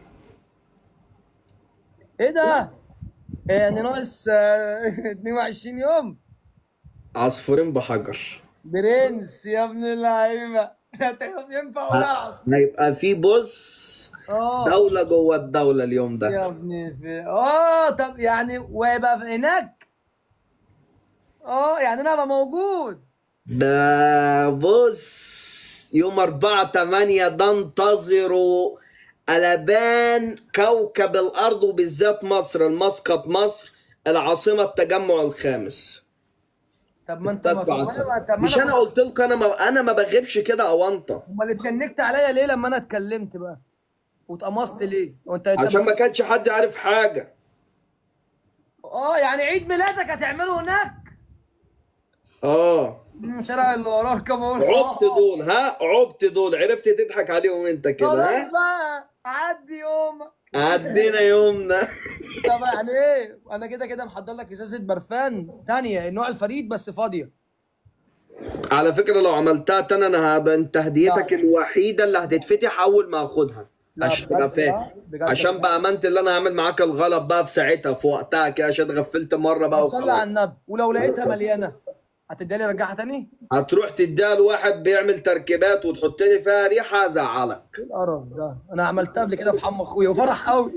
ايه ده؟ إيه يعني ناقص آه، 22 يوم عصفورين بحجر برنس يا ابن اللعيبه انت ينفع اقول على العصفور هيبقى في بص اه دوله جوه الدوله اليوم ده يا ابني في اه طب يعني ويبقى في هناك اه يعني انا ابقى موجود ده بص يوم 4 8 ده انتظروا قلبان كوكب الارض وبالذات مصر المسقط مصر العاصمه التجمع الخامس طب ما انت ما طب ما انا طب ما مش انا قلت لكم انا ما انا ما بغيبش كده اونطه امال اتشنكت عليا ليه لما انا اتكلمت بقى واتقمصت ليه وانت انت عشان ما كانش حد عارف حاجه اه يعني عيد ميلادك هتعمله هناك اه مم، شارع اللي وراك كم اقول عبت دول ها عبت دول عرفت تضحك عليهم انت كده خلاص ها بقى عدي يومك عدينا يومنا طب يعني ايه انا كده كده محضر لك ازازه برفان تانية النوع الفريد بس فاضيه على فكره لو عملتها تاني انا هبقى انت هديتك الوحيده اللي هتتفتح اول ما اخدها لا، عشان بجد تبقى بقى، فاهم بجد عشان بقى. بامانه اللي انا هعمل معاك الغلط بقى في ساعتها في وقتها كده عشان غفلت مره بقى صلي وخلاص. على النبي ولو لقيتها مليانه هتديها لي رجعها تاني هتروح تديها لواحد بيعمل تركيبات وتحط لي فيها ريحه ازعلك ايه القرف ده انا عملتها قبل كده في حم اخويا وفرح قوي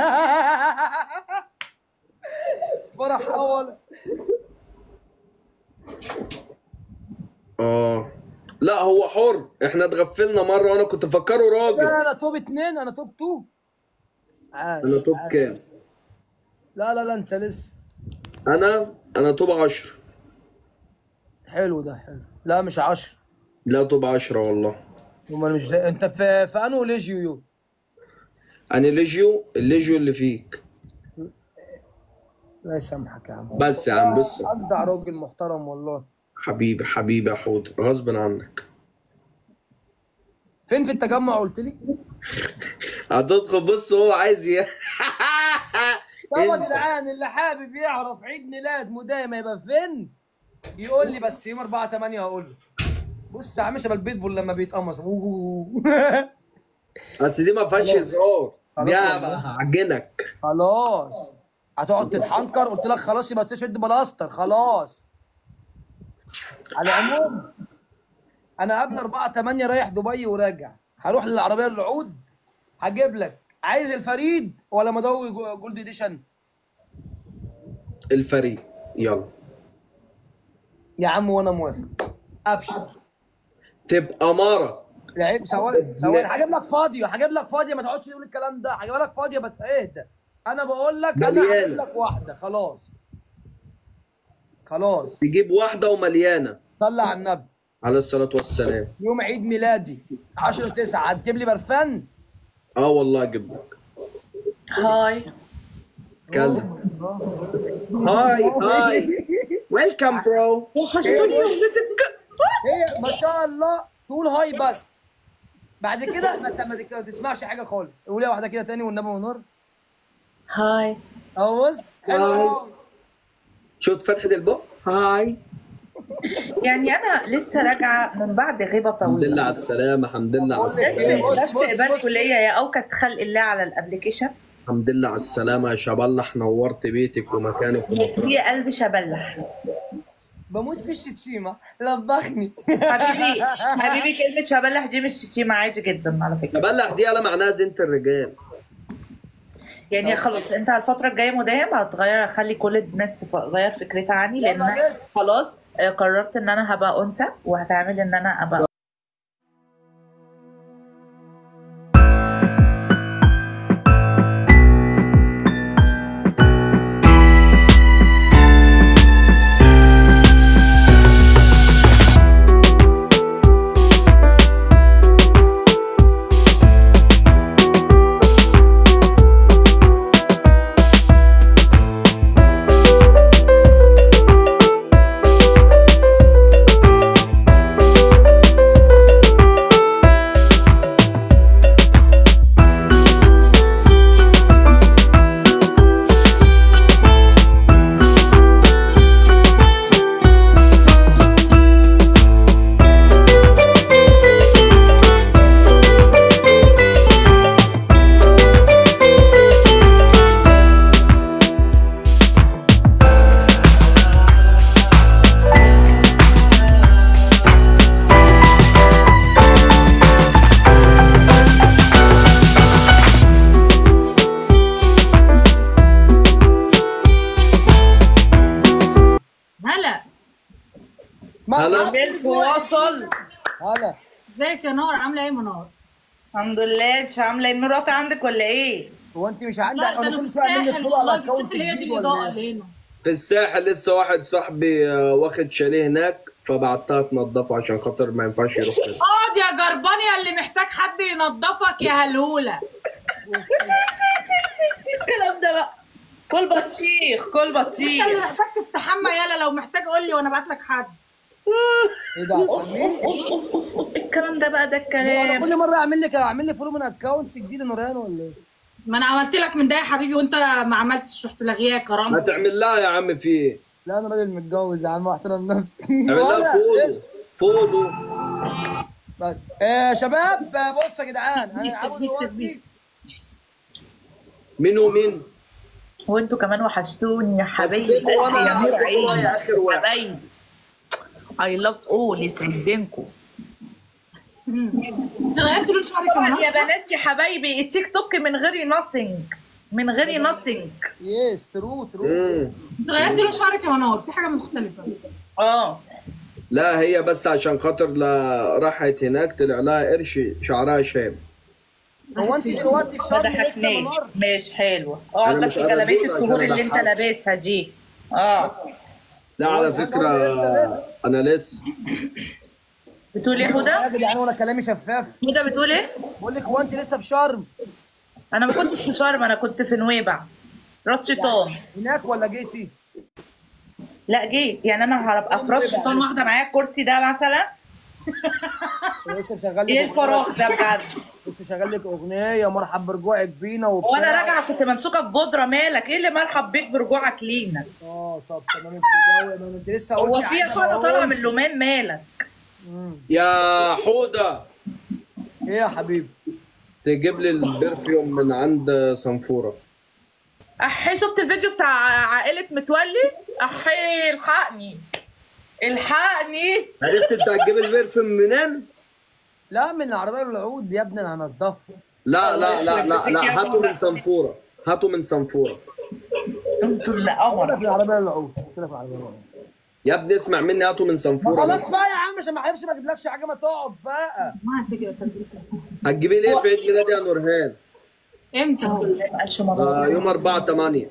فرح اول اه لا هو حر احنا اتغفلنا مره وانا كنت فكره راجل لا انا توب اتنين انا توب تو عاش انا توب عاش. كام لا لا لا انت لسه انا انا توب 10 حلو ده حلو لا مش 10 لا توب 10 والله امال مش زي انت في في انو ليجيو يو انا ليجيو الليجيو اللي فيك لا يسامحك يا عم بس يا عم بص اجدع راجل محترم والله حبيبي حبيبي يا حوض غصب عنك فين في التجمع قلت لي؟ هتدخل بص هو عايز ي... طب يا انسى. جدعان اللي حابب يعرف عيد ميلاد مدايم هيبقى فين؟ يقول لي بس يوم 4 8 هقول له بص يا عم شبه البيتبول لما بيتقمص بس دي ما فيهاش خلاص. هزار خلاص دي والله. هعجنك خلاص هتقعد تتحنكر قلت لك خلاص يبقى تشد بلاستر خلاص على العموم انا قبل 4 8 رايح دبي وراجع هروح للعربيه العود هجيب لك عايز الفريد ولا مدوي جو- جولد اديشن الفريق يلا يا عم وانا موافق ابشر تبقى مرة لعيب ثواني ثواني هجيب لك فاضيه هجيب لك فاضيه ما تقعدش تقول الكلام ده هجيب لك فاضيه بس اهدى انا بقول لك انا مليانة. هجيب لك واحده خلاص خلاص تجيب واحدة ومليانة صلي على النبي عليه الصلاة والسلام يوم عيد ميلادي 10 9 هتجيب لي برفان اه والله اجيب لك هاي كلم هاي هاي ويلكم برو وحشتني هي ما شاء الله تقول هاي بس بعد كده ما ت- ما تك- ما تسمعش حاجه خالص قولي واحده كده تاني والنبي ونور هاي اهو بص حلو هاي. أوي. شفت فتحة البق هاي يعني انا لسه راجعه من بعد غيبه الحمد لله طويله على السلامة الحمد لله على بس السلامة بس استقبال كليه يا اوكس خلق الله على الابلكيشن الحمد لله على السلامة يا شبلح نورت بيتك ومكانك في قلب شبلح بموت في الشتيمه لبخني حبيبي حبيبي كلمه شبلح دي مش شتيمه عادي جدا على فكره شبلح دي على معناها زينة الرجال يعني خلاص انت على الفتره الجايه مداهم هتغير هخلي كل الناس تغير فكرتها عني لان يلا أنا بينا. خلاص آه، قررت ان انا هبقى انثى وهتعامل ان انا ابقى هلا هلا وصل هلا ازيك يا نار عامله ايه يا منار؟ الحمد لله انت عامله ايه مرات عندك ولا ايه؟ هو انت مش عندك لا ده انا انا كل في شويه اعمل لك الساحل فولو على والله اكونت الساحل هي دي جديد الاضاءه ولا اللي ايه؟ هنا في الساحل لسه واحد صاحبي آه، واخد شاليه هناك فبعتها تنضفه عشان خاطر ما ينفعش يروح كده اقعد يا جربان يا اللي محتاج حد ينظفك يا هلوله الكلام ده بقى كل بطيخ كل انت اللي بطيخ محتاج تستحمى يالا لو محتاج قول لي وانا ابعت لك حد ايه ده هتعمليه؟ إيه الكلام ده بقى ده انا الكلام كل مره اعمل لك اعمل لي فولو من اكونت جديد يا نوران ولا ايه؟ ما انا عملت لك من ده يا حبيبي وانت ما عملتش رحت لاغياه ما كرامه تعمل لها يا عم في ايه؟ لا انا راجل متجوز يا عم واحترم نفسي اعمل لها ولا فولو إيش؟ فولو بس آه شباب آه، بصوا يا جدعان تدبيس هنلعبوا تدبيس دلوقتي تدبيس مين ومين؟ وانتوا كمان وحشتوني يا حبايبي سيبوا وانا يا نور هاخد عيني رأي آخر واحد. حبايبي اي لاف اول يسعدنكم انت غيرت لون شعرك يا طبعا منار يا بنات يا حبايبي التيك توك من غير ناثينج من غير ناثينج يس ترو ترو مم. انت غيرت لون شعرك يا منار في حاجه مختلفه اه لا هي بس عشان خاطر لا راحت هناك طلع لها قرش شعرها شاب هو انت دلوقتي في ما شرم لسه ضحكناش منار مش حلوه اقعد أنا بس مش جلابيه قادر الطهور عشان اللي انت أضحك. لابسها دي اه لا على هو فكرة أنا لسه أنا لسه بتقول ايه هدى؟ يا جدعان وانا كلامي شفاف هدى بتقول ايه؟ بقول لك هو انت لسه في شرم انا ما كنتش في شرم انا كنت في نويبع راس شيطان هناك ولا جيتي؟ لا جيت يعني انا هبقى في راس شيطان واحده معايا الكرسي ده مثلا لسه مشغل لك ايه الفراغ ده بجد لسه شغال لك اغنيه مرحب برجوعك بينا وبتاع وانا راجعه كنت ممسوكه ببودره مالك ايه اللي مرحب بيك برجوعك لينا اه طب تمام انت جاوه ما انت لسه هو قلتي في عايزة حاجه طالعه أقول. من لومان مالك يا حودة ايه يا حبيبي؟ تجيب لي البرفيوم من عند صنفورة احي شفت الفيديو بتاع عائله متولي احي الحقني الحقني عرفت أنت هتجيب البرفيوم منين؟ لا من العربيه العود يا ابني انا هنضفها لا لا لا لا لا هاتوا من صنفورة هاتوا من صنفورة انتوا اللي قلت لك قمر العربيه العود قلت لك العربيه العود يا ابني اسمع مني هاتوا من ما صنفورة خلاص بس بقى يا عم عشان ما اعرفش ما اجيبلكش حاجه ما تقعد بقى ما هتجي تلبس هتجيبي لي ايه في عيد ميلادي يا نورهان؟ امتى هو؟ قالش آه يوم 4 8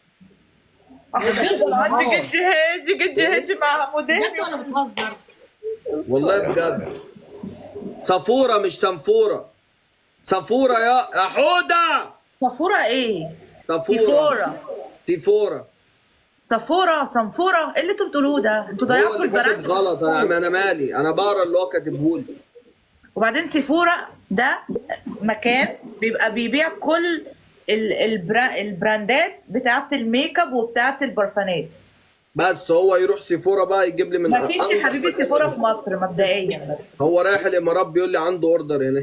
عندي جد هاجي جد هاجي مع مدام بجد ولا بتهزر؟ والله بجد صفورة مش صنفورة صفورة يا يا حودة صفورة ايه؟ صفورة سيفورة سيفورة صفورة صنفورة ايه اللي انتوا بتقولوه ده؟ انتوا هو ضيعتوا اللي كاتب البراند غلط يا عم انا مالي انا بقرا اللي هو كاتبه لي وبعدين سيفورا ده مكان بيبقى بيبيع كل ال- البرا... البراندات بتاعت الميك اب وبتاعت البرفانات بس هو يروح سيفورة بقى يجيب لي من مفيش يا حبيبي سيفورا في مصر مبدئيا بس هو رايح الامارات بيقول لي عنده اوردر هنا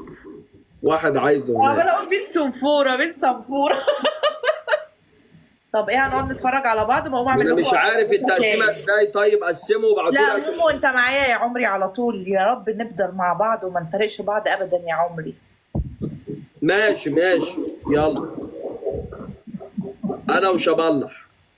واحد عايزه عمال هناك اقول مين صنفورة مين صنفورة طب ايه هنقعد نتفرج على بعض ما اقوم اعمل انا لكم مش عارف التقسيمه شاي. ازاي طيب قسموا وابعتوا لا لي عشان مومو انت معايا يا عمري على طول يا رب نفضل مع بعض وما نفرقش بعض ابدا يا عمري ماشي ماشي يلا انا وشبلح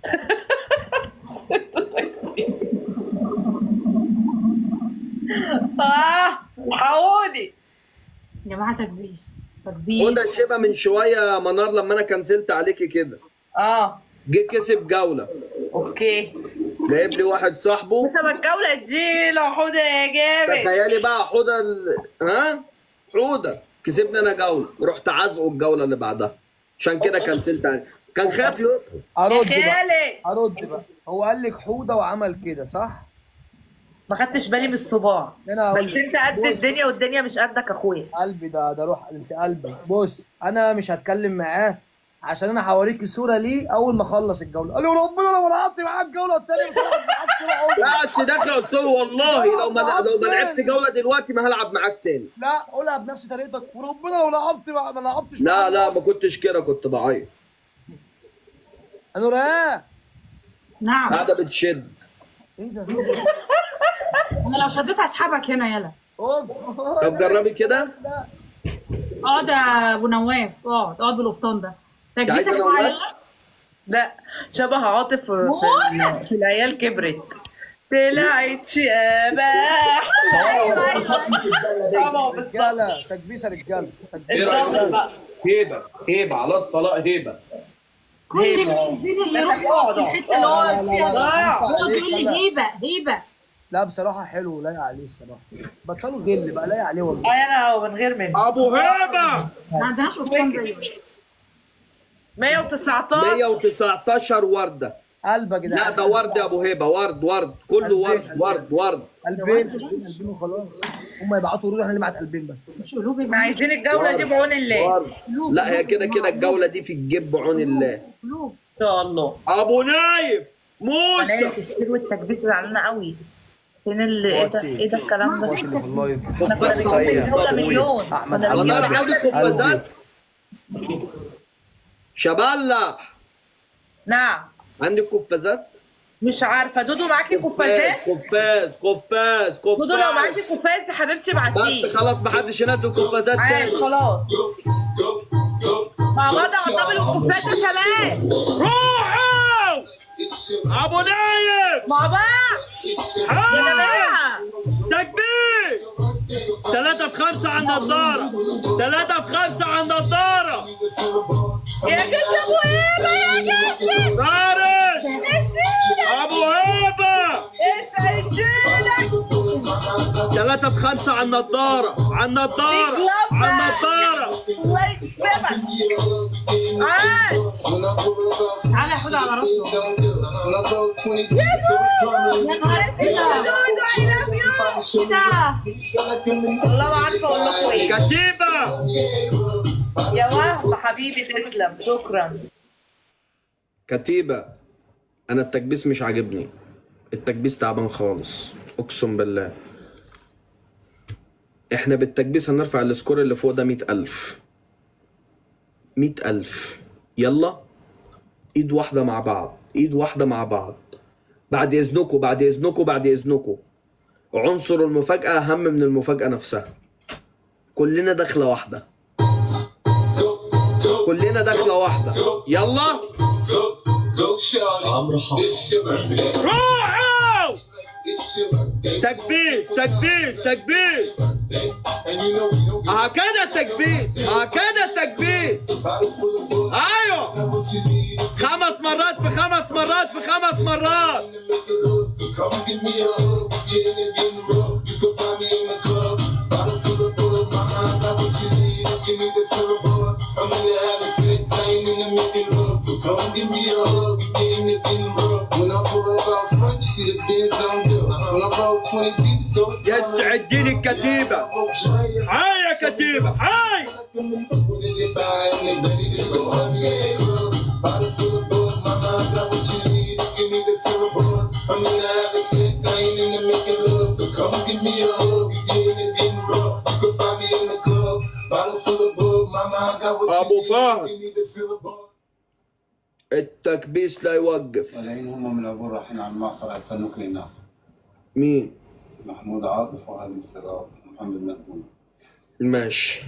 اه الحقوني يا جماعه تكبيس تكبيس هدى الشبه من شويه منار لما انا كنسلت عليكي كده اه جه كسب جوله اوكي جايب لي واحد صاحبه طب الجوله دي لو حوده يا جامد تخيلي بقى حوده ال... ها حوده كسبني انا جوله رحت عازقه الجوله اللي بعدها عشان كده كنسلت عليه كان خاف يقول ارد يا بقى خالي. ارد بقى هو قال لك حوده وعمل كده صح؟ ما خدتش بالي من الصباع انا هقول بس لك. انت قد بص. الدنيا والدنيا مش قدك اخويا قلبي ده ده روح انت قلبي بص انا مش هتكلم معاه عشان انا هوريك صوره ليه اول ما اخلص الجوله قال لي ربنا لو لعبت معاك الجوله الثانيه مش هلعب معاك طول عمري لا بس داخل قلت له والله لو ما لو ما لعبت جوله دلوقتي ما هلعب معاك تاني لا قولها بنفس طريقتك وربنا لو لعبت مع- ما لعبتش لا معاك لا ما كنتش كده كنت بعيط انا راه نعم قاعده بتشد ايه ده انا لو شديت هسحبك هنا يلا اوف طب جربي كده اقعد يا ابو نواف اقعد اقعد بالقفطان ده عايزة تكبيسه يا جماعه نواف؟ يلا لا شبه عاطف في, في, في العيال كبرت طلعت شبح رجاله تكبيسه رجاله ايه تكبيسه رايك رجاله هيبه هيبه على الطلاق هيبه كل الزين اللي يروح يقف في الحته اللي هو فيها يقعد يقول لي هيبه هيبه لا بصراحه حلو لايق عليه الصراحه بطلوا غل بقى لايق عليه والله اه انا من غير منه ابو هيبه ما عندناش قفطان زيه 119 119 ورده قلبك لا ده ورد يا ابو هيبه ورد ورد كله ورد ورد ورد قلبين قلبين قلبين وخلاص هم يبعتوا ورود احنا اللي نبعت قلبين بس ما عايزين الجوله دي بعون الله ورد. لا هي كده كده الجوله دي في الجيب بعون الله ان شاء الله ابو نايف موسى انا التشكيل والتكبيس زعلانه قوي فين اللي ايه ده ايه ده الكلام ده اللي في اللايف احنا كنا بنجيب الجوله مليون احمد كنا حماد منار بنجيب عندك قفازات شبلة نعم عندك قفازات مش عارفه دودو معاكي قفازات قفاز قفاز دودو لو قفاز معاكي قفاز يا حبيبتي بس ابعتيه خلاص محدش ينزل قفازات عايش تاني خلاص مع بعض هنطبل القفاز يا شباب روحوا ابو نايف مع بعض يا جماعه تكبير ثلاثة في خمسة على النضارة ثلاثة في خمسة على النضارة يا جد ابو هيبه يا جد فارس ابو هيبة اسعدينك ثلاثة في خمسة على النضارة على النضارة على النضارة الله يكرمك عاش تعالى يا حوده على راسه يا نهار اسود دودو اي لاف يو والله ما عارفه اقول لكم ايه كتيبة يا وهم حبيبي تسلم شكرا كتيبة أنا التكبيس مش عاجبني التكبيس تعبان خالص أقسم بالله إحنا بالتكبيس هنرفع السكور اللي فوق ده مئة ألف مئة ألف يلا إيد واحدة مع بعض إيد واحدة مع بعض بعد إذنكم بعد إذنكم بعد إذنكم عنصر المفاجأة أهم من المفاجأة نفسها كلنا دخلة واحدة كلنا دخلة واحدة يلا روحوا تكبيس تكبيس تكبيس هكذا التكبيس هكذا التكبيس ايوه خمس مرات في خمس مرات في خمس مرات يسعد دين الكتيبة هاي يا كتيبة هاي ابو فهد التكبيس لا يوقف طالعين هم من العبور رايحين على المعصر هيستنوك هناك مين محمود عاطف وهاني السراج محمد مدفون ماشي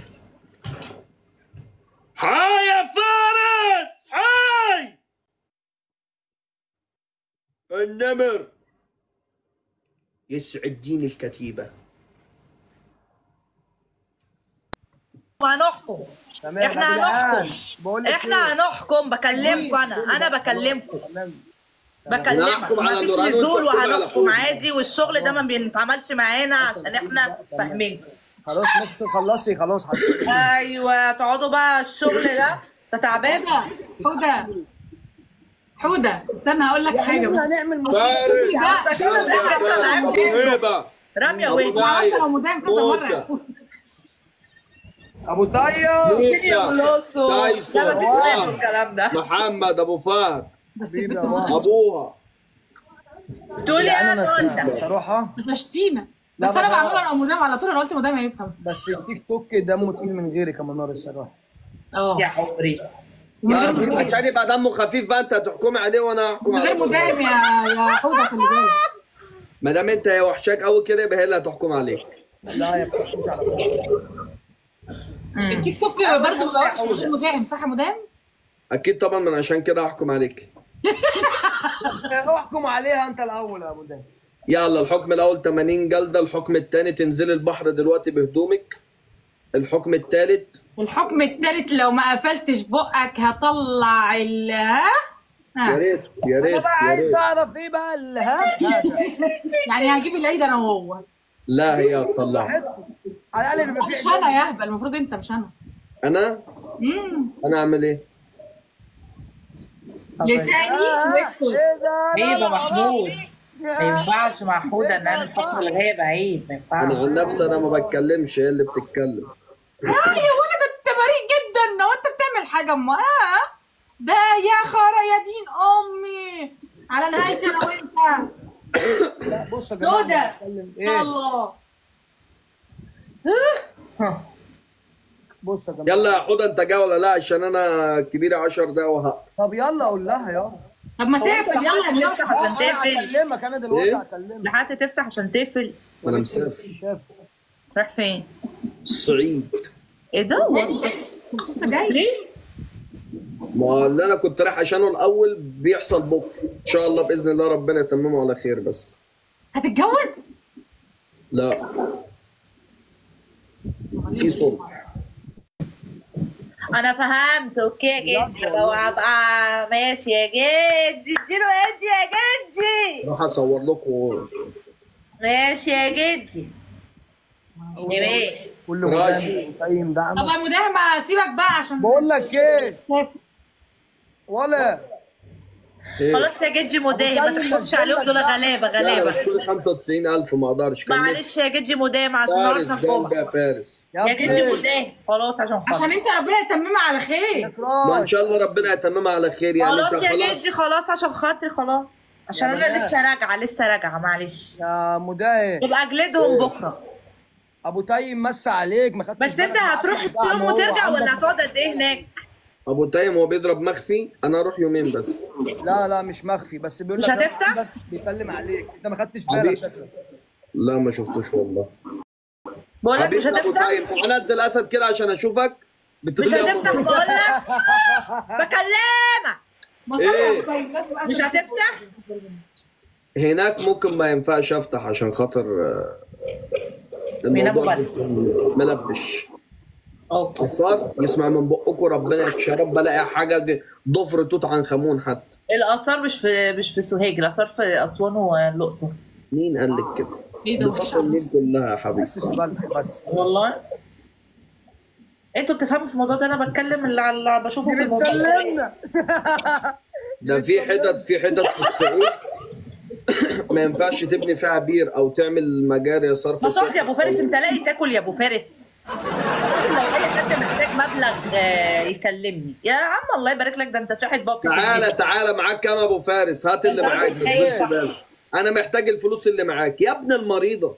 هاي يا فارس هاي النمر يسعد دين الكتيبة وهنحكم تمام يا احنا جدعان. هنحكم بقول لك احنا إيه؟ هنحكم بكلمكم انا انا بكلمكم هنحكم بكلمكم على مفيش نوران نزول ونحكم على وهنحكم حكم. عادي والشغل ده ما بيتعملش معانا عشان احنا فاهمينكم خلاص بس خلصي خلاص حسيت ايوه تقعدوا بقى الشغل ده ده تعبان حودة حودة استنى هقول لك يعني حاجة بس إحنا هنعمل مش مشكلة. الشغل ده ده كده بنعمل معاكم هبة رامية أبو وين دايس. عارفة لو مدام كذا موسى. مرة ابو طيب تايسون لا مفيش فهد. منه الكلام ده محمد ابو فهد بس البنت مرة ابوها تقولي يعني انا انا ولا بصراحه فشتينا لا، بس ما انا أنا- بعملها على مدام على طول انا قلت مدام هيفهم بس التيك توك دمه تقيل من غيري كمان نار الصراحه اه يا عمري ومن غير مدام عشان يبقى دمه خفيف بقى انت هتحكمي عليه وانا هحكم من غير عليه مدام يا يا حودة خلي بالك ما دام انت يا وحشاك قوي كده يبقى هي اللي هتحكم عليك لا يا بتحكمش على فكره التيك توك برضه ما بقاش من غير مدام صح يا مدام؟ اكيد طبعا من عشان كده هحكم عليك احكم عليها انت الاول يا ابو ده يلا الحكم الاول 80 جلده الحكم الثاني تنزلي البحر دلوقتي بهدومك الحكم الثالث الحكم التالت لو ما قفلتش بقك هطلع ال ها؟ يا ها. ريت يا ريت انا بقى يا عايز ريت اعرف ايه بقى اللي ها هذا. يعني هجيب العيد انا وهو لا هي هتطلع براحتكم على الاقل بيبقى في مش انا يا اهبل المفروض انت مش انا انا امم انا اعمل ايه لساني واسكت عيب يا محمود ما ينفعش مع حودة نعمل فترة الغياب عيب ما ينفعش انا عن نفسي انا ما بتكلمش هي اللي بتتكلم اه يا ولد انت بريء جدا هو انت بتعمل حاجه ما اه ده يا خرا يا دين امي على نهايتي انا وانت لا بص يا جماعه دودة أنا بتكلم ايه الله بص يا جماعه يلا يا حوده انت جاي ولا لا عشان انا كبيرة 10 دقايق وهقف طب يلا قول لها يلا طب ما تقفل يلا يا مدام تفتح عشان انا تقفل هكلمك انا دلوقتي إيه؟ هكلمك لحد تفتح عشان تقفل انا مسافر شاف رايح فين؟ الصعيد ايه ده؟ هو كنت لسه جاي ليه؟ ما هو اللي انا كنت رايح عشانه الاول بيحصل بكره ان شاء الله باذن الله ربنا يتممه على خير بس هتتجوز؟ لا في صلح انا فهمت اوكي يا جدي وابقى ماشي يا جدي اديله ادي يا جدي راح اصور لكم ماشي يا جدي جميل كل راجل. مدام قيم طب دعمك يا مدام ما سيبك بقى عشان بقول لك ايه شايف. ولا ايه خلاص يا جدي مدام ما تحكمش عليهم دول غلابه لا غلابه انا كل 95000 ما اقدرش كمل معلش يا جدي مدام عشان نعرف فارس نحكمها جنب يا فارس يا جدي مدام خلاص عشان خاطر عشان انت ربنا يتممها على خير ما ان شاء الله ربنا يتممها على خير يعني خلاص انت يا خلاص جدي خلاص عشان خاطري خلاص عشان يا انا بنات. لسه راجعه لسه راجعه معلش يا مدام يبقى اجلدهم بكره ابو تيم مس عليك ما خدتش بس انت بالك هتروح من عقلك يوم بقى، وترجع هو ولا عندك- هتقعد قد ايه هناك؟ ابو تايم هو بيضرب مخفي انا اروح يومين بس لا لا مش مخفي بس بيقول مش لك هتفتح؟ عندك بيسلم عليك انت ما خدتش بالك حبيبي. شكلك لا ما شفتوش والله بقول لك مش حبيبي ابو هتفتح تايم انزل اسد كده عشان اشوفك مش بتغلب. هتفتح بقول لك بكلمك إيه؟ مش هتفتح؟ هناك ممكن ما ينفعش افتح عشان خاطر آه، بيناموا الموضوع ملبش اثار يسمع من بقكم ربنا يكشرب بلاقي حاجه دي ضفر توت عنخ امون حتى الاثار مش في مش في سوهاج الاثار في اسوان والاقصر مين قال لك كده؟ ايه دي ده فصل النيل كلها يا حبيبي بس بالك بس والله انتوا بتفهموا في الموضوع ده انا بتكلم اللي على بشوفه في الموضوع بتسلمنا ده في حتت في حتت في الصعيد ما ينفعش تبني فيها بير او تعمل مجاري صرف ما صح صحي يا ابو فارس انت لاقي تاكل يا ابو فارس لو اي حد محتاج مبلغ آه، يكلمني يا عم الله يبارك لك ده انت شاحت باقي تعالى تعالى معاك كام ابو فارس هات اللي أنت معاك راجل خايف. خد بالك. انا محتاج الفلوس اللي معاك يا ابن المريضه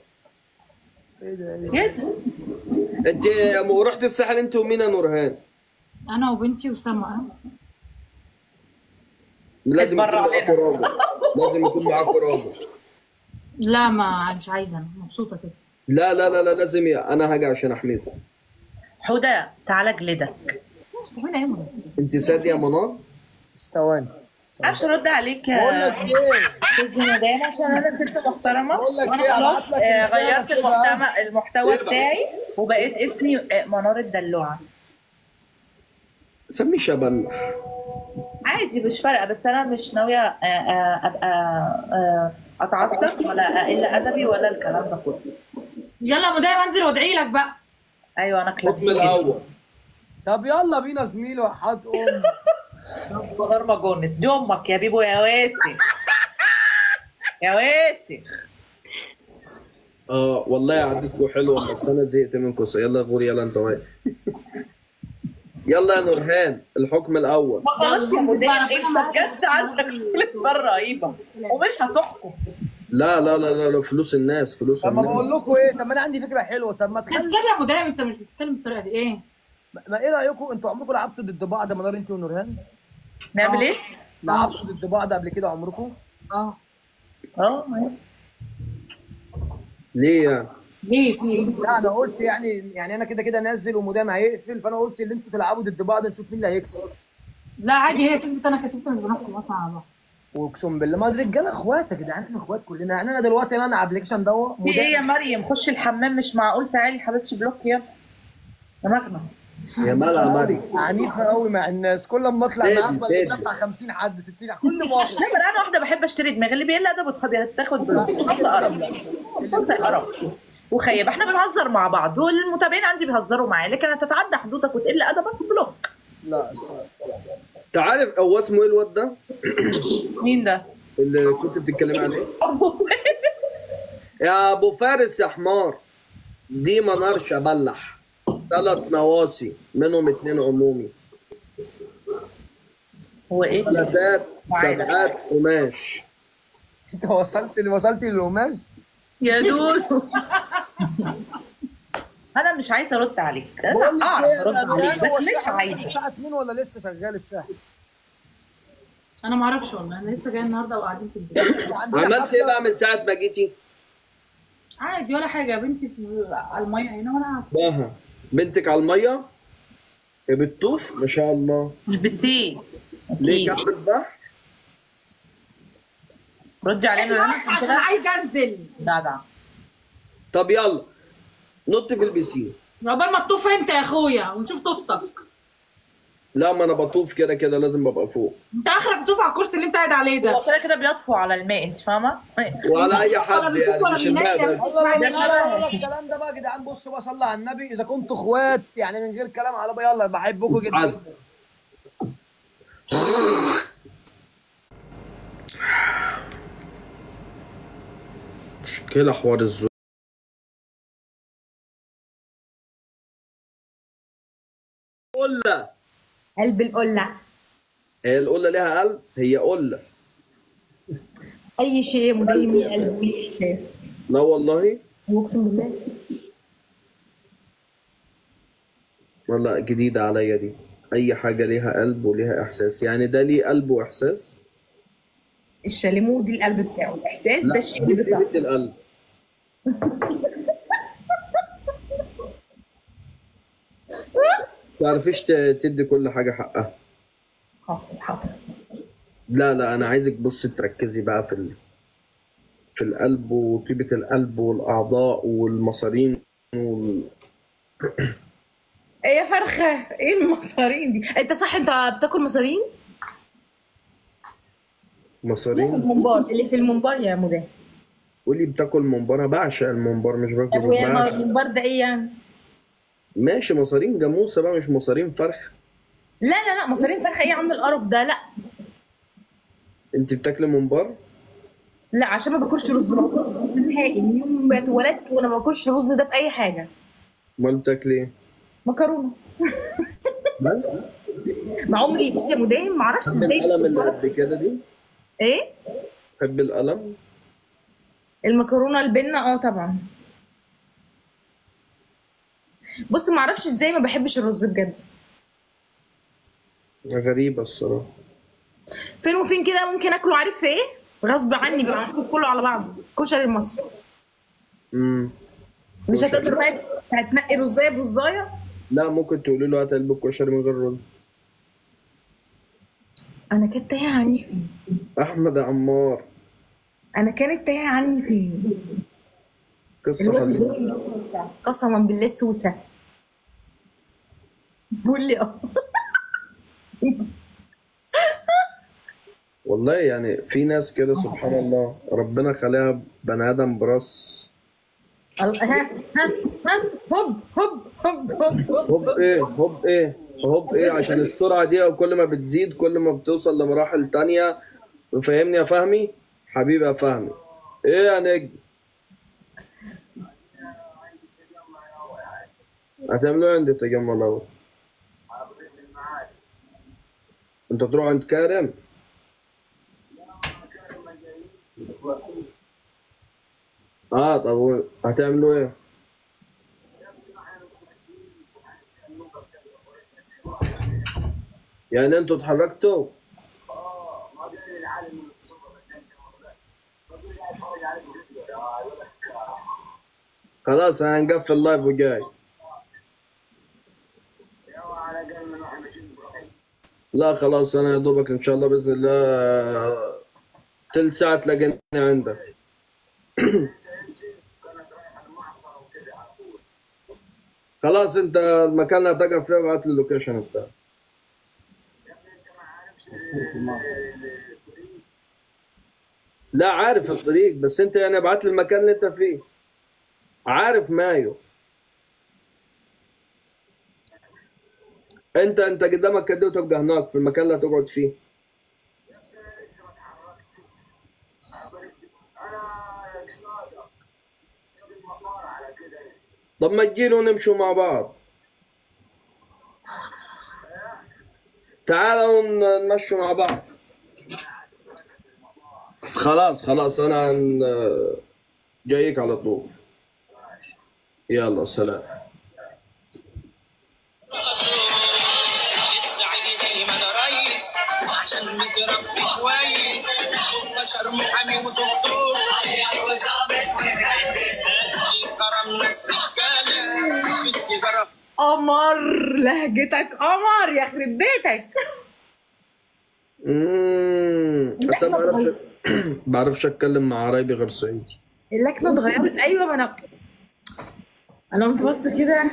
ايه ده انت رحت الساحل انت ومين يا نورهان انا وبنتي وسما لازم يكون اتبرع معاكوا راجل لازم يكون معاكوا راجل لا ما مش عايزه انا مبسوطه كده لا لا لا لا لازم ي... انا هاجي عشان احميكم حودة تعالى اجلدك مش تعملي ايه مرة انت سادة يا منار ثواني مش هرد عليك يا بقول لك ايه سيدي مدام عشان انا ست محترمه بقول لك وأنا إيه، خلاص هبعت لك آه، رسالة غيرت كده. المحتوى المحتوى إيه بقى؟ بتاعي وبقيت اسمي آه، منار الدلوعه سمي شبل عادي مش فارقه بس انا مش ناويه آه، آه، ابقى آه، اتعصب ولا اقل ادبي ولا الكلام ده كله يلا مدام انزل وادعي لك بقى ايوه انا الحكم كلاسيكي الاول طب يلا بينا زميلي وحات ام منار مجونس دي امك يا بيبو يا واسع يا واسع اه والله عدتكم حلوه بس انا زهقت منكم يلا غوري يلا انت واقف يلا يا نورهان الحكم الاول ما خلاص يا مدام ربنا انت معاك. بجد عندك طولة بال رهيبه ومش هتحكم لا لا لا لا, لا فلوس الناس فلوس طب ما الناس بقول لكم ايه طب ما انا عندي فكره حلوه طب ما كذاب تخلي يا مدام انت مش بتتكلم بالطريقه دي ايه ما ايه رايكم انتوا عمركم لعبتوا ضد بعض منار انت ونورهان نعمل ايه؟ لعبتوا ضد بعض قبل كده عمركم اه اه ليه يعني ليه في ايه لا انا قلت يعني يعني انا كده كده نازل ومدام هيقفل فانا قلت اللي انتوا تلعبوا ضد بعض نشوف مين اللي هيكسب لا عادي هي كلمه انا كسبت مش بنحكم اصلا على بعض واقسم بالله ما الرجاله اخوات يا جدعان احنا اخوات كلنا يعني انا دلوقتي انا على الابلكيشن دوت في ايه يا مريم خش الحمام مش معقول تعالي حبيبتي بلوك يلا يا مجنون يا مالها مري عنيفه قوي مع الناس كل ما اطلع سادي، معاك سادي. بلاقي بتاع 50 حد 60 حد كل مره لا بس انا واحده بحب اشتري دماغي اللي بيقل ادب وتخبي تاخد بلوك مش قصه قرف مش قصه قرف وخيب احنا بنهزر مع بعض والمتابعين عندي بيهزروا معايا لكن هتتعدى حدودك وتقل ادبك بلوك لا الصراحة. انت عارف هو اسمه ايه الواد ده مين ده؟ اللي كنت بتتكلمي عليه يا ابو فارس يا حمار دي منار شبلح ثلاث نواصي منهم اتنين عمومي هو ايه؟ ثلاثات سبعات قماش انت وصلت اللي وصلت للقماش يا دود انا مش عايزه ارد عليك بقول لك انا اعرف ايه ارد انا عليك هو بس مش الساعه عايزه الساعه 2 ولا لسه شغال الساحل انا ما اعرفش والله انا لسه جايه النهارده وقاعدين في البيت عملت ايه بقى من ساعه ما جيتي؟ عادي ولا حاجه يا بنتي على الميه هنا وانا قاعدة. باها بنتك على الميه بتطوف ما شاء الله البسين ليه كعب البحر ردي علينا بس لما عشان عايزه انزل جدع طب يلا نط في البسين عقبال ما تطوف انت يا اخويا ونشوف طوفتك لا ما انا بطوف كده كده لازم ابقى فوق انت اخرك تطوف على الكرسي اللي انت قاعد عليه ده هو كده كده بيطفو على الماء انت فاهمه؟ وعلى اي حد ولا بيطوف ولا يعني مش بينام يا الماء بنتي بس اسمعني لا لا لا الكلام ده بقى يا جدعان بصوا بقى صلى على النبي اذا كنتوا اخوات يعني من غير كلام على بقى يلا بحبكم جدا عزم. مشكلة حوار الزوج قلة قلب القلة هي القلة ليها قلب هي قلة أي شيء مديم لي قلب ولي إحساس لا والله أقسم بالله ولا جديدة عليا دي أي حاجة ليها قلب وليها إحساس يعني ده ليه قلب وإحساس الشاليمو دي القلب بتاعه الإحساس لا ده الشيء اللي بتاعه قيمة القلب تعرفيش ت- تدي كل حاجة حقها حصل حصل لا لا أنا عايزك بص تركزي بقى في ال... في القلب وطيبة القلب والأعضاء والمصارين وال... إيه يا فرخة إيه المصارين دي أنت صح أنت بتاكل مصارين؟ مصارين الممبار اللي في الممبار يا مدام قولي بتاكل ممبار أنا بعشق الممبار مش باكل طب ويا بعشق. الممبار ده إيه يعني؟ ماشي مصارين جاموسة بقى مش مصارين فرخ لا لا لا مصارين فرخة إيه يا عم القرف ده لا انت بتاكلي ممبار لا عشان ما باكلش رز ما باكلش رز نهائي من يوم ما اتولدت وانا ما باكلش رز ده في اي حاجه امال بتاكلي ايه مكرونه بس مع عمري بص يا مدام ما اعرفش تحب ازاي القلم اللي قد كده دي ايه تحب القلم المكرونه البنه اه طبعا بص ما اعرفش ازاي ما بحبش الرز بجد غريبة الصراحة فين وفين كده ممكن اكله عارف في ايه غصب عني بقى هاكل كله على بعضه كشري المصري امم مش هتقدر بقى هتنقي رزايه برزايه لا ممكن تقولي له هات علبة كشري من غير رز انا كانت تايهه عني فين احمد عمار انا كانت تايهه عني فين قصة حزينة قسما بالله سوسه بقول لي اه والله يعني في ناس كده سبحان الله ربنا خليها بني ادم براس الله- ها ها ها هوب هوب هوب هوب هوب ايه هوب ايه هوب ايه عشان السرعة دي وكل ما بتزيد كل ما بتوصل لمراحل تانية فاهمني يا فهمي حبيبي يا فهمي ايه يا نجم هتعملوا إيه عندي تجمع الاول انت تروح عند كارم اه طب و- هتعملوا ايه يعني انتوا اتحركتوا خلاص انا هنقفل اللايف وجاي لا خلاص انا يا دوبك ان شاء الله باذن الله تلت ساعه تلاقيني عندك خلاص انت المكان اللي هتقف فيه ابعت لي اللوكيشن بتاعك لا عارف الطريق بس انت يعني ابعت لي المكان اللي انت فيه عارف مايو انت انت قدامك قد ايه وتبقى هناك في المكان اللي هتقعد فيه طب ما تجيلي ونمشوا مع بعض تعالوا نمشوا مع بعض خلاص خلاص انا هن- جايك على طول يلا سلام السعيد دايما ريس عشان متربي كويس مستشار محامي ودكتور وظابط ومهندس كرم ناس رجاله في التجاره قمر لهجتك قمر يخرب بيتك امم بس انا ما بعرفش بعرفش اتكلم مع قرايبي غير صعيدي اللكنه اتغيرت ايوه ما انا انا قمت بص كده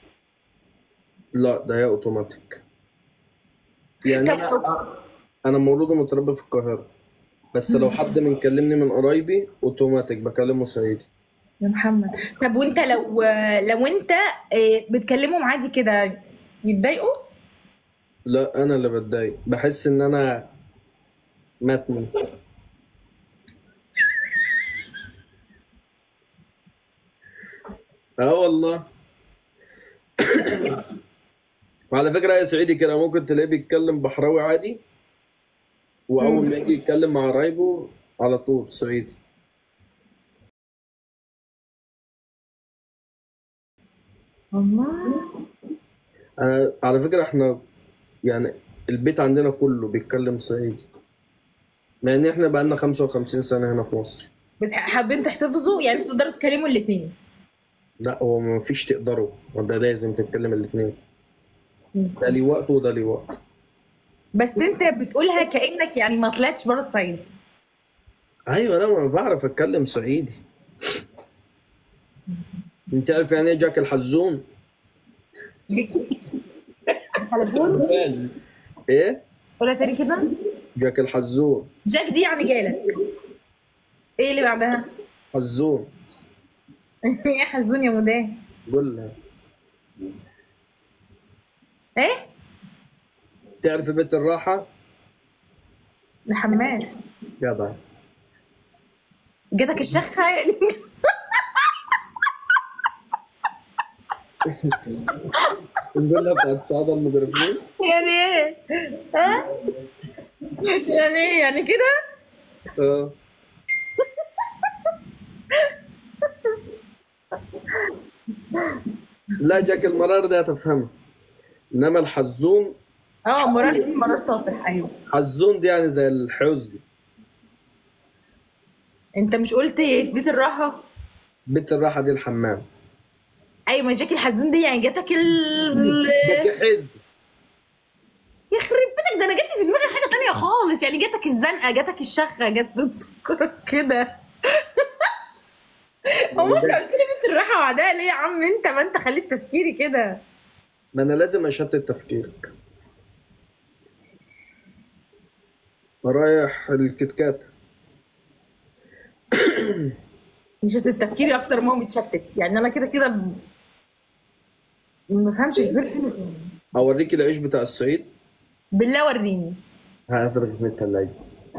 لا ده هي اوتوماتيك يعني انا انا مولود ومتربي في القاهره بس لو حد من كلمني من قرايبي اوتوماتيك بكلمه صعيدي يا محمد طب وانت لو لو انت آه، بتكلمهم عادي كده يتضايقوا لا انا اللي بتضايق بحس ان انا متني اه والله وعلى فكرة يا سعيدي كده ممكن تلاقيه بيتكلم بحراوي عادي وأول ما يجي يتكلم مع قرايبه على طول صعيدي الله أنا على فكرة إحنا يعني البيت عندنا كله بيتكلم صعيدي مع إن إحنا بقالنا 55 سنة هنا في مصر بتح- حابين تحتفظوا يعني انتوا تقدروا تكلموا الاثنين لا هو ما فيش تقدروا وده لازم تتكلم الاتنين ده ليه وقت وده ليه وقت بس انت بتقولها كانك يعني ما طلعتش بره الصعيد ايوه انا ما بعرف اتكلم صعيدي انت عارف يعني ايه جاك الحزون حلزون ايه ولا تاني كده جاك الحزون جاك دي يعني جالك ايه اللي بعدها حزون ايه حزون يا مداه قول لها ايه تعرف بيت الراحه الحمام جدع جاتك الشخه يعني نقول لها بتاعت السعاده المجرمين يعني ايه ها يعني ايه يعني كده اه لا جاك المرار ده هتفهمها انما الحزون اه مرار مرار طافح ايوه حزون دي يعني زي الحزن انت مش قلت في بيت الراحه بيت الراحه دي الحمام ايوه ما جاكي الحزون دي يعني جاتك ال جاتي حزن يخرب بيتك ده انا جاتي في دماغي حاجه تانية خالص يعني جاتك الزنقه جاتك الشخه جات تذكرك كده هو انت قلت لي بنت الراحه وعداء ليه يا عم انت ما انت خليت تفكيري كده ما انا لازم اشتت تفكيرك رايح الكتكات مشتت تفكيري اكتر ما هو متشتت يعني انا كده كده ب- ما بفهمش غير فين وفين. اوريك العيش بتاع الصعيد بالله وريني هاترك من التلاجة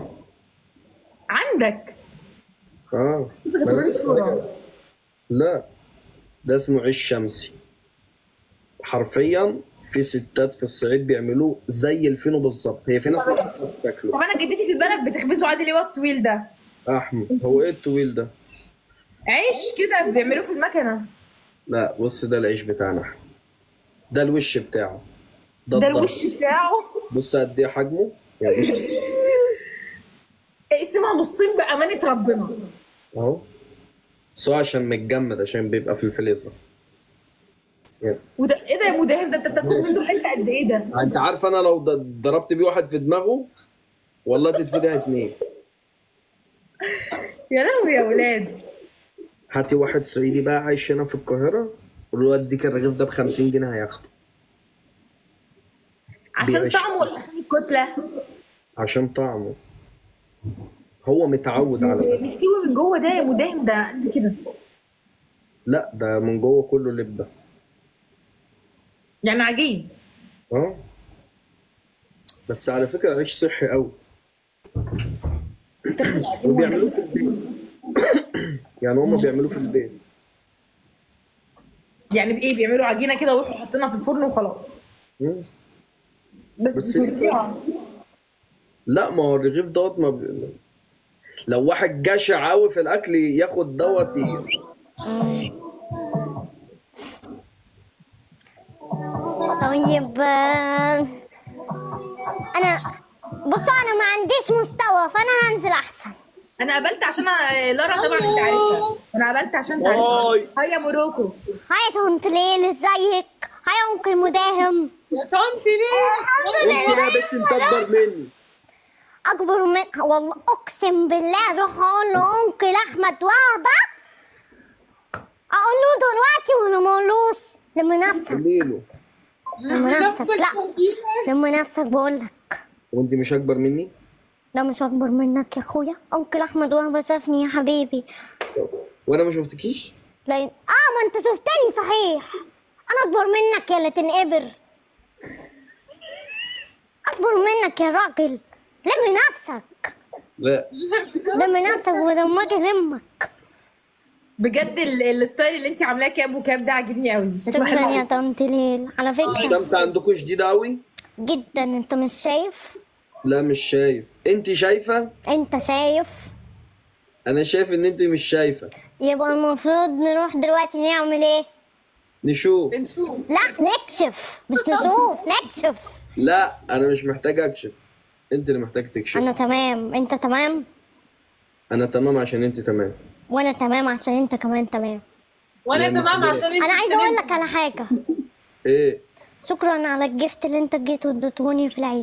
عندك اه انت هتوريني صوره لا ده اسمه عيش شمسي حرفيا في ستات في الصعيد بيعملوه زي الفينو بالظبط هي في ناس ما بتعرفش تاكله طب انا جدتي في البلد بتخبزه عادي ليه هو الطويل ده احمد هو ايه الطويل ده عيش كده بيعملوه في المكنه لا بص ده العيش بتاعنا احنا ده الوش بتاعه ده الضهر. الوش بتاعه بص قد ايه حجمه يعني بص اقسمها نصين بامانه ربنا اهو بس هو عشان متجمد عشان بيبقى في الفريزر يعني. وده ايه ده يا مداهم ده انت بتاكل منه حته قد ايه ده انت عارف انا لو ض- ضربت بيه واحد في دماغه والله تتفدي اتنين يا لهوي يا ولاد هاتي واحد صعيدي بقى عايش هنا في القاهرة قول له اديك الرغيف ده ب 50 جنيه هياخده عشان بيعيش. طعمه ولا عشان الكتله عشان طعمه هو متعود على ده مستوي من جوه ده يا مداهم ده قد كده لا ده من جوه كله لبة يعني عجين اه بس على فكرة عيش صحي قوي وبيعملوه في البيت يعني هما بيعملوه في البيت يعني بايه بيعملوا عجينه كده ويروحوا حاطينها في الفرن وخلاص مم. بس, بس بس دي- فظيعة. لا ما هو الرغيف دوت ما بي... لو واحد جشع قوي في الاكل ياخد دوت ي- طيب آه، انا بصوا انا ما عنديش مستوى فانا هنزل احسن انا قابلت عشان أ- لارا طبعا انت عارفها انا قابلت عشان هاي. تعرفها هيا موروكو هاي يا طنط ليل ازيك هاي يا انكل مداهم يا طنط ليه؟ انت يا بنت انت اكبر مني اكبر من والله اقسم بالله روح اقول له انكل احمد وهبه اقول له دلوقتي وانا ما اقولوش لم نفسك قولي له لم نفسك لا لم نفسك بقول لك وانت مش اكبر مني لا مش اكبر منك يا اخويا انكل احمد وهبه شافني يا حبيبي وانا ما شفتكيش لا اه ما انت شفتني صحيح انا اكبر منك يا اللي تنقبر اكبر منك يا راجل لم نفسك لا لم نفسك ودمك لمك بجد ال- الستايل اللي انت عاملاه كاب وكاب ده عاجبني قوي شكله شكرا حلو يا قوي. طنط ليل على فكره الشمس عندكم شديدة قوي جدا انت مش شايف لا مش شايف انت شايفة انت شايف انا شايف ان انت مش شايفة يبقى المفروض نروح دلوقتي نعمل ايه نشوف لا نكشف مش نشوف نكشف لا انا مش محتاج اكشف انت اللي محتاج تكشف انا تمام انت تمام انا تمام عشان انت تمام وانا تمام عشان انت كمان تمام وانا لا، تمام مقدرة. عشان انت انا عايزه اقول لك على حاجه ايه شكرا على الجفت اللي انت جيت اديتهوني في العيد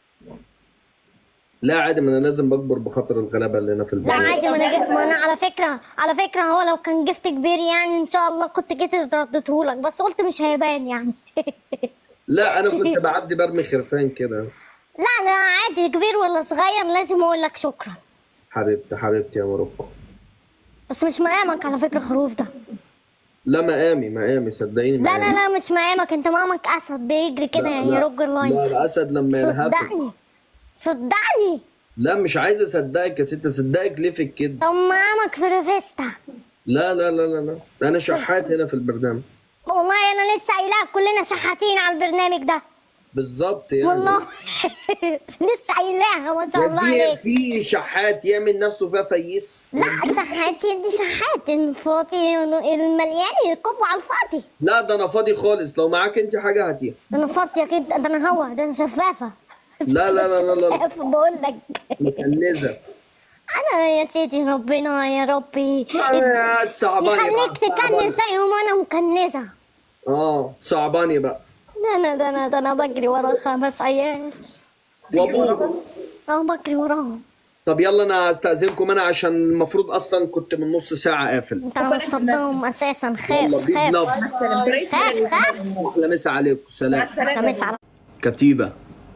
لا عادي ما انا لازم بكبر بخاطر الغلابه اللي هنا في لا البلد عادي ما انا جيت ما انا على فكره على فكره هو لو كان جفت كبير يعني ان شاء الله كنت جيت اديتهولك بس قلت مش هيبان يعني لا انا كنت بعدي برمي خرفان كده لا لا عادي كبير ولا صغير لازم اقول لك شكرا حبيبتي حبيبتي يا مروكو بس مش مقامك على فكره خروف ده لا مقامي مقامي صدقيني لا مقامي. لا لا مش مقامك انت مقامك اسد بيجري كده لا، يعني لا. يرج اللاين لا الاسد لما يلهب صدقني صدقني لا مش عايز اصدقك يا ست اصدقك ليه في الكده طب مقامك في ريفيستا لا لا لا لا لا انا شحات هنا في البرنامج والله انا لسه قايلها كلنا شحاتين على البرنامج ده بالظبط يعني والله لسه قايلاها ما شاء الله في عليك في شحات يعمل نفسه فيها فييس لا شحات دي شحات الفاضي المليان يكب على الفاضي لا ده انا فاضي خالص لو معاك انت حاجه هاتيها انا فاضيه جدا ده انا هوا ده انا شفافه لا لا لا لا لا شفافة بقول لك مكنزه انا يا سيدي ربنا يا ربي آه، صعباني بقى يخليك تكنس صعباني. زي ما انا مكنسه اه صعباني بقى ده انا ده انا ده انا بجري ورا خمس عيال وابوك اه بجري وراهم طب يلا انا استاذنكم انا عشان المفروض اصلا كنت من نص ساعه قافل انت وصلتهم اساسا خاف يلا، بيج خاف لاف. خاف خاف احلى مسا عليكم سلام خمس على كتيبه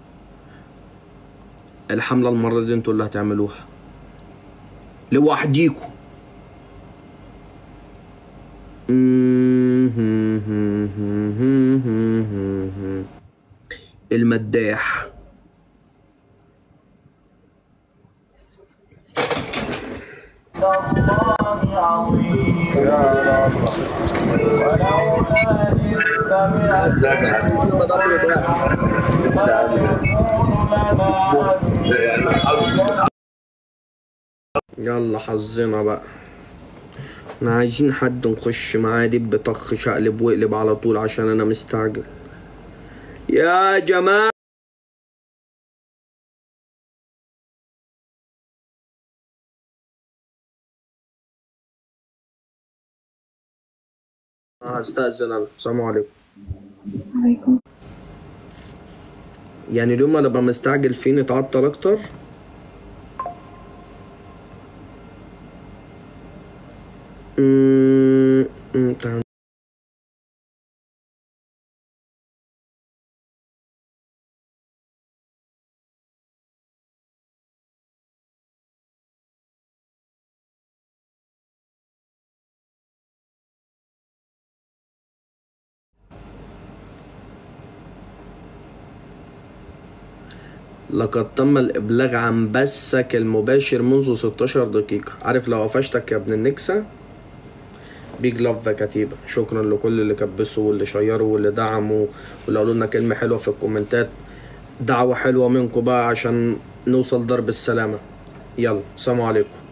الحمله المره دي انتوا اللي هتعملوها لوحديكم المداح يلا حظنا بقى احنا عايزين حد نخش معاه دب طخ شقلب واقلب على طول عشان انا مستعجل يا جماعة هستأذن انا السلام عليكم عليكم يعني اليوم انا ببقى مستعجل فيه نتعطل اكتر أمم، أمم، تعال. لقد تم الإبلاغ عن بثك المباشر منذ 16 دقيقة عارف لو قفشتك يا ابن النكسة بيج لاف كتيبة شكرا لكل اللي كبسوا واللي شيروا واللي دعموا واللي قالوا لنا كلمة حلوة في الكومنتات دعوة حلوة منكم بقى عشان نوصل درب السلامة يلا سلام عليكم